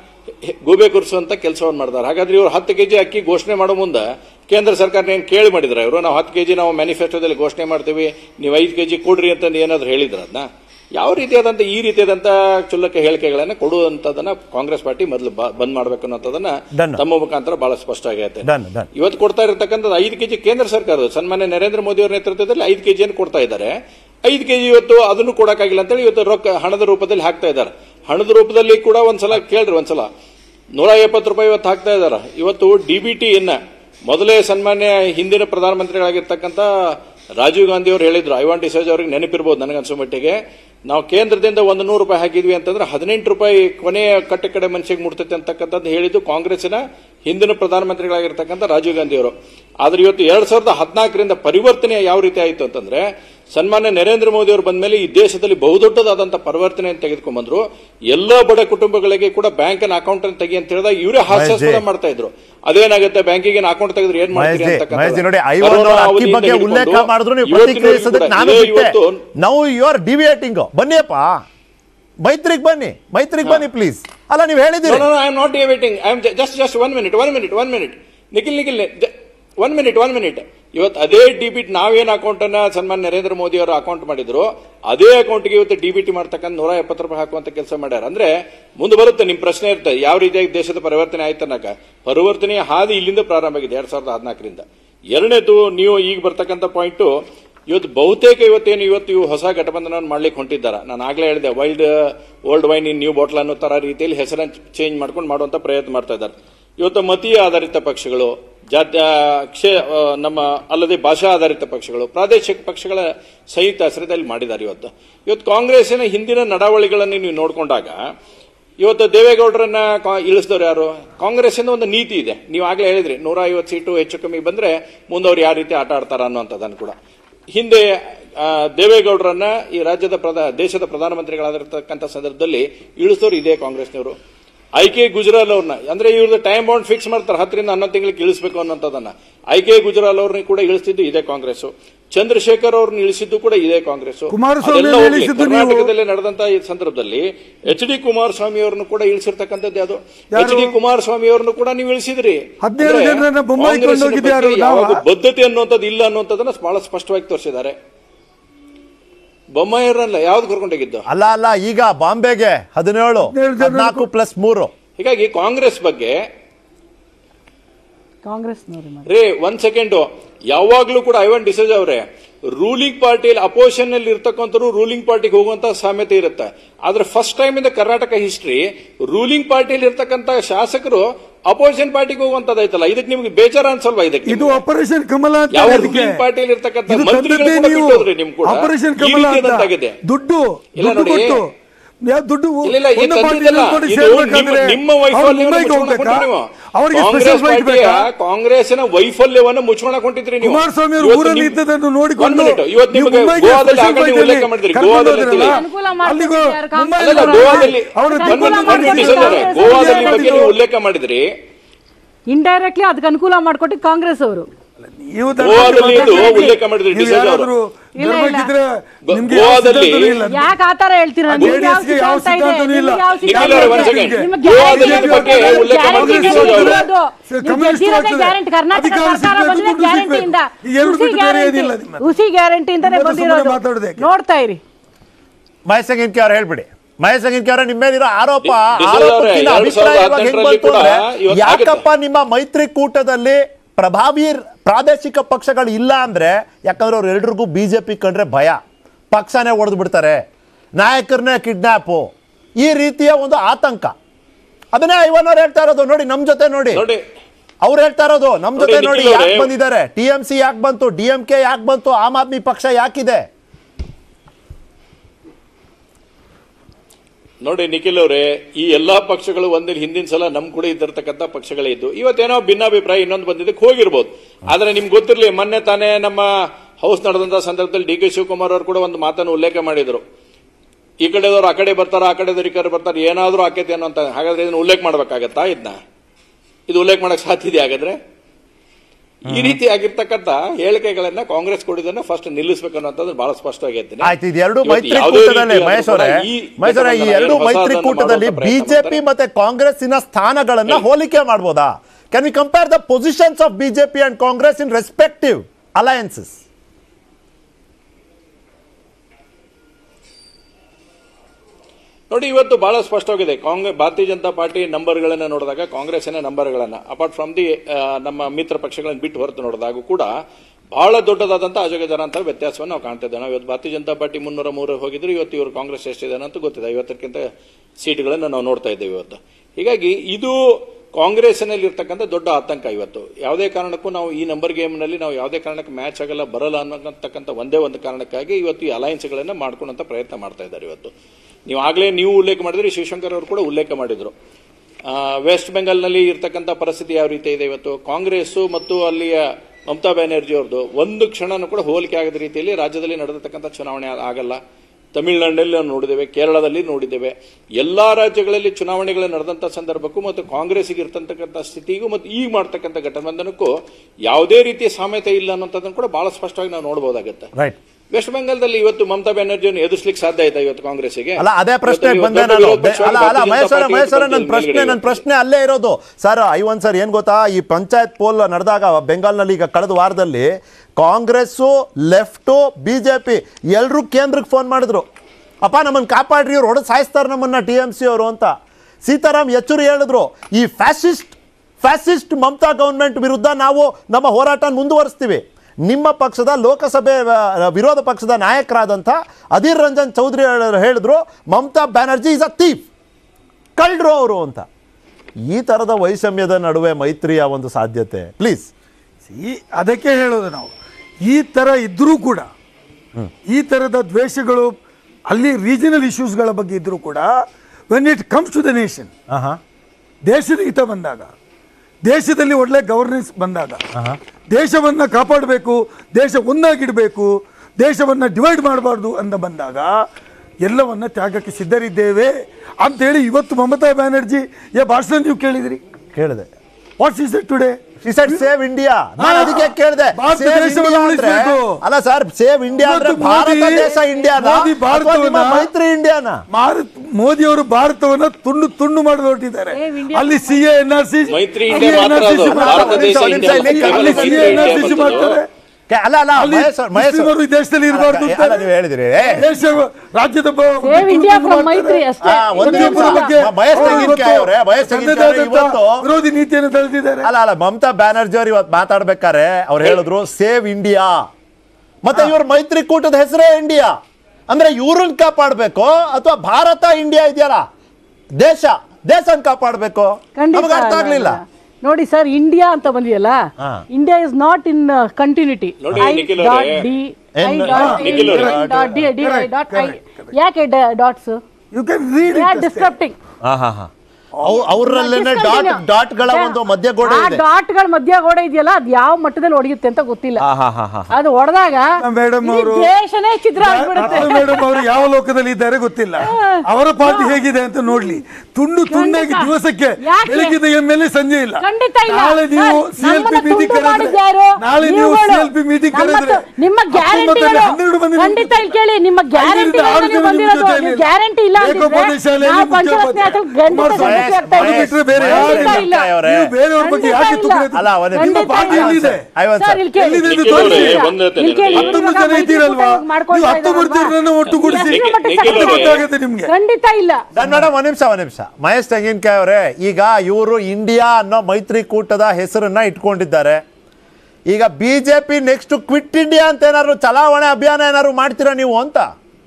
ಗೂಬೆ ಕುರಿಸುವಂತ ಕೆಲಸವನ್ನು ಮಾಡ್ತಾರೆ ಹಾಗಾದ್ರೆ ಇವರು ಹತ್ತು ಕೆಜಿ ಅಕ್ಕಿ ಘೋಷಣೆ ಮಾಡೋ ಮುಂದೆ ಕೇಂದ್ರ ಸರ್ಕಾರ ಏನು ಕೇಳಿ ಮಾಡಿದ್ರ ಇವರು ನಾವು ಹತ್ತು ಕೆಜಿ ನಾವು ಮ್ಯಾನಿಫೆಸ್ಟೋದಲ್ಲಿ ಘೋಷಣೆ ಮಾಡ್ತೀವಿ ನೀವು ಐದು ಕೆಜಿ ಕೊಡ್ರಿ ಅಂತ ಏನಾದ್ರು ಹೇಳಿದ್ರ ಅದನ್ನ ಯಾವ ರೀತಿಯಾದಂತ ಈ ರೀತಿಯಾದಂತ ಕ್ಷುಲ್ಲಕ ಹೇಳಿಕೆಗಳನ್ನ ಕೊಡುವಂತದನ್ನ ಕಾಂಗ್ರೆಸ್ ಪಾರ್ಟಿ ಮೊದಲು ಬಂದ್ ಮಾಡ್ಬೇಕು ಅನ್ನೋದನ್ನ Done. ತಮ್ಮ ಮುಖಾಂತರ ಬಹಳ ಸ್ಪಷ್ಟ ಆಗೈತೆ Done, done. ಇವತ್ತು ಕೊಡ್ತಾ ಇರತಕ್ಕಂಥದ್ದು ಐದು ಕೆಜಿ ಕೇಂದ್ರ ಸರ್ಕಾರದ ಸನ್ಮಾನ್ಯ ನರೇಂದ್ರ ಮೋದಿ ಅವರ ನೇತೃತ್ವದಲ್ಲಿ ಐದು ಕೆಜಿಯನ್ನು ಕೊಡ್ತಾ ಇದ್ದಾರೆ ಐದು ಕೆಜಿ ಇವತ್ತು ಅದನ್ನು ಕೊಡಕ್ಕಾಗಿಲ್ಲ ಅಂತೇಳಿ ಇವತ್ತು ರೊಕ್ಕ ಹಣದ ರೂಪದಲ್ಲಿ ಹಾಕ್ತಾ ಇದ್ದಾರೆ ಹಣದ ರೂಪದಲ್ಲಿ ಕೂಡ ಒಂದ್ಸಲ ಕೇಳ್ರಿ ಒಂದ್ಸಲ ನೂರ ಎಪ್ಪತ್ತು ರೂಪಾಯಿ ಇವತ್ತು ಹಾಕ್ತಾ ಇದ್ದಾರೆ ಇವತ್ತು ಡಿ ಬಿ ಟಿ ಮೊದಲೇ ಸನ್ಮಾನ್ಯ ಹಿಂದಿನ ಪ್ರಧಾನಮಂತ್ರಿಗಳಾಗಿರ್ತಕ್ಕಂಥ ರಾಜೀವ್ ಗಾಂಧಿ ಅವರು ಹೇಳಿದ್ರು ಐವಾನ್ ಡಿಸೋಜ್ ಅವ್ರಿಗೆ ನೆನಪಿರ್ಬೋದು ನನಗನ್ಸೋ ಮಟ್ಟಿಗೆ ನಾವು ಕೇಂದ್ರದಿಂದ ಒಂದು ನೂರು ರೂಪಾಯಿ ಹಾಕಿದ್ವಿ ಅಂತಂದ್ರೆ ಹದಿನೆಂಟು ರೂಪಾಯಿ ಕೊನೆಯ ಕಟ್ಟೆ ಕಡೆ ಮನುಷ್ಯಗೆ ಮುಟ್ತೈತೆ ಅಂತಕ್ಕಂಥದ್ದು ಹೇಳಿದ್ದು ಕಾಂಗ್ರೆಸ್ಸಿನ ಹಿಂದಿನ ಪ್ರಧಾನಮಂತ್ರಿಗಳಾಗಿರ್ತಕ್ಕಂಥ ರಾಜೀವ್ ಗಾಂಧಿ ಅವರು ಆದ್ರೆ ಇವತ್ತು ಎರಡ್ ಸಾವಿರದ ಹದಿನಾಲ್ಕರಿಂದ ಪರಿವರ್ತನೆ ಯಾವ ರೀತಿ ಆಯಿತು ಅಂತಂದ್ರೆ ಸನ್ಮಾನ್ಯ ನರೇಂದ್ರ ಮೋದಿ ಅವರು ಬಂದ ಮೇಲೆ ಈ ದೇಶದಲ್ಲಿ ಬಹುದೊಡ್ಡದಾದಂತಹ ಪರಿವರ್ತನೆಯನ್ನು ತೆಗೆದುಕೊಂಡ್ ಬಂದ್ರು ಎಲ್ಲ ಬಡ ಕುಟುಂಬಗಳಿಗೆ ಕೂಡ ಬ್ಯಾಂಕಿನ ಅಕೌಂಟ್ ಅನ್ನು ತೆಗಿ ಅಂತ ಹೇಳಿದಾಗ ಇವರೇ ಹಾಸ್ಯಾಸ್ಪದ ಮಹೇಶ್ ಜಿ. ಮಾಡ್ತಾ ಇದ್ರು ಅದೇನಾಗುತ್ತೆ ಬ್ಯಾಂಕಿಗೆ ಅಕೌಂಟ್ ತೆಗೆದ್ರೆ ಏನ್ ಮಹೇಶ್ ಮಾಡ್ತೀರಿ ಜಿ, ಅಂತಕ್ಕಂಥದ್ದು. ಮಹೇಶ್ ಜಿ ನೋಡಿ ಐವನ್ ಕರೋನಾ ಅಕ್ಕಿ ಅವಧಿಯಿಂದ ಬಗ್ಗೆ ಹಿಡ್ಕೊಂಡು ಉಲ್ಲೇಖ ಮಾಡಿದ್ರು ನೀವು ಇವತ್ತಿನವರೆಗೂ ಪ್ರತಿಕ್ರಿಯಿಸೋದಕ್ಕೆ ಕೂಡ ನಾನು ಇದೇ ಬಿಟ್ಟೆ ಇವತ್ತು ನಾವು ಯು ಆರ್ ಡಿವಿಯೇಟಿಂಗ್ ಬನ್ನಿಯಪ್ಪ ಮೈತ್ರಿಗೆ ಬನ್ನಿ ಮೈತ್ರಿಗೆ ಬನ್ನಿ ಪ್ಲೀಸ್ ಅಲ್ಲ ನೀವು ಹೇಳಿದಿರಿ No, no, no, I am not debating. I am ju- just, just one minute, one minute, one minute. Nikhil Nikhil one minute one minute ಇವತ್ತು ಅದೇ ಡಿಬಿಟ್ ನಾವೇನು ಅಕೌಂಟ್ ಅನ್ನ ಸನ್ಮಾನ್ ನರೇಂದ್ರ ಮೋದಿ ಅವರು ಅಕೌಂಟ್ ಮಾಡಿದ್ರು ಅದೇ ಅಕೌಂಟ್ಗೆ ಇವತ್ತು ಡಿಬಿಟಿ ಮಾಡ್ತಕ್ಕಂಥ ನೂರ ಎಪ್ಪತ್ತು ರೂಪಾಯಿ ಹಾಕುವಂತ ಕೆಲಸ ಮಾಡ್ಯಾರ ಅಂದ್ರೆ ಮುಂದೆ ಬರುತ್ತೆ ನಿಮ್ ಪ್ರಶ್ನೆ ಇರುತ್ತೆ ಯಾವ ರೀತಿಯಾಗಿ ದೇಶದ ಪರಿವರ್ತನೆ ಆಯ್ತು ಅನ್ನಕ ಪರಿವರ್ತನೆಯ ಹಾದಿ ಇಲ್ಲಿಂದ ಪ್ರಾರಂಭ ಆಗಿದೆ ಎರಡ್ ಸಾವಿರದ ಹದಿನಾಲ್ಕರಿಂದ ಎರಡನೇದು ನೀವು ಈಗ ಬರ್ತಕ್ಕಂಥ ಪಾಯಿಂಟ್ ಇವತ್ತು ಬಹುತೇಕ ಇವತ್ತೇನು ಇವತ್ತು ಇವು ಹೊಸ ಘಟಬಂಧನವನ್ನು ಮಾಡ್ಲಿಕ್ಕೆ ಹೊಂಟಿದ್ದಾರೆ ನಾನು ಆಗ್ಲೇ ಹೇಳಿದೆ wild old wine in new bottle ಅನ್ನೋ ತರ ರೀತಿಯಲ್ಲಿ ಹೆಸರನ್ನು ಚೇಂಜ್ ಮಾಡ್ಕೊಂಡು ಮಾಡುವಂತ ಪ್ರಯತ್ನ ಮಾಡ್ತಾ ಇದ್ದಾರೆ ಇವತ್ತು ಮತೀಯ ಆಧಾರಿತ ಪಕ್ಷಗಳು ಜಾತ್ಯ ಕ್ಷೇ ಆ, ನಮ್ಮ ಅಲ್ಲದೆ ಭಾಷಾ ಆಧಾರಿತ ಪಕ್ಷಗಳು ಪ್ರಾದೇಶಿಕ ಪಕ್ಷಗಳ ಸಂಯುಕ್ತ ಹೆಸರದಲ್ಲಿ ಮಾಡಿದ್ದಾರೆ ಇವತ್ತು ಇವತ್ತು ಕಾಂಗ್ರೆಸ್ಸಿನ ಹಿಂದಿನ ನಡಾವಳಿಗಳನ್ನು ನೀವು ನೋಡಿಕೊಂಡಾಗ ಇವತ್ತು ದೇವೇಗೌಡರನ್ನ ಕಾ- ಇಳಿಸಿದವ್ರು ಯಾರು ಕಾಂಗ್ರೆಸ್ಸಿಂದ ಒಂದು ನೀತಿ ಇದೆ ನೀವು ಆಗ್ಲೇ ಹೇಳಿದ್ರಿ ನೂರ ಐವತ್ತು ಸೀಟು ಹೆಚ್ಚು ಕಮ್ಮಿ ಬಂದ್ರೆ ಮುಂದವ್ರು ಯಾವ ರೀತಿ ಆಟ ಆಡ್ತಾರ ಅನ್ನೋಂಥದ್ದನ್ನು ಕೂಡ ಹಿಂದೆ ಆ, ದೇವೇಗೌಡರನ್ನ ಈ ರಾಜ್ಯದ ಪ್ರಧಾ ದೇಶದ ಪ್ರಧಾನಮಂತ್ರಿಗಳಾಗಿರ್ತಕ್ಕಂಥ ಸಂದರ್ಭದಲ್ಲಿ ಇಳಿಸೋರು ಇದೇ ಕಾಂಗ್ರೆಸ್ನವರು ಐ ಕೆ ಗುಜರಾಲ್ ಅವ್ರನ್ನ ಅಂದ್ರೆ ಇವ್ರದ್ದು ಟೈಮ್ ಬೌಂಡ್ ಫಿಕ್ಸ್ ಮಾಡ್ತಾರೆ ಹತ್ತರಿಂದ ಹನ್ನೊಂದು ತಿಂಗಳಿಗೆ ಇಳಿಸಬೇಕು ಅನ್ನೋಂಥದ್ದನ್ನ ಐ ಕೆ ಗುಜರಾಲ್ ಅವ್ರನ್ನ ಕೂಡ ಇಳಿಸಿದ್ದು ಇದೇ ಕಾಂಗ್ರೆಸ್ ಚಂದ್ರಶೇಖರ್ ಅವ್ರನ್ನ ಇಳಿಸಿದ್ದು ಕೂಡ ಇದೇ ಕಾಂಗ್ರೆಸ್ ಕುಮಾರಸ್ವಾಮಿ ಅದೆಲ್ಲ ಹೋಗ್ಲಿ. ಇಳಿಸಿದ್ದು ನೀವು- ಕರ್ನಾಟಕದಲ್ಲಿ ನಡೆದಂತ ಈ ಸಂದರ್ಭದಲ್ಲಿ ಎಚ್ ಡಿ ಕುಮಾರಸ್ವಾಮಿ ಅವರನ್ನು ಕೂಡ ಇಳಿಸಿರ್ತಕ್ಕಂಥದ್ದು ಯಾವುದು ಎಚ್ ಡಿ ಕುಮಾರಸ್ವಾಮಿ ಅವರನ್ನು ಕೂಡ ನೀವು ಇಳಿಸಿದ್ರಿ ಹದಿನೇಳು ಅಂದ್ರೆ ಜನರನ್ನ ಬೊಂಬಾಯಿ ಕಾಂಗ್ರೆಸ್ಸಿನ ಕೊಂಡೋಗಿದ್ದು ಯಾರು? ಬಗ್ಗೆ ನಾವಾ? ಯಾವಾಗ ಬದ್ಧತೆ ಅನ್ನುವಂಥದ್ದು ಇಲ್ಲ ಅನ್ನುವಂಥದ್ದನ್ನ ಬಹಳ ಸ್ಪಷ್ಟವಾಗಿ ತೋರಿಸಿದ್ದಾರೆ ಬೊಮ್ಮಾಯಿರಲ್ಲ ಯಾವ್ದು ಕರ್ಕೊಂಡೋಗಿದ್ದು ಅಲ್ಲ ಅಲ್ಲ ಈಗ ಬಾಂಬೆಗೆ ಹದಿನೇಳು ಹದಿನೇಳು ಜನ ಹದಿನಾಲ್ಕು ಪ್ಲಸ್ ಮೂರು ಹೀಗಾಗಿ ಕಾಂಗ್ರೆಸ್ ಬಗ್ಗೆ ಕಾಂಗ್ರೆಸ್ನವರು ಮಾಡಿ ರೇ ಒಂದ್ ಸೆಕೆಂಡ್ ಯಾವಾಗ್ಲೂ ಕೂಡ ಐವನ್ ಡಿಸೇಜ್ ಅವರೇ ರೂಲಿಂಗ್ ಪಾರ್ಟಿಯಲ್ಲಿ ಅಪೋಸಿಷನ್ ನಲ್ಲಿ ಇರ್ತಕ್ಕಂಥವ್ರು ರೂಲಿಂಗ್ ಪಾರ್ಟಿಗೆ ಹೋಗುವಂತ ಸಾಮ್ಯತೆ ಇರುತ್ತೆ ಆದ್ರೆ ಫಸ್ಟ್ ಟೈಮ್ ಇಂದ ಕರ್ನಾಟಕ ಹಿಸ್ಟ್ರಿ ರೂಲಿಂಗ್ ಪಾರ್ಟಿಯಲ್ಲಿ ಇರ್ತಕ್ಕಂಥ ಶಾಸಕರು ಅಪೋಸಿಷನ್ ಪಾರ್ಟಿಗೆ ಹೋಗುವಂತದೈತಲ್ಲ ಇದಕ್ಕೆ ನಿಮ್ಗೆ ಬೇಜಾರ ಅನ್ಸಲ್ವಾ ಇದಕ್ಕೆ ಇದು ಆಪರೇಷನ್ ಕಮಲ ಅಂತ ಯಾವ ಅದಕ್ಕೆ. ರೂಲಿಂಗ್ ಪಾರ್ಟಿಯಲ್ಲಿ ಇರ್ತಕ್ಕಂಥ ಇದು ಮಂತ್ರಿಗಳು ತಂದದ್ದೇ ಕೂಡ ನೀವು ಬಿಟ್ಟೋದ್ರಿ ನಿಮ್ ಕೂಡ. ಆಪರೇಷನ್ ಈ ಕಮಲ ಅಂತ ರೀತಿಯಾದಂತಾಗಿದೆ. ದುಡ್ಡು ಇಲ್ಲ ದುಡ್ಡು ನೋಡಿ. ಕೊಟ್ಟು ಯಾವ ದುಡ್ಡು ಇಲ್ಲ, ಇಲ್ಲ, ಈ ಒಂದು ತಂದಿದ್ದಲ್ಲ. ಪಾರ್ಟಿಯಲ್ಲಿ ನೋಡಿ ಇದು ಸೇರ್ಬೇಕಾದ್ರೆ ನಿಮ್ಮ- ನಿಮ್ಮ ಅವ್ರು ವೈಫಲ್ಯವನ್ನು ಮುಂಬೈಗೆ ಮುಚ್ಕೊಳಕ್ ಹೋಗ್ಬೇಕಾ ಹೊಂಟಿರಿ ನೀವು. ಅವರಿಗೆ ಕಾಂಗ್ರೆಸ್ ಸ್ಪೆಷಲ್ ಫ್ಲೈಟ್ ಪಾರ್ಟಿಯ ಬೇಕಾ ಕಾಂಗ್ರೆಸ್ಸಿನ ವೈಫಲ್ಯವನ್ನು ಮುಚ್ಕೊಳಕ್ ಹೊಂಟಿದ್ರಿ ನೀವು ಕುಮಾರಸ್ವಾಮಿ ಅವರು ಇವತ್ತು ಊರಲ್ಲಿ ನಿಮ್- ಇದ್ದದನ್ನು ಒಂದ್ ನೋಡಿಕೊಂಡು minute. ಇವತ್ತು ನೀವು ನಿಮಗೆ ಮುಂಬೈಗೆ ಗೋವಾದಲ್ಲಿ ಸ್ಪೆಷಲ್ ಆಗಲೇ ನೀವು ಫ್ಲೈಟ್ ಉಲ್ಲೇಖ ಮಾಡಿದ್ರಿ ಕರ್ಕೊಂಡು ಗೋವಾದಲ್ಲಿ ಹೋದ್ರಲ್ಲ, ಅಂತೇಳಿ. ಅನುಕೂಲ ಅಲ್ಲಿಗೂ ಮಾಡ್ಕೊಟ್ಟಿದ್ದಾರೆ ಮುಂಬೈ ಅಲ್ಲ, ಕಾಂಗ್ರೆಸ್ ಗೋವಾದಲ್ಲಿ ಅವರು ಅದಕ್ಕೆ ಒಂದ್ ಅನುಕೂಲ minute, ಒಂದ್ minute ಮಾಡ್ಕೊಟ್ಟಿದ್ದಾರೆ. ನಿಲ್ಸಿದ್ದಾರೆ. ಕಾಂಗ್ರೆಸ್ ಗೋವಾದಲ್ಲಿ ಅವರು ಬಗ್ಗೆ ನೀವು ಉಲ್ಲೇಖ ಮಾಡಿದ್ರಿ ಇಂಡೈರೆಕ್ಟ್ಲಿ ಅದಕ್ಕೆ ಅನುಕೂಲ ಮಾಡ್ಕೊಟ್ಟು ಕಾಂಗ್ರೆಸ್ ಅವರು ನೀವು ಧರ್ಮ ಗೋವಾದಲ್ಲಿ ಇದು ಮಾತಾಡ್ತೀರಿ. ಉಲ್ಲೇಖ ಮಾಡಿದ್ರಿ ನೀವು ಡಿಸೇಜ್ ಅವರು. ಯಾರಾದ್ರೂ ಇಲ್ಲ, ಧರ್ಮಕ್ಕಿದ್ರೆ ಗೋ- ನಿಮ್ಗೆ ಯಾವ ಗೋವಾದಲ್ಲಿ- ಸಿದ್ಧಾಂತನೂ ಇಲ್ಲ. ಯಾಕೆ ಆತರ ಹೇಳ್ತೀರಾ ಆ ನಿಮ್ಗೆ ಯಾವ JDS ಗೆ ಯಾವ ಸಿದ್ಧಾಂತ ಇದೆ ಸಿದ್ಧಾಂತನೂ ಇಲ್ಲ. ನಿಮ್ಗೆ ಯಾವ ನಿಖಿಲ್ ಸಿದ್ಧಾಂತ ಅವರೇ, ಇದೆ? ಒಂದ್ second. ನಿಮ್ಗೆ ಗೋವಾದಲ್ಲಿ ಗ್ಯಾರಂಟಿ ಬಗ್ಗೆ ಇದೆ, ಉಲ್ಲೇಖ ಗ್ಯಾರಂಟಿ ಮಾಡಿದ್ರಿ ಇದೆ, ಡಿಸೇಜ್ ಅವರು. ಇರೋದು. ನೀವು ಕಮ್ಯುನಿಸ್ಟ್ ಗೆದ್ದಿರೋದೇ ಪಕ್ಷದ ಗ್ಯಾರಂಟಿ ಕರ್ನಾಟಕ ಅಧಿಕಾರ ಸರ್ಕಾರ ಸಿಗ್ಬೇಕು, ಬಂದಿದೆ ದುಡ್ಡು ಗ್ಯಾರಂಟಿಯಿಂದ ಸಿಗ್ಬೇಕು. ಈ ಎರಡು ಹುಸಿ ಬಿಟ್ಟು ಬೇರೆ ಏನಿಲ್ಲ ಗ್ಯಾರಂಟಿ ನಿಮ್ಮ ಹತ್ರ. ಹುಸಿ ಗ್ಯಾರಂಟಿಯಿಂದನೇ ಮತ್ತೆ ಸುಮ್ಮನೆ ಬಂದಿರೋದು ಮಾತಾಡೋದು ಯಾಕೆ? ನೋಡ್ತಾ ಇರಿ ಮಹೇಶ್ ಸಂಗಿನ್ಕಿ ಅವ್ರು ಹೇಳ್ಬಿಡಿ ಮಹೇಶ್ ಸಂಗಿನ್ಕಿ ಅವರ ನಿಮ್ಮ ಮೇಲಿರೋ ಆರೋಪ ಡಿ- ಡಿಸೇಲ್ ಅವರೇ, ಆರೋಪಕ್ಕಿಂತ ಎರಡ್ ಅಭಿಪ್ರಾಯ ಸಾವಿರದ ಇವಾಗ ಹೆಂಗ್ ಹದಿನೆಂಟರಲ್ಲಿ ಬಂತು ಅಂದ್ರೆ, ಕೂಡ ಇವತ್ತು ಯಾಕಪ್ಪ ನಿಮ್ಮ ಮೈತ್ರಿಕೂಟದಲ್ಲಿ ಪ್ರಭಾವಿ ಪ್ರಾದೇಶಿಕ ಪಕ್ಷಗಳು ಇಲ್ಲ ಅಂದ್ರೆ ಯಾಕಂದ್ರೆ ಅವ್ರು ಎಲ್ರಿಗೂ ಬಿಜೆಪಿ ಕಂಡ್ರೆ ಭಯ ಪಕ್ಷನೇ ಹೊಡೆದು ಬಿಡ್ತಾರೆ ನಾಯಕರನ್ನೇ ಕಿಡ್ನಾಪು ಈ ರೀತಿಯ ಒಂದು ಆತಂಕ ಅದನ್ನೇ ಐವನ್ ಅವ್ರು ಹೇಳ್ತಾ ಇರೋದು ನೋಡಿ ನಮ್ ಜೊತೆ ನೋಡಿ ನೋಡಿ ಅವ್ರು ಹೇಳ್ತಾ ಇರೋದು ನಮ್ ನೋಡಿ, ಜೊತೆ ನೋಡಿ ನಿಖಿಲ್ ಯಾಕೆ ಅವರೇ. ಬಂದಿದ್ದಾರೆ ಟಿ ಎಂ ಸಿ ಯಾಕೆ ಬಂತು ಡಿ ಎಂ ಕೆ ಯಾಕೆ ಬಂತು ಆಮ್ ಆದ್ಮಿ ಪಕ್ಷ ಯಾಕಿದೆ ನೋಡಿ ನಿಖಿಲ್ ಅವರೇ ಈ ಎಲ್ಲಾ ಪಕ್ಷಗಳು ಒಂದಿನ ಹಿಂದಿನ ಸಲ ನಮ್ ಕೂಡ ಇದ್ದಿರ್ತಕ್ಕಂಥ ಪಕ್ಷಗಳೇ ಇದ್ದು ಇವತ್ತೇನೋ ಭಿನ್ನಾಭಿಪ್ರಾಯ ಇನ್ನೊಂದು ಬಂದಿದ್ದಕ್ಕೆ ಹೋಗಿರ್ಬೋದು ಆದ್ರೆ ನಿಮ್ಗೆ ಗೊತ್ತಿರಲಿ ಮೊನ್ನೆ ತಾನೇ ನಮ್ಮ ಹೌಸ್ ನಡೆದಂತ ಸಂದರ್ಭದಲ್ಲಿ ಡಿ ಕೆ ಶಿವಕುಮಾರ್ ಅವರು ಕೂಡ ಒಂದು ಮಾತನ್ನು ಉಲ್ಲೇಖ ಮಾಡಿದ್ರು ಈ ಕಡೆದವ್ರು ಆ ಕಡೆ ಬರ್ತಾರ ಆ ಕಡೆದವ್ರು ಈ ಕಡೆ ಬರ್ತಾರೆ ಏನಾದ್ರೂ ಆಕೈತೆ ಅನ್ನೋ ಅಂತ ಹಾಗಾದ್ರೆ ಇದನ್ನ ಉಲ್ಲೇಖ ಮಾಡ್ಬೇಕಾಗತ್ತಾ ಇದನ್ನ ಇದು ಉಲ್ಲೇಖ ಮಾಡಕ್ ಸಾಧ್ಯ ಇದೆ ಹಾಗಾದ್ರೆ ಈ ರೀತಿ ಆಗಿರ್ತಕ್ಕಂಥ ಹೇಳಿಕೆಗಳನ್ನ ಕಾಂಗ್ರೆಸ್ ಕೊಡಿದನ್ನ ಫಸ್ಟ್ ನಿಲ್ಲಿಸಬೇಕು ಅನ್ನೋಂಥದ್ದು ಬಹಳ ಸ್ಪಷ್ಟವಾಗೈತೆ ಆಯ್ತು ಇದು ಎರಡು ಇವತ್ತು ಯಾವುದೇ ಮೈತ್ರಿಕೂಟದಲ್ಲಿ ರೀತಿಯಾದ ಮಹೇಶ್ ಅವರೇ ಕೂಡ ಈ ಮಹೇಶ್ ಅವರೇ ಈ ಘಟನೆಗಳನ್ನ ಎರಡು ಏನು ಹೊಸದನ್ನ ಮೈತ್ರಿಕೂಟದಲ್ಲಿ ಮಾಡುವಂತ ಪ್ರಯತ್ನ ಬಿಜೆಪಿ ಮಾಡ್ತಾರೆ. ಮತ್ತೆ ಕಾಂಗ್ರೆಸ್ಸಿನ ಸ್ಥಾನಗಳನ್ನ ಹೋಲಿಕೆ ಮಾಡ್ಬೋದಾ can we compare the positions of BJP and Congress in respective alliances ನೋಡಿ ಇವತ್ತು ಬಹಳ ಸ್ಪಷ್ಟವಾಗಿದೆ ಕಾಂಗ್ರೆಸ್ ಭಾರತೀಯ ಜನತಾ ಪಾರ್ಟಿ ನಂಬರ್ಗಳನ್ನ ನೋಡಿದಾಗ ಕಾಂಗ್ರೆಸ್ಸಿನ ನಂಬರ್ಗಳನ್ನ ಅಪಾರ್ಟ್ ಫ್ರಮ್ ದಿ ನಮ್ಮ ಮಿತ್ರ ಪಕ್ಷಗಳನ್ನು ಬಿಟ್ಟು ಹೊರತು ನೋಡಿದಾಗ ಕೂಡ ಬಹಳ ದೊಡ್ಡದಾದಂತಹ ಅಜಗಜನ ಅಂತ ವ್ಯತ್ಯಾಸವನ್ನು ನಾವು ಕಾಣ್ತಾ ಇದ್ದೇವೆ ನಾವು ಇವತ್ತು ಭಾರತೀಯ ಜನತಾ ಪಾರ್ಟಿ ಮುನ್ನೂರ ಮೂರು ಹೋಗಿದ್ರು ಇವತ್ತು ಇವರು ಕಾಂಗ್ರೆಸ್ ಎಷ್ಟಿದೆ ಅಂತ ಗೊತ್ತಿದೆ ಐವತ್ತಕ್ಕಿಂತ ಸೀಟ್ಗಳನ್ನು ನಾವು ನೋಡ್ತಾ ಇದ್ದೇವೆ ಇವತ್ತು ಹೀಗಾಗಿ ಇದು ಕಾಂಗ್ರೆಸ್ನಲ್ಲಿ ಇರ್ತಕ್ಕಂಥ ದೊಡ್ಡ ಆತಂಕ ಇವತ್ತು ಯಾವುದೇ ಕಾರಣಕ್ಕೂ ನಾವು ಈ ನಂಬರ್ ಗೇಮ್ನಲ್ಲಿ ನಾವು ಯಾವುದೇ ಕಾರಣಕ್ಕೆ ಮ್ಯಾಚ್ ಆಗಲ್ಲ ಬರಲ್ಲ ಅನ್ನತಕ್ಕಂಥ ಒಂದೇ ಒಂದು ಕಾರಣಕ್ಕಾಗಿ ಇವತ್ತು ಈ ಅಲಯನ್ಸ್ಗಳನ್ನ ಮಾಡ್ಕೊಳ್ಳೋಂಥ ಪ್ರಯತ್ನ ಮಾಡ್ತಾ ಇದ್ದಾರೆ ಇವತ್ತು ನೀವು ಆಗಲೇ ನೀವು ಉಲ್ಲೇಖ ಮಾಡಿದ್ರಿ ಶಿವಶಂಕರ್ ಅವರು ಕೂಡ ಉಲ್ಲೇಖ ಮಾಡಿದ್ರು ಆ, ವೆಸ್ಟ್ ಬೆಂಗಾಲ್ನಲ್ಲಿ ಇರ್ತಕ್ಕಂಥ ಪರಿಸ್ಥಿತಿ ಯಾವ ರೀತಿ ಇದೆ ಇವತ್ತು ಕಾಂಗ್ರೆಸ್ಸು ಮತ್ತು ಅಲ್ಲಿಯ ಮಮತಾ ಬ್ಯಾನರ್ಜಿ ಅವ್ರದ್ದು ಒಂದು ಕ್ಷಣನೂ ಕೂಡ ಹೋಲಿಕೆ ಆಗದ ರೀತಿಯಲ್ಲಿ ರಾಜ್ಯದಲ್ಲಿ ನಡೆದಿರ್ತಕ್ಕಂಥ ಚುನಾವಣೆ ಆ- ಆಗಲ್ಲ ತಮಿಳುನಾಡಿನಲ್ಲಿ ನಾವು ನೋಡಿದ್ದೇವೆ ಕೇರಳದಲ್ಲಿ ನೋಡಿದ್ದೇವೆ ಎಲ್ಲಾ ರಾಜ್ಯಗಳಲ್ಲಿ ಚುನಾವಣೆಗಳು ನಡೆದಂಥ ಸಂದರ್ಭಕ್ಕೂ ಮತ್ತು ಕಾಂಗ್ರೆಸ್ಗೆ ಇರ್ತಕ್ಕಂಥ ಸ್ಥಿತಿಗೂ ಮತ್ತು ಈಗ ಮಾಡ್ತಕ್ಕಂಥ ಘಟಬಂಧನಕ್ಕೂ ಯಾವುದೇ ರೀತಿಯ ಸಾಮ್ಯತೆ ಇಲ್ಲ ಅನ್ನೋಂಥದ್ದನ್ನು ಕೂಡ ಬಹಳ ಸ್ಪಷ್ಟವಾಗಿ ನಾವು ನೋಡಬಹುದಾಗುತ್ತೆ ರೈಟ್ ವೆಸ್ಟ್ ಬೆಂಗಾಲ್ದಲ್ಲಿ ಇವತ್ತು ಮಮತಾ ಬ್ಯಾನರ್ಜಿಯನ್ನು ಎದುರಿಸಲಿಕ್ಕೆ ಸಾಧ್ಯ ಆಯ್ತಾ ಇವತ್ತು ಕಾಂಗ್ರೆಸ್ಗೆ ಅಲ್ಲ ಅದೇ ಪ್ರಶ್ನೆಗೆ ಇವತ್ತು ಬಂದೆ ದೊಡ್ಡ ನಾನು ವಿರೋಧ ಪಕ್ಷವಾಗಿ ಅಲ್ಲ ಅಲ್ಲ ಭಾರತೀಯ ಮಹೇಶ್ ಜನತಾ ಅವರೇ ಮಹೇಶ್ ಅವರೇ ನನ್ನ ಪಾರ್ಟಿ ಪ್ರಶ್ನೆ ಮೇಲ್ಗಡೆ ನನ್ನ ಪ್ರಶ್ನೆ ಅಲ್ಲೇ ಇರೋದು ಸರ್ ಐವನ್ ಸರ್ ಏನ್ ಗೊತ್ತಾ ಈ ಪಂಚಾಯತ್ ಪೋಲ್ ನಡೆದಾಗ ಬೆಂಗಾಲ್ನಲ್ಲಿ ಈಗ ಕಳೆದ ವಾರದಲ್ಲಿ ಕಾಂಗ್ರೆಸ್ಸು ಲೆಫ್ಟು ಬಿಜೆಪಿ ಎಲ್ಲರೂ ಕೇಂದ್ರಕ್ಕೆ ಫೋನ್ ಮಾಡಿದ್ರು ಅಪ್ಪ ನಮ್ಮನ್ನು ಕಾಪಾಡ್ರಿ ಇವ್ರು ಹೊಡೆದು ಸಾಯಿಸ್ತಾರೆ ನಮ್ಮನ್ನ ಟಿ ಎಂ ಸಿ ಅವರು ಅಂತ ಸೀತಾರಾಮ್ ಯೆಚೂರಿ ಹೇಳಿದ್ರು ಈ ಫ್ಯಾಸಿಸ್ಟ್ ಫ್ಯಾಸಿಸ್ಟ್ ಮಮತಾ ಗೌರ್ಮೆಂಟ್ ವಿರುದ್ಧ ನಾವು ನಮ್ಮ ಹೋರಾಟ ಮುಂದುವರಿಸ್ತೀವಿ ನಿಮ್ಮ ಪಕ್ಷದ ಲೋಕಸಭೆ ಆ, ವಿರೋಧ ಪಕ್ಷದ ನಾಯಕರಾದಂಥ ಅಧೀರ್ ರಂಜನ್ ಚೌಧರಿ ಹೇಳ- ಹೇಳಿದ್ರು Mamata Banerjee is a thief ಕಳ್ರು ಅವರು ಅಂತ ಈ ಥರದ ವೈಷಮ್ಯದ ನಡುವೆ ಮೈತ್ರಿಯ ಒಂದು ಸಾಧ್ಯತೆ ಪ್ಲೀಸ್ ಈ ಅದಕ್ಕೆ ಹೇಳೋದು ನಾವು ಈ ಥರ ಇದ್ರೂ ಕೂಡ ಈ ಥರದ ದ್ವೇಷಗಳು ಅಲ್ಲಿ ರೀಜನಲ್ ಇಶ್ಯೂಸ್ಗಳ ಬಗ್ಗೆ ಇದ್ರೂ ಕೂಡ when it comes to the nation ದೇಶದ ಹಿತ ಬಂದಾಗ ದೇಶದಲ್ಲಿ ಒಳ್ಳೆ ಗವರ್ನೆನ್ಸ್ ಬಂದಾಗ ದೇಶವನ್ನ ಕಾಪಾಡಬೇಕು ದೇಶ ಒಂದಾಗಿಡಬೇಕು ದೇಶವನ್ನ ಡಿವೈಡ್ ಮಾಡಬಾರ್ದು ಅಂತ ಬಂದಾಗ ಎಲ್ಲವನ್ನ ತ್ಯಾಗಕ್ಕೆ ಸಿದ್ಧರಿದ್ದೇವೆ ಅಂತೇಳಿ ಇವತ್ತು ಮಮತಾ ಬ್ಯಾನರ್ಜಿ ಏ ಭಾಷಣ ನೀವು ಕೇಳಿದ್ರಿ ಕೇಳಿದೆ what's is it today save India ನಾನು ಅದಕ್ಕೆ ಕೇಳಿದೆ ಭಾರತ Save ದೇಶವನ್ನು India ಅಂದ್ರೆ- ಉಳಿಸ್ಬೇಕು. ಅಲ್ಲ ಸರ್ ಸೇವ್ ಇಂಡಿಯಾ ಅಂದ್ರೆ ಇವತ್ತು ಭಾರತ ಮೋದಿ- ದೇಶ ಇಂಡಿಯಾನ ಮೋದಿ ಅಥವಾ ಭಾರತವನ್ನ- ನಿಮ್ಮ ಮೈತ್ರಿ ಇಂಡಿಯಾನ ಭಾರತ್ ಮೋದಿ ಅವರು ಭಾರತವನ್ನ ತುಂಡು ತುಂಡು ಮಾಡಿ ಹೊರಟಿದ್ದಾರೆ Save India- ಅಲ್ಲಿ ಸಿ ಎನ್ ಆರ್ ಸಿ ಮೈತ್ರಿ ಇಂಡಿಯಾ ಮಾತ್ರ ಅದು. ಭಾರತ ದೇಶ ಇಂಡಿಯಾ ಅಲ್ಲ. ಕೇವಲ ಅಲ್ಲಿ ಸಿ ಮೈತ್ರಿ ಎನ್ ಆರ್ ಇಂಡಿಯಾ ಸಿ ಬಂತು. ಮಾಡ್ತಾರೆ ಕೆ- ಅಲ್ಲ ಅಲ್ಲ ಅಲ್ಲಿ ಮಹೇಶ್ ಅವ್ರು- ಮಹೇಶ್ ಮುಸ್ಲಿಮರು ಈ ದೇಶದಲ್ಲಿ ಇರಬಾರ್ದು ಅಲ್ಲ, ಅಲ್ಲ, ನೀವು ಹೇಳಿದಿರಿ ಏ, ದೇಶ ರಾಜ್ಯದ ಬ- ಸೇವ್ ಇಂಡಿಯಾ ತುಂಡು ಫ್ರಮ್ ಮಾಡ್ತಾರೆ. ಮೈತ್ರಿ ಅಷ್ಟೇ ಆ, ಒಂದು ಇನ್ನೇನು ನಿಮಿಷ. ಇಲ್ಲ. ಬಗ್ಗೆ ಮ- ಮಹೇಶ್ ಅವರು ತೆಂಗಿನಕಾಯಿ ಇವತ್ತು ಅವರೇ, ಮಹೇಶ್ ತೆಂಗಿನಕಾಯಿ ಅವರೇ ತನ್ನದಾದಂಥ ಇವತ್ತು- ವಿರೋಧಿ ನೀತಿಯನ್ನು ತಳೆದಿದ್ದಾರೆ ಅಲ್ಲ ಅಲ್ಲ ಮಮತಾ ಬ್ಯಾನರ್ಜಿ ಅವ್ರು ಇವತ್ತು ಮಾತಾಡ್ಬೇಕಾರೆ ಅವ್ರು ಹೇಳಿದ್ರು ಸೇವ್ ಇಂಡಿಯಾ ಮತ್ತೆ ಇವ್ರ ಮೈತ್ರಿಕೂಟದ ಹೆಸರೇ ಇಂಡಿಯಾ ಅಂದ್ರೆ ಇವ್ರನ್ನ ಕಾಪಾಡ್ಬೇಕು ಅಥವಾ ಭಾರತ ಇಂಡಿಯಾ ಇದೆಯಲ್ಲ ದೇಶ ದೇಶನ ಕಾಪಾಡ್ಬೇಕು ಖಂಡಿತ ನಮಗೆ ಅರ್ಥ ಅಲ್ಲ, ಆಗ್ಲಿಲ್ಲ ಅಲ್ಲ. ನೋಡಿ ಸರ್ ಇಂಡಿಯಾ ಅಂತ ಬಂದಿಯಲ್ಲ ಹಾ. India is not in continuity ನೋಡಿ, ಐ ನಿಖಿಲ್ ಡಾಟ್ ಅವರೇ. D I N- dot Nikhil ಅವರೇ. Dot D D I dot I ಯಾಕೆ dots you can read they are disrupting ಹಾ ಹಾ ಹಾ ಅವರಲ್ಲೇನೆ ಡಾಟ್ ಡಾಟ್ಗಳ ಒಂದು ಮಧ್ಯಗೋಡೆ ಆ ಇದೆ ಡಾಟ್ಗಳ ಮಧ್ಯ ಗೋಡೆ ಇದೆಯಲ್ಲ ಅದು ಯಾವ ಮಟ್ಟದಲ್ಲಿ ಹೊಡೆಯುತ್ತೆ ಅಂತ ಗೊತ್ತಿಲ್ಲ ಹಾ ಹಾ ಹಾ ಹಾ ಅದು ಹೊಡೆದಾಗ ಮೇಡಮ್ ಅವರು ದೇಶನೇ ಚಿತ್ರ ಆಗ್ಬಿಡುತ್ತೆ ಮೇಡಮ್ ಅವರು ಯಾವ ಲೋಕದಲ್ಲಿ ಇದ್ದಾರೆ ಗೊತ್ತಿಲ್ಲ ಅವರ ಪಾರ್ಟಿ ಹೇಗಿದೆ ಅಂತ ನೋಡ್ಲಿ ತುಂಡು ತುಂಡಾಗಿ ಖಂಡಿತ. ದಿವಸಕ್ಕೆ ಯಾಕೆ? ಬೆಳಗಿನ ಎಮ್ಮೆಲ್ಲೆ ಸಂಜೆ ಇಲ್ಲ ಖಂಡಿತ ಇಲ್ಲ ನಾಳೆ ನೀವು ಸರ್, ಸಿ ಎಲ್ ಪಿ ನಮ್ಮನ್ನ ಮೀಟಿಂಗ್ ತುಂಡು ಮಾಡಿದ್ಯಾರು? ನಾಳೆ ನೀವು ನೀವುಗಳು. ಸಿ ಎಲ್ ಪಿ ಮೀಟಿಂಗ್ ನಮ್ಮ ಕರೆದ್ರೆ ತ- ನಿಮ್ಮ ಹತ್ತೊಂಬತ್ತರಲ್ಲಿ ಗ್ಯಾರಂಟಿಗಳು ಹನ್ನೆರಡು ಮಂದಿ ಖಂಡಿತ ಇಲ್ಲಿ ಕೇಳಿ ನಿಮ್ಮ ಐದರಿಂದ ಗ್ಯಾರಂಟಿ ಆರು ಜನ ನಿಮ್ಮ ಬಂದಿರೋದು ಜೊತೆಯಲ್ಲಿ ನೀವು ಗ್ಯಾರಂಟಿ ಇಲ್ಲ ಏಕೋಪದ ಅಂತಿದ್ರೆ ಶಾಲೆಯಲ್ಲಿ ನಾವು ಪಂಚರತ್ನ ಮುಖ್ಯೋಪಾಧ್ಯಾಯ. ಅಥವಾ ಖಂಡಿತ ಕುಮಾರಸ್ವಾಮಿ ಸದಸ್ಯ ಆಗ್ತಾ ಅದು ಇದ್ದೀವಿ. ಬಿಟ್ರೆ ಬೇರೆ ಯಾರು ಖಂಡಿತ ಇಲ್ಲ. ಇಲ್ಲ. ಅವರೇ. ನೀವು ಬೇರೆಯವ್ರ ಬಗ್ಗೆ ಖಂಡಿತ ಯಾಕೆ ಇಲ್ಲ. ತುಕುರಿ ಅಲ್ಲ ಒಂದ್ ನಿಮ್ಮ ಖಂಡಿತ ಪಾರ್ಟಿ ಇಲ್ಲ. ಎಲ್ಲಿದೆ ಐವತ್ತು ಸರ್, ಇಲ್ಲಿ ಕೇಳಿ. ಎಲ್ಲಿದೆ ಇದು ನಿಖಿಲ್ ಅವರೇ, ತೋರಿಸಿ. ಒಂದು ಹೇಳ್ತೇನೆ ಇಲ್ಲಿ ಕೇಳಿ, ನಿಮಗೆ. ಹತ್ತೊಂಬತ್ತು ಇವಾಗ ಜನ ಇದ್ದೀರಲ್ವಾ ಮೈತ್ರಿಕೂಟ ಮಾಡ್ಕೊಳ್ತಾ ನೀವು ಹತ್ತೊಂಬತ್ತು ಇದ್ದಾರಲ್ವಾ? ಜನರನ್ನು ಒಟ್ಟುಗೂಡಿಸಿ ಎಷ್ಟು ಮಟ್ಟಿಗೆ ನಿಖಿಲ್ ಅವರೇ. ಗೊತ್ತಾಗುತ್ತೆ ನಿಮ್ಗೆ ಖಂಡಿತ ಇಲ್ಲ ನಾನು ಮೇಡಮ್ ಒಂದ್ ನಿಮಿಷ ಒಂದ್ ನಿಮಿಷ ಮಹೇಶ್ ತೆಂಗಿನಕಾಯಿ ಅವರೇ ಈಗ ಇವರು ಇಂಡಿಯಾ ಅನ್ನೋ ಮೈತ್ರಿಕೂಟದ ಹೆಸರನ್ನ ಇಟ್ಕೊಂಡಿದ್ದಾರೆ ಈಗ ಬಿಜೆಪಿ ನೆಕ್ಸ್ಟ್ ಕ್ವಿಟ್ ಇಂಡಿಯಾ ಅಂತ ಏನಾದ್ರು ಚಲಾವಣೆ ಅಭಿಯಾನ ಏನಾದ್ರು ಮಾಡ್ತೀರಾ ನೀವು ಅಂತ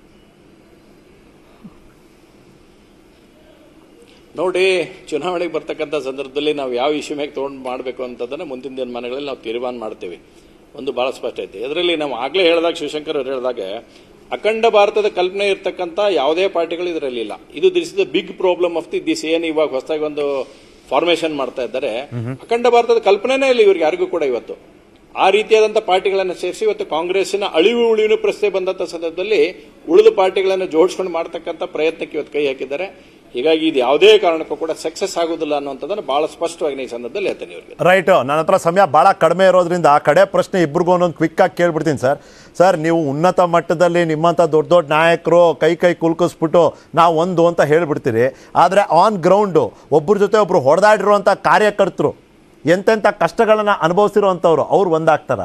ನೋಡಿ ಚುನಾವಣೆಗೆ ಬರ್ತಕ್ಕಂಥ ಸಂದರ್ಭದಲ್ಲಿ ನಾವು ಯಾವ ಇಶ್ಯೂ ಮೇಲೆ ತೊಗೊಂಡು ಮಾಡಬೇಕು ಅಂತದನ್ನು ಮುಂದಿನ ದಿನಮಾನಗಳಲ್ಲಿ ನಾವು ತೀರ್ಮಾನ ಮಾಡ್ತೀವಿ ಒಂದು ಭಾಳ ಸ್ಪಷ್ಟ ಐತೆ ಇದರಲ್ಲಿ ನಾವು ಆಗಲೇ ಹೇಳಿದಾಗ ಶಿವಶಂಕರ್ ಅವ್ರು ಹೇಳಿದಾಗ ಅಖಂಡ ಭಾರತದ ಕಲ್ಪನೆ ಇರ್ತಕ್ಕಂಥ ಯಾವುದೇ ಪಾರ್ಟಿಗಳು ಇದರಲ್ಲಿ ಇಲ್ಲ ಇದು this is the big problem of the this ಏನು ಇವಾಗ ಹೊಸದಾಗಿ ಒಂದು ಫಾರ್ಮೇಶನ್ ಮಾಡ್ತಾ ಇದ್ದಾರೆ ಅಖಂಡ ಭಾರತದ ಕಲ್ಪನೆನೇ ಇಲ್ಲ ಇವ್ರಿಗೆ ಯಾರಿಗೂ ಕೂಡ ಇವತ್ತು ಆ ರೀತಿಯಾದಂಥ ಪಾರ್ಟಿಗಳನ್ನು ಸೇರಿಸಿ ಇವತ್ತು ಕಾಂಗ್ರೆಸ್ಸಿನ ಅಳಿವು ಉಳಿವಿನ ಪ್ರಶ್ನೆ ಬಂದಂಥ ಸಂದರ್ಭದಲ್ಲಿ ಉಳಿದ ಪಾರ್ಟಿಗಳನ್ನು ಜೋಡಿಸ್ಕೊಂಡು ಮಾಡ್ತಕ್ಕಂಥ ಪ್ರಯತ್ನಕ್ಕೆ ಇವತ್ತು ಕೈ ಹಾಕಿದ್ದಾರೆ ಹೀಗಾಗಿ ಇದು ಯಾವುದೇ ಕಾರಣಕ್ಕೂ ಕೂಡ ಸಕ್ಸಸ್ ಆಗುದಿಲ್ಲ ಅನ್ನುವಂಥದ್ದನ್ನು ಬಹಳ ಸ್ಪಷ್ಟವಾಗಿ ನಾನು ಈ ಸಂದರ್ಭದಲ್ಲಿ ಹೇಳ್ತೇನೆ ಇವರಿಗೆ ರೈಟ್ ನನ್ನ ಹತ್ರ ಸಮಯ ಭಾಳ ಕಡಿಮೆ ಇರೋದ್ರಿಂದ ಆ ಕಡೆ ಪ್ರಶ್ನೆ ಇಬ್ರಿಗೂ ಒಂದೊಂದು ಕ್ವಿಕ್ ಆಗಿ ಕೇಳ್ಬಿಡ್ತೀನಿ ಸರ್ ಸರ್ ನೀವು ಉನ್ನತ ಮಟ್ಟದಲ್ಲಿ ನಿಮ್ಮಂಥ ದೊಡ್ಡ ದೊಡ್ಡ ನಾಯಕರು ಕೈ ಕೈ ಕುಲ್ಕಿಸ್ಬಿಟ್ಟು ನಾವು ಒಂದು ಅಂತ ಹೇಳ್ಬಿಡ್ತೀರಿ ಆದರೆ ಆನ್ ಗ್ರೌಂಡು ಒಬ್ಬರ ಜೊತೆ ಒಬ್ರು ಹೊಡೆದಾಡಿರುವಂಥ ಕಾರ್ಯಕರ್ತರು ಎಂತೆಂಥ ಕಷ್ಟಗಳನ್ನು ಅನುಭವಿಸಿರುವಂಥವ್ರು ಅವ್ರು ಒಂದಾಗ್ತಾರ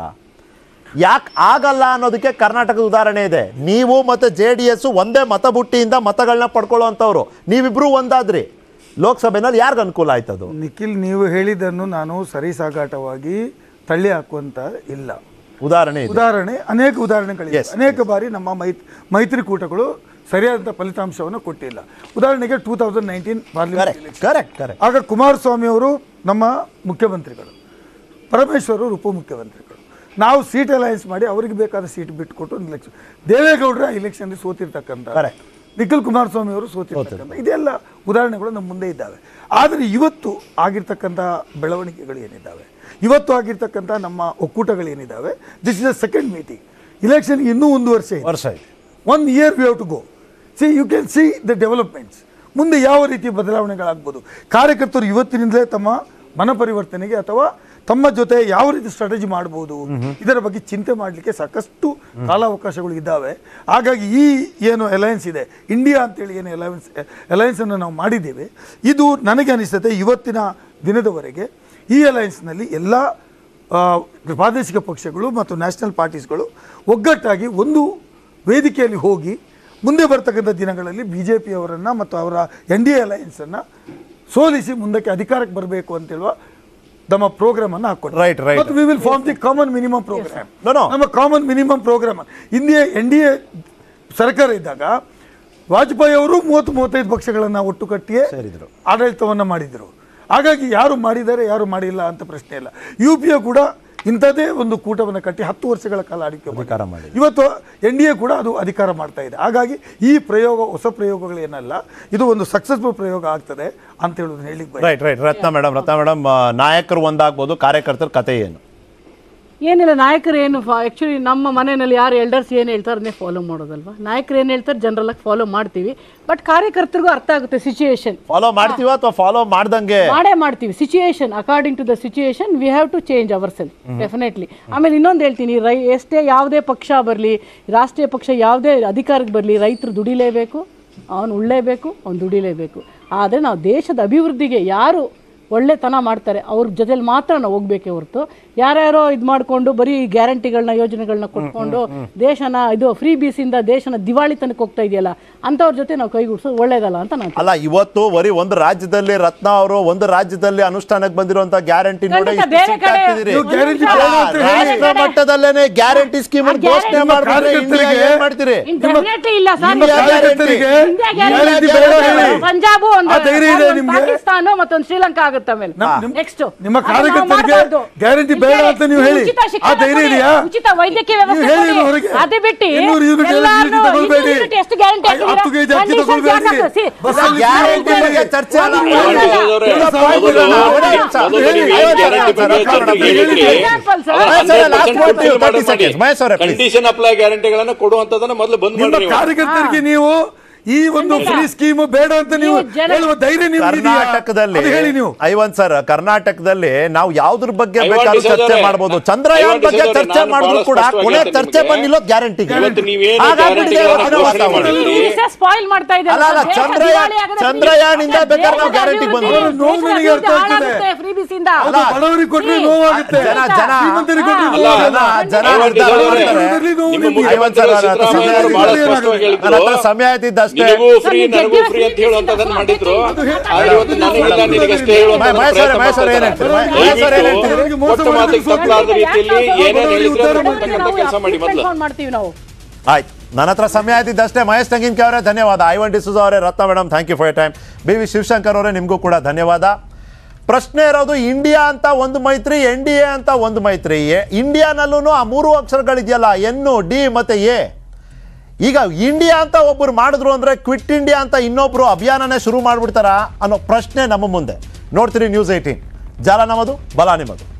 ಯಾಕೆ ಆಗಲ್ಲ ಅನ್ನೋದಕ್ಕೆ ಕರ್ನಾಟಕದ ಉದಾಹರಣೆ ಇದೆ ನೀವು ಮತ್ತು ಜೆ ಡಿ ಎಸ್ ಒಂದೇ ಮತಬುಟ್ಟಿಯಿಂದ ಮತಗಳನ್ನ ಪಡ್ಕೊಳ್ಳೋವಂಥವ್ರು ನೀವಿಬ್ರು ಒಂದಾದ್ರಿ ಲೋಕಸಭೆನಲ್ಲಿ ಯಾರಿಗ ಅನುಕೂಲ ಆಯ್ತದು ನಿಖಿಲ್ ನೀವು ಹೇಳಿದ್ದನ್ನು ನಾನು ಸರಿಸಾಗಾಟವಾಗಿ ತಳ್ಳಿ ಹಾಕುವಂತ ಇಲ್ಲ ಉದಾಹರಣೆ ಇದೆ ಉದಾಹರಣೆ ಅನೇಕ ಉದಾಹರಣೆಗಳಿವೆ Yes. ಅನೇಕ ಬಾರಿ ನಮ್ಮ ಮೈತ್ ಮೈತ್ರಿಕೂಟಗಳು ಸರಿಯಾದಂಥ ಫಲಿತಾಂಶವನ್ನು ಕೊಟ್ಟಿಲ್ಲ ಉದಾಹರಣೆಗೆ two thousand nineteen parliament correct correct correct ಆಗ ಕುಮಾರಸ್ವಾಮಿ ಅವರು ನಮ್ಮ ಮುಖ್ಯಮಂತ್ರಿಗಳು ಪರಮೇಶ್ವರ್ ಅವರು ಉಪಮುಖ್ಯಮಂತ್ರಿಗಳು ನಾವು ಸೀಟ್ ಅಲಯನ್ಸ್ ಮಾಡಿ ಅವರಿಗೆ ಬೇಕಾದ ಸೀಟ್ ಬಿಟ್ಟುಕೊಟ್ಟು ಇಲೆಕ್ಷನ್ ದೇವೇಗೌಡರ ಇಲೆಕ್ಷನ್ ಸೋತಿರ್ತಕ್ಕಂಥ Correct. ನಿಖಿಲ್ ಕುಮಾರಸ್ವಾಮಿ ಅವರು ಸೋತಿರ್ತಕ್ಕಂಥ ಇದೆಲ್ಲ ಉದಾಹರಣೆಗಳು ನಮ್ಮ ಮುಂದೆ ಇದ್ದಾವೆ ಆದರೆ ಇವತ್ತು ಆಗಿರ್ತಕ್ಕಂಥ ಬೆಳವಣಿಗೆಗಳು ಏನಿದ್ದಾವೆ ಇವತ್ತು ಆಗಿರ್ತಕ್ಕಂಥ ನಮ್ಮ ಒಕ್ಕೂಟಗಳೇನಿದ್ದಾವೆ this is the second meeting election ಇನ್ನೂ ಒಂದು ವರ್ಷ ಇದೆ ವರ್ಷ ಇದೆ one year we have to go see you can see the developments ಮುಂದೆ ಯಾವ ರೀತಿ ಬದಲಾವಣೆಗಳಾಗ್ಬೋದು ಕಾರ್ಯಕರ್ತರು ಇವತ್ತಿನಿಂದಲೇ ತಮ್ಮ ಮನ ಪರಿವರ್ತನೆಗೆ ಅಥವಾ ತಮ್ಮ ಜೊತೆ ಯಾವ ರೀತಿ ಸ್ಟ್ರಾಟಜಿ ಮಾಡ್ಬೋದು ಇದರ ಬಗ್ಗೆ ಚಿಂತೆ ಮಾಡಲಿಕ್ಕೆ ಸಾಕಷ್ಟು ಕಾಲಾವಕಾಶಗಳು ಇದ್ದಾವೆ ಹಾಗಾಗಿ ಈ ಏನು ಅಲಯನ್ಸ್ ಇದೆ ಇಂಡಿಯಾ ಅಂತೇಳಿ ಏನು ಅಲಯನ್ಸ್ ಅಲಯನ್ಸನ್ನು ನಾವು ಮಾಡಿದ್ದೇವೆ ಇದು ನನಗೆ ಅನಿಸ್ತದೆ ಇವತ್ತಿನ ದಿನದವರೆಗೆ ಈ ಅಲಯನ್ಸ್ನಲ್ಲಿ ಎಲ್ಲ ಆ, ಪ್ರಾದೇಶಿಕ ಪಕ್ಷಗಳು ಮತ್ತು ನ್ಯಾಷನಲ್ ಪಾರ್ಟೀಸ್ಗಳು ಒಗ್ಗಟ್ಟಾಗಿ ಒಂದು ವೇದಿಕೆಯಲ್ಲಿ ಹೋಗಿ ಮುಂದೆ ಬರ್ತಕ್ಕಂಥ ದಿನಗಳಲ್ಲಿ ಬಿ ಜೆ ಪಿಯವರನ್ನು ಮತ್ತು ಅವರ ಎನ್ ಡಿ ಎ ಅಲಯನ್ಸನ್ನು ಸೋಲಿಸಿ ಮುಂದಕ್ಕೆ ಅಧಿಕಾರಕ್ಕೆ ಬರಬೇಕು ಅಂತ ಹೇಳುವ ನಮ್ಮ ಪ್ರೋಗ್ರಾಮ್ ಅನ್ನು ಹಾಕೊಂಡು Right, right. ಮತ್ತು we will form the common minimum programme No, no. ನಮ್ಮ common minimum programme India N D A ಸರ್ಕಾರ ಇದ್ದಾಗ ವಾಜಪೇಯಿ ಅವರು ಮೂವತ್ತು ಮೂವತ್ತೈದು ಪಕ್ಷಗಳನ್ನು ಒಟ್ಟು ಕಟ್ಟಿಯೇ ಸೇರಿದ್ರು. ಆಡಳಿತವನ್ನು ಮಾಡಿದರು ಹಾಗಾಗಿ ಯಾರು ಮಾಡಿದ್ದಾರೆ ಯಾರು ಮಾಡಿಲ್ಲ ಅಂತ ಪ್ರಶ್ನೆ ಇಲ್ಲ ಯು ಪಿ ಎ ಕೂಡ ಇಂಥದ್ದೇ ಒಂದು ಕೂಟವನ್ನು ಕಟ್ಟಿ ಹತ್ತು ವರ್ಷಗಳ ಕಾಲ ಆಳ್ವಿಕೆ ಅಧಿಕಾರ ಮಾಡಿದೆ. ಮಾಡಿದೆ. ಇವತ್ತು ಎನ್ ಡಿ ಎ ಕೂಡ ಅದು ಅಧಿಕಾರ ಮಾಡ್ತಾ ಇದೆ ಹಾಗಾಗಿ ಈ ಪ್ರಯೋಗ ಹೊಸ ಪ್ರಯೋಗಗಳೇನಲ್ಲ ಇದು ಒಂದು ಸಕ್ಸಸ್ಫುಲ್ ಪ್ರಯೋಗ ಆಗ್ತದೆ ಅಂತ ಹೇಳೋದನ್ನ ಹೇಳಿಕ್ ಬಯಸ್ತೇನೆ. Right right Ratna madam Ratna madam ನಾಯಕರು ಒಂದಾಗ್ಬೋದು ಕಾರ್ಯಕರ್ತರ ಕತೆ ಏನು ಏನಿಲ್ಲ ನಾಯಕರು ಏನು ಆ್ಯಕ್ಚುಲಿ ನಮ್ಮ ಮನೆಯಲ್ಲಿ ಯಾರು ಎಲ್ಡರ್ಸ್ ಏನು ಹೇಳ್ತಾರೆ ಅದನ್ನೇ ಫಾಲೋ ಮಾಡೋದಲ್ವಾ ನಾಯಕರು ಏನು ಹೇಳ್ತಾರೆ ಜನರಲ್ಲಾಗಿ ಫಾಲೋ ಮಾಡ್ತೀವಿ ಬಟ್ ಕಾರ್ಯಕರ್ತರಿಗೂ ಅರ್ಥ ಆಗುತ್ತೆ ಸಿಚುಯೇಷನ್ ಫಾಲೋ ಮಾಡ್ತೀವ ಅಥವಾ ಫಾಲೋ ಮಾಡ್ದಂಗೆ ಮಾಡೇ ಮಾಡ್ತೀವಿ situation according to the situation we have to change our self definitely ಆಮೇಲೆ ಇನ್ನೊಂದು ಹೇಳ್ತೀನಿ ರೈ ಎಷ್ಟೇ ಯಾವುದೇ ಪಕ್ಷ ಬರಲಿ ರಾಷ್ಟ್ರೀಯ ಪಕ್ಷ ಯಾವುದೇ ಅಧಿಕಾರಕ್ಕೆ ಬರಲಿ ರೈತರು ದುಡಿಲೇಬೇಕು ಅವನು ಉಳ್ಳೇಬೇಕು ಅವ್ನು ದುಡಿಲೇಬೇಕು ಆದರೆ ನಾವು ದೇಶದ ಅಭಿವೃದ್ಧಿಗೆ ಯಾರು ಒಳ್ಳೆತನ ಮಾಡ್ತಾರೆ ಅವ್ರ ಜೊತೆಲಿ ಮಾತ್ರ ನಾವು ಹೋಗ್ಬೇಕೇ ಹೊರತು ಯಾರ್ಯಾರೋ ಇದು ಮಾಡಿಕೊಂಡು ಬರೀ ಗ್ಯಾರಂಟಿಗಳನ್ನ ಯೋಜನೆಗಳನ್ನ ಕೊಟ್ಕೊಂಡು ದೇಶನ ಇದು ಫ್ರೀ ಬೀಸಿಂದ ದೇಶನ ದಿವಾಳಿತನಕ್ಕೆ ಹೋಗ್ತಾ ಇದೆಯಲ್ಲ ಅಂಥವ್ರ ಜೊತೆ ನಾವು ಕೈಗೂಡಿಸೋದು ಒಳ್ಳೇದಲ್ಲ ಅಂತ ನಾನು ಅಲ್ಲ ಇವತ್ತು ಬರೀ ಒಂದು ರಾಜ್ಯದಲ್ಲಿ ರತ್ನ ಅವರು ಒಂದು ರಾಜ್ಯದಲ್ಲಿ ಅನುಷ್ಠಾನಕ್ಕೆ ಬಂದಿರುವಂತ ಗ್ಯಾರಂಟಿ ನೋಡಿ ಖಂಡಿತ ಇಷ್ಟು ಬೇರೆ ಸಿಟ್ಟು ಕಡೆ ಹಾಕ್ತಿದ್ದೀರಿ. ನೀವು guarantee ಅಲ್ಲ, ಬೇಡ ಅಂತ ಹೇಳಿ. ರಾಷ್ಟ್ರ ಮಟ್ಟದಲ್ಲೇನೆ ಗ್ಯಾರಂಟಿ ಸ್ಕೀಮ್ ಆ ಘೋಷಣೆ guarantee ಮಾಡ್ಬಿಟ್ರೆ ಇಂಡಿಯಾ ಕಾರ್ಯಕರ್ತರಿಗೆ ಏನ್ ಮಾಡ್ತೀರಿ ಡೆಫಿನೆಟ್ಲಿ ಇಲ್ಲ ಸರ್ ನಿಮ್ಮ ಕಾರ್ಯಕರ್ತರಿಗೆ ಇಂಡಿಯಾ guarantee ಗ್ಯಾರಂಟಿ ಬೇಡ ಹೇಳಿ. ಪಂಜಾಬ್ ಒಂದು ಆ ಧೈರ್ಯ ಇದೆ ಒಂದು ನಿಮ್ಗೆ? ಪಾಕಿಸ್ತಾನ ಮತ್ತೊಂದು ಶ್ರೀಲಂಕಾ ಆಗುತ್ತೆ ಆಮೇಲೆ ನಿಮ್- ನೆಕ್ಸ್ಟ್ ನಿಮ್ಮ ಕಾರ್ಯಕರ್ತರಿಗೆ guarantee ಬೇಡ ಅಂತ ನೀವು ಹೇಳಿ. ಆ ಧೈರ್ಯ ಇದೆಯಾ? ಉಚಿತ ವೈದ್ಯಕೀಯ ನೀವು ವ್ಯವಸ್ಥೆ ಹೇಳಿ ಕೊಡಿ. ಹೊರಗೆ. ಅದು ಬಿಟ್ಟು ಇನ್ನೂರು ಯೂನಿಟ್ ಎಲ್ಲಾರ್ನೂ ಎಲೆಕ್ಟ್ರಿಸಿಟಿ ತಗೊಳ್ಬೇಡಿ. ಇನ್ನೂರು ಯೂನಿಟ್ ಎಷ್ಟು ಗ್ಯಾರಂಟಿ ಹತ್ತು ಕೆಜಿ ಅಕ್ಕಿ ತಗೊಳ್ಬೇಡಿ. ಬಸ್ಸಲ್ಲಿ ಗ್ಯಾರಂಟಿ ಬಗ್ಗೆ ಚರ್ಚೆ ಅಲ್ಲ ಒಂದು ಮಾಡೋದು. ನಿಮಿಷ ಇಲ್ಲ, point ಮೊದಲು- ಇಲ್ಲ, ಒಂದೇ ನಿಮಿಷ. ಮೊದಲು ಹೇಳಿ, ನೀವು ಐವತ್ತು ಗ್ಯಾರಂಟಿ ನಿಮಿಷ, ಬಗ್ಗೆ ಕನ್ನಡ ಚರ್ಚೆಗೆ ಹೇಳಿ. ಹೇಳಿದ್ರಿ. Example, sir. ಅದರ ಮಹೇಶ್ ಅವರೇ, 100% last word fulfill you, 30 ಮಾಡಿ. seconds. ಮಹೇಶ್ ಅವರೇ, please. ಕಂಡೀಷನ್ ಅಪ್ಲೈ ಗ್ಯಾರಂಟಿಗಳನ್ನ ಕೊಡುವಂತದನ್ನ ಮೊದಲು ಬಂದ್ ನಿಮ್ಮ ಮಾಡ್ರಿ ಕಾರ್ಯಕರ್ತರಿಗೆ ನೀವು ಈ ಒಂದು ಫ್ರೀ ಸ್ಕೀಮ್ ಬೇಡ ಅಂತ ನೀವು ನೀವು ಜನ- ಹೇಳುವ ಧೈರ್ಯ ನೀವು ಕರ್ನಾಟಕದಲ್ಲಿ ಹೇಳಿ ನೀವು ಐವನ್ ಸರ್ ಕರ್ನಾಟಕದಲ್ಲಿ ನಾವು ಯಾವ್ದ್ರ ಬಗ್ಗೆ ಐವನ್ ಬೇಕಾದ್ರೂ ಡಿಸೋಜ್ ಚರ್ಚೆ ಅವರೇ, ಮಾಡ್ಬೋದು ಐವನ್ ಚಂದ್ರಯಾನ್ ಡಿಸೋಜ್ ಬಗ್ಗೆ ಅವರೇ, ಚರ್ಚೆ ನಾನು ಮಾಡಿದ್ರು ಬಹಳ ಕೂಡ ಸ್ಪಷ್ಟವಾಗಿ ಕೊನೆ ಹೇಳ್ತೀನಿ ಚರ್ಚೆ ನಿಮಗೆ. ಬಂದಿಲ್ಲೋದು ಗ್ಯಾರಂಟಿ ಇವತ್ತು ನೀವೇನು ಗ್ಯಾರಂಟಿಗಳನ್ನ ಘೋಷಣೆ ಮಾಡಿದ್ರಿ ಸ್ಪಾಯಿಲ್ ಮಾಡ್ತಾ ಇದೆ ಅಲ್ಲ, ಅಲ್ಲ, ಚಂದ್ರಯಾನ್- ಚಂದ್ರಯಾನಿಂದ ಬೇಕಾದ್ರೆ ನಾವು ಗ್ಯಾರಂಟಿಗೆ ಬಂದ್ವಿ. ಅವ್ರ ನೋವು ನನಗೆ ಅರ್ಥ ಆಗ್ತದೆ. ಫ್ರೀ ಬೀಸಿಂದ ಹೌದು, ಬಡವರಿಗೆ ಕೊಟ್ಟರೆ ನೋವಾಗುತ್ತೆ ಜನ ಜನ ಶ್ರೀಮಂತರಿಗೆ ಕೊಟ್ಟರೆ ಅಲ್ಲ, ನೋವಾಗಲ್ಲ. ಜನ ಐವನ್ ನಿರ್ಧಾರ ಡಿಸೋಜ್ ಅವರೇ, ಮಾಡ್ತಾರೆ. ನಿಮ್ಮ ಐವನ್ ಮುಖ್ಯಮಂತ್ರಿ ಸರ್, ಅದು ಸಿದ್ದರಾಮಯ್ಯ ಅವರು ಬಹಳ ಸಮಯ ಸ್ಪಷ್ಟವಾಗಿ ನನ್ನ ಹತ್ರ ಹೇಳಿದ್ರು ಸಮಯ ಆಯ್ತಿದ್ದು ಅಷ್ಟೇ ನಿನಗೂ ಫ್ರೀ ಸರ್, ನನಗೂ ನೀವು ಫ್ರೀ ಅಂತ ಹೇಳುವಂತದನ್ನ ಮಾಡಿದ್ರು ಅದು ಹೇಳಿ- ಆದ್ರೆ ಇವತ್ತು ನನಗಿಲ್ಲ ನಿನಗಷ್ಟೇ ಹೇಳುವಂತ ಮಹೇಶ್ವರ ಮಹೇಶ್ವರ ಏನ್ ಹೇಳ್ತೀರಿ ಮಹೇಶ್ವರ ಏನ್ ಹೇಳ್ತೀರಿ ಕೊಟ್ಟ ಮಾತಿಗೆ ತಪ್ಪಲಾದ ರೀತಿಯಲ್ಲಿ ಏನೇನು ಹೇಳಿದ್ರೆ ಅದನ್ನ ಕೊಡ್ತಕ್ಕಂಥ ಕೆಲಸ ಮಾಡಿ ಮೊದಲು ಮಾಡ್ತೀವಿ ನಾವು ಆಯ್ತು ನನ್ನ ಹತ್ರ ಸಮಯ ಆಯ್ತಿದ್ದಷ್ಟೇ ಮಹೇಶ್ ತೆಂಗಿನಕೆ ಅವರೇ ಧನ್ಯವಾದ ಐವನ್ ಡಿಸೂಸ್ ಅವರೇ Ratna madam thank you for your time B V Shivashankar ಅವರೇ ನಿಮಗೂ ಕೂಡ ಧನ್ಯವಾದ ಪ್ರಶ್ನೆ ಇರೋದು ಇಂಡಿಯಾ ಅಂತ ಒಂದು ಮೈತ್ರಿ ಎನ್ ಡಿ ಎ ಅಂತ ಒಂದು ಮೈತ್ರಿ ಎ- ಇಂಡಿಯಾನಲ್ಲೂ ಆ ಮೂರು ಅಕ್ಷರಗಳಿದೆಯಲ್ಲ ಎನ್ನು ಡಿ ಮತ್ತು ಎ ಈಗ ಇಂಡಿಯಾ ಅಂತ ಒಬ್ಬರು ಮಾಡಿದ್ರು ಅಂದರೆ ಕ್ವಿಟ್ ಇಂಡಿಯಾ ಅಂತ ಇನ್ನೊಬ್ಬರು ಅಭಿಯಾನನೇ ಶುರು ಮಾಡಿಬಿಡ್ತಾರಾ ಅನ್ನೋ ಪ್ರಶ್ನೆ ನಮ್ಮ ಮುಂದೆ ನೋಡ್ತೀರಿ ನ್ಯೂಸ್ ಏಯ್ಟೀನ್ ಜಾಲ ನಮ್ಮದು ಬಲ ನಿಮ್ಮದು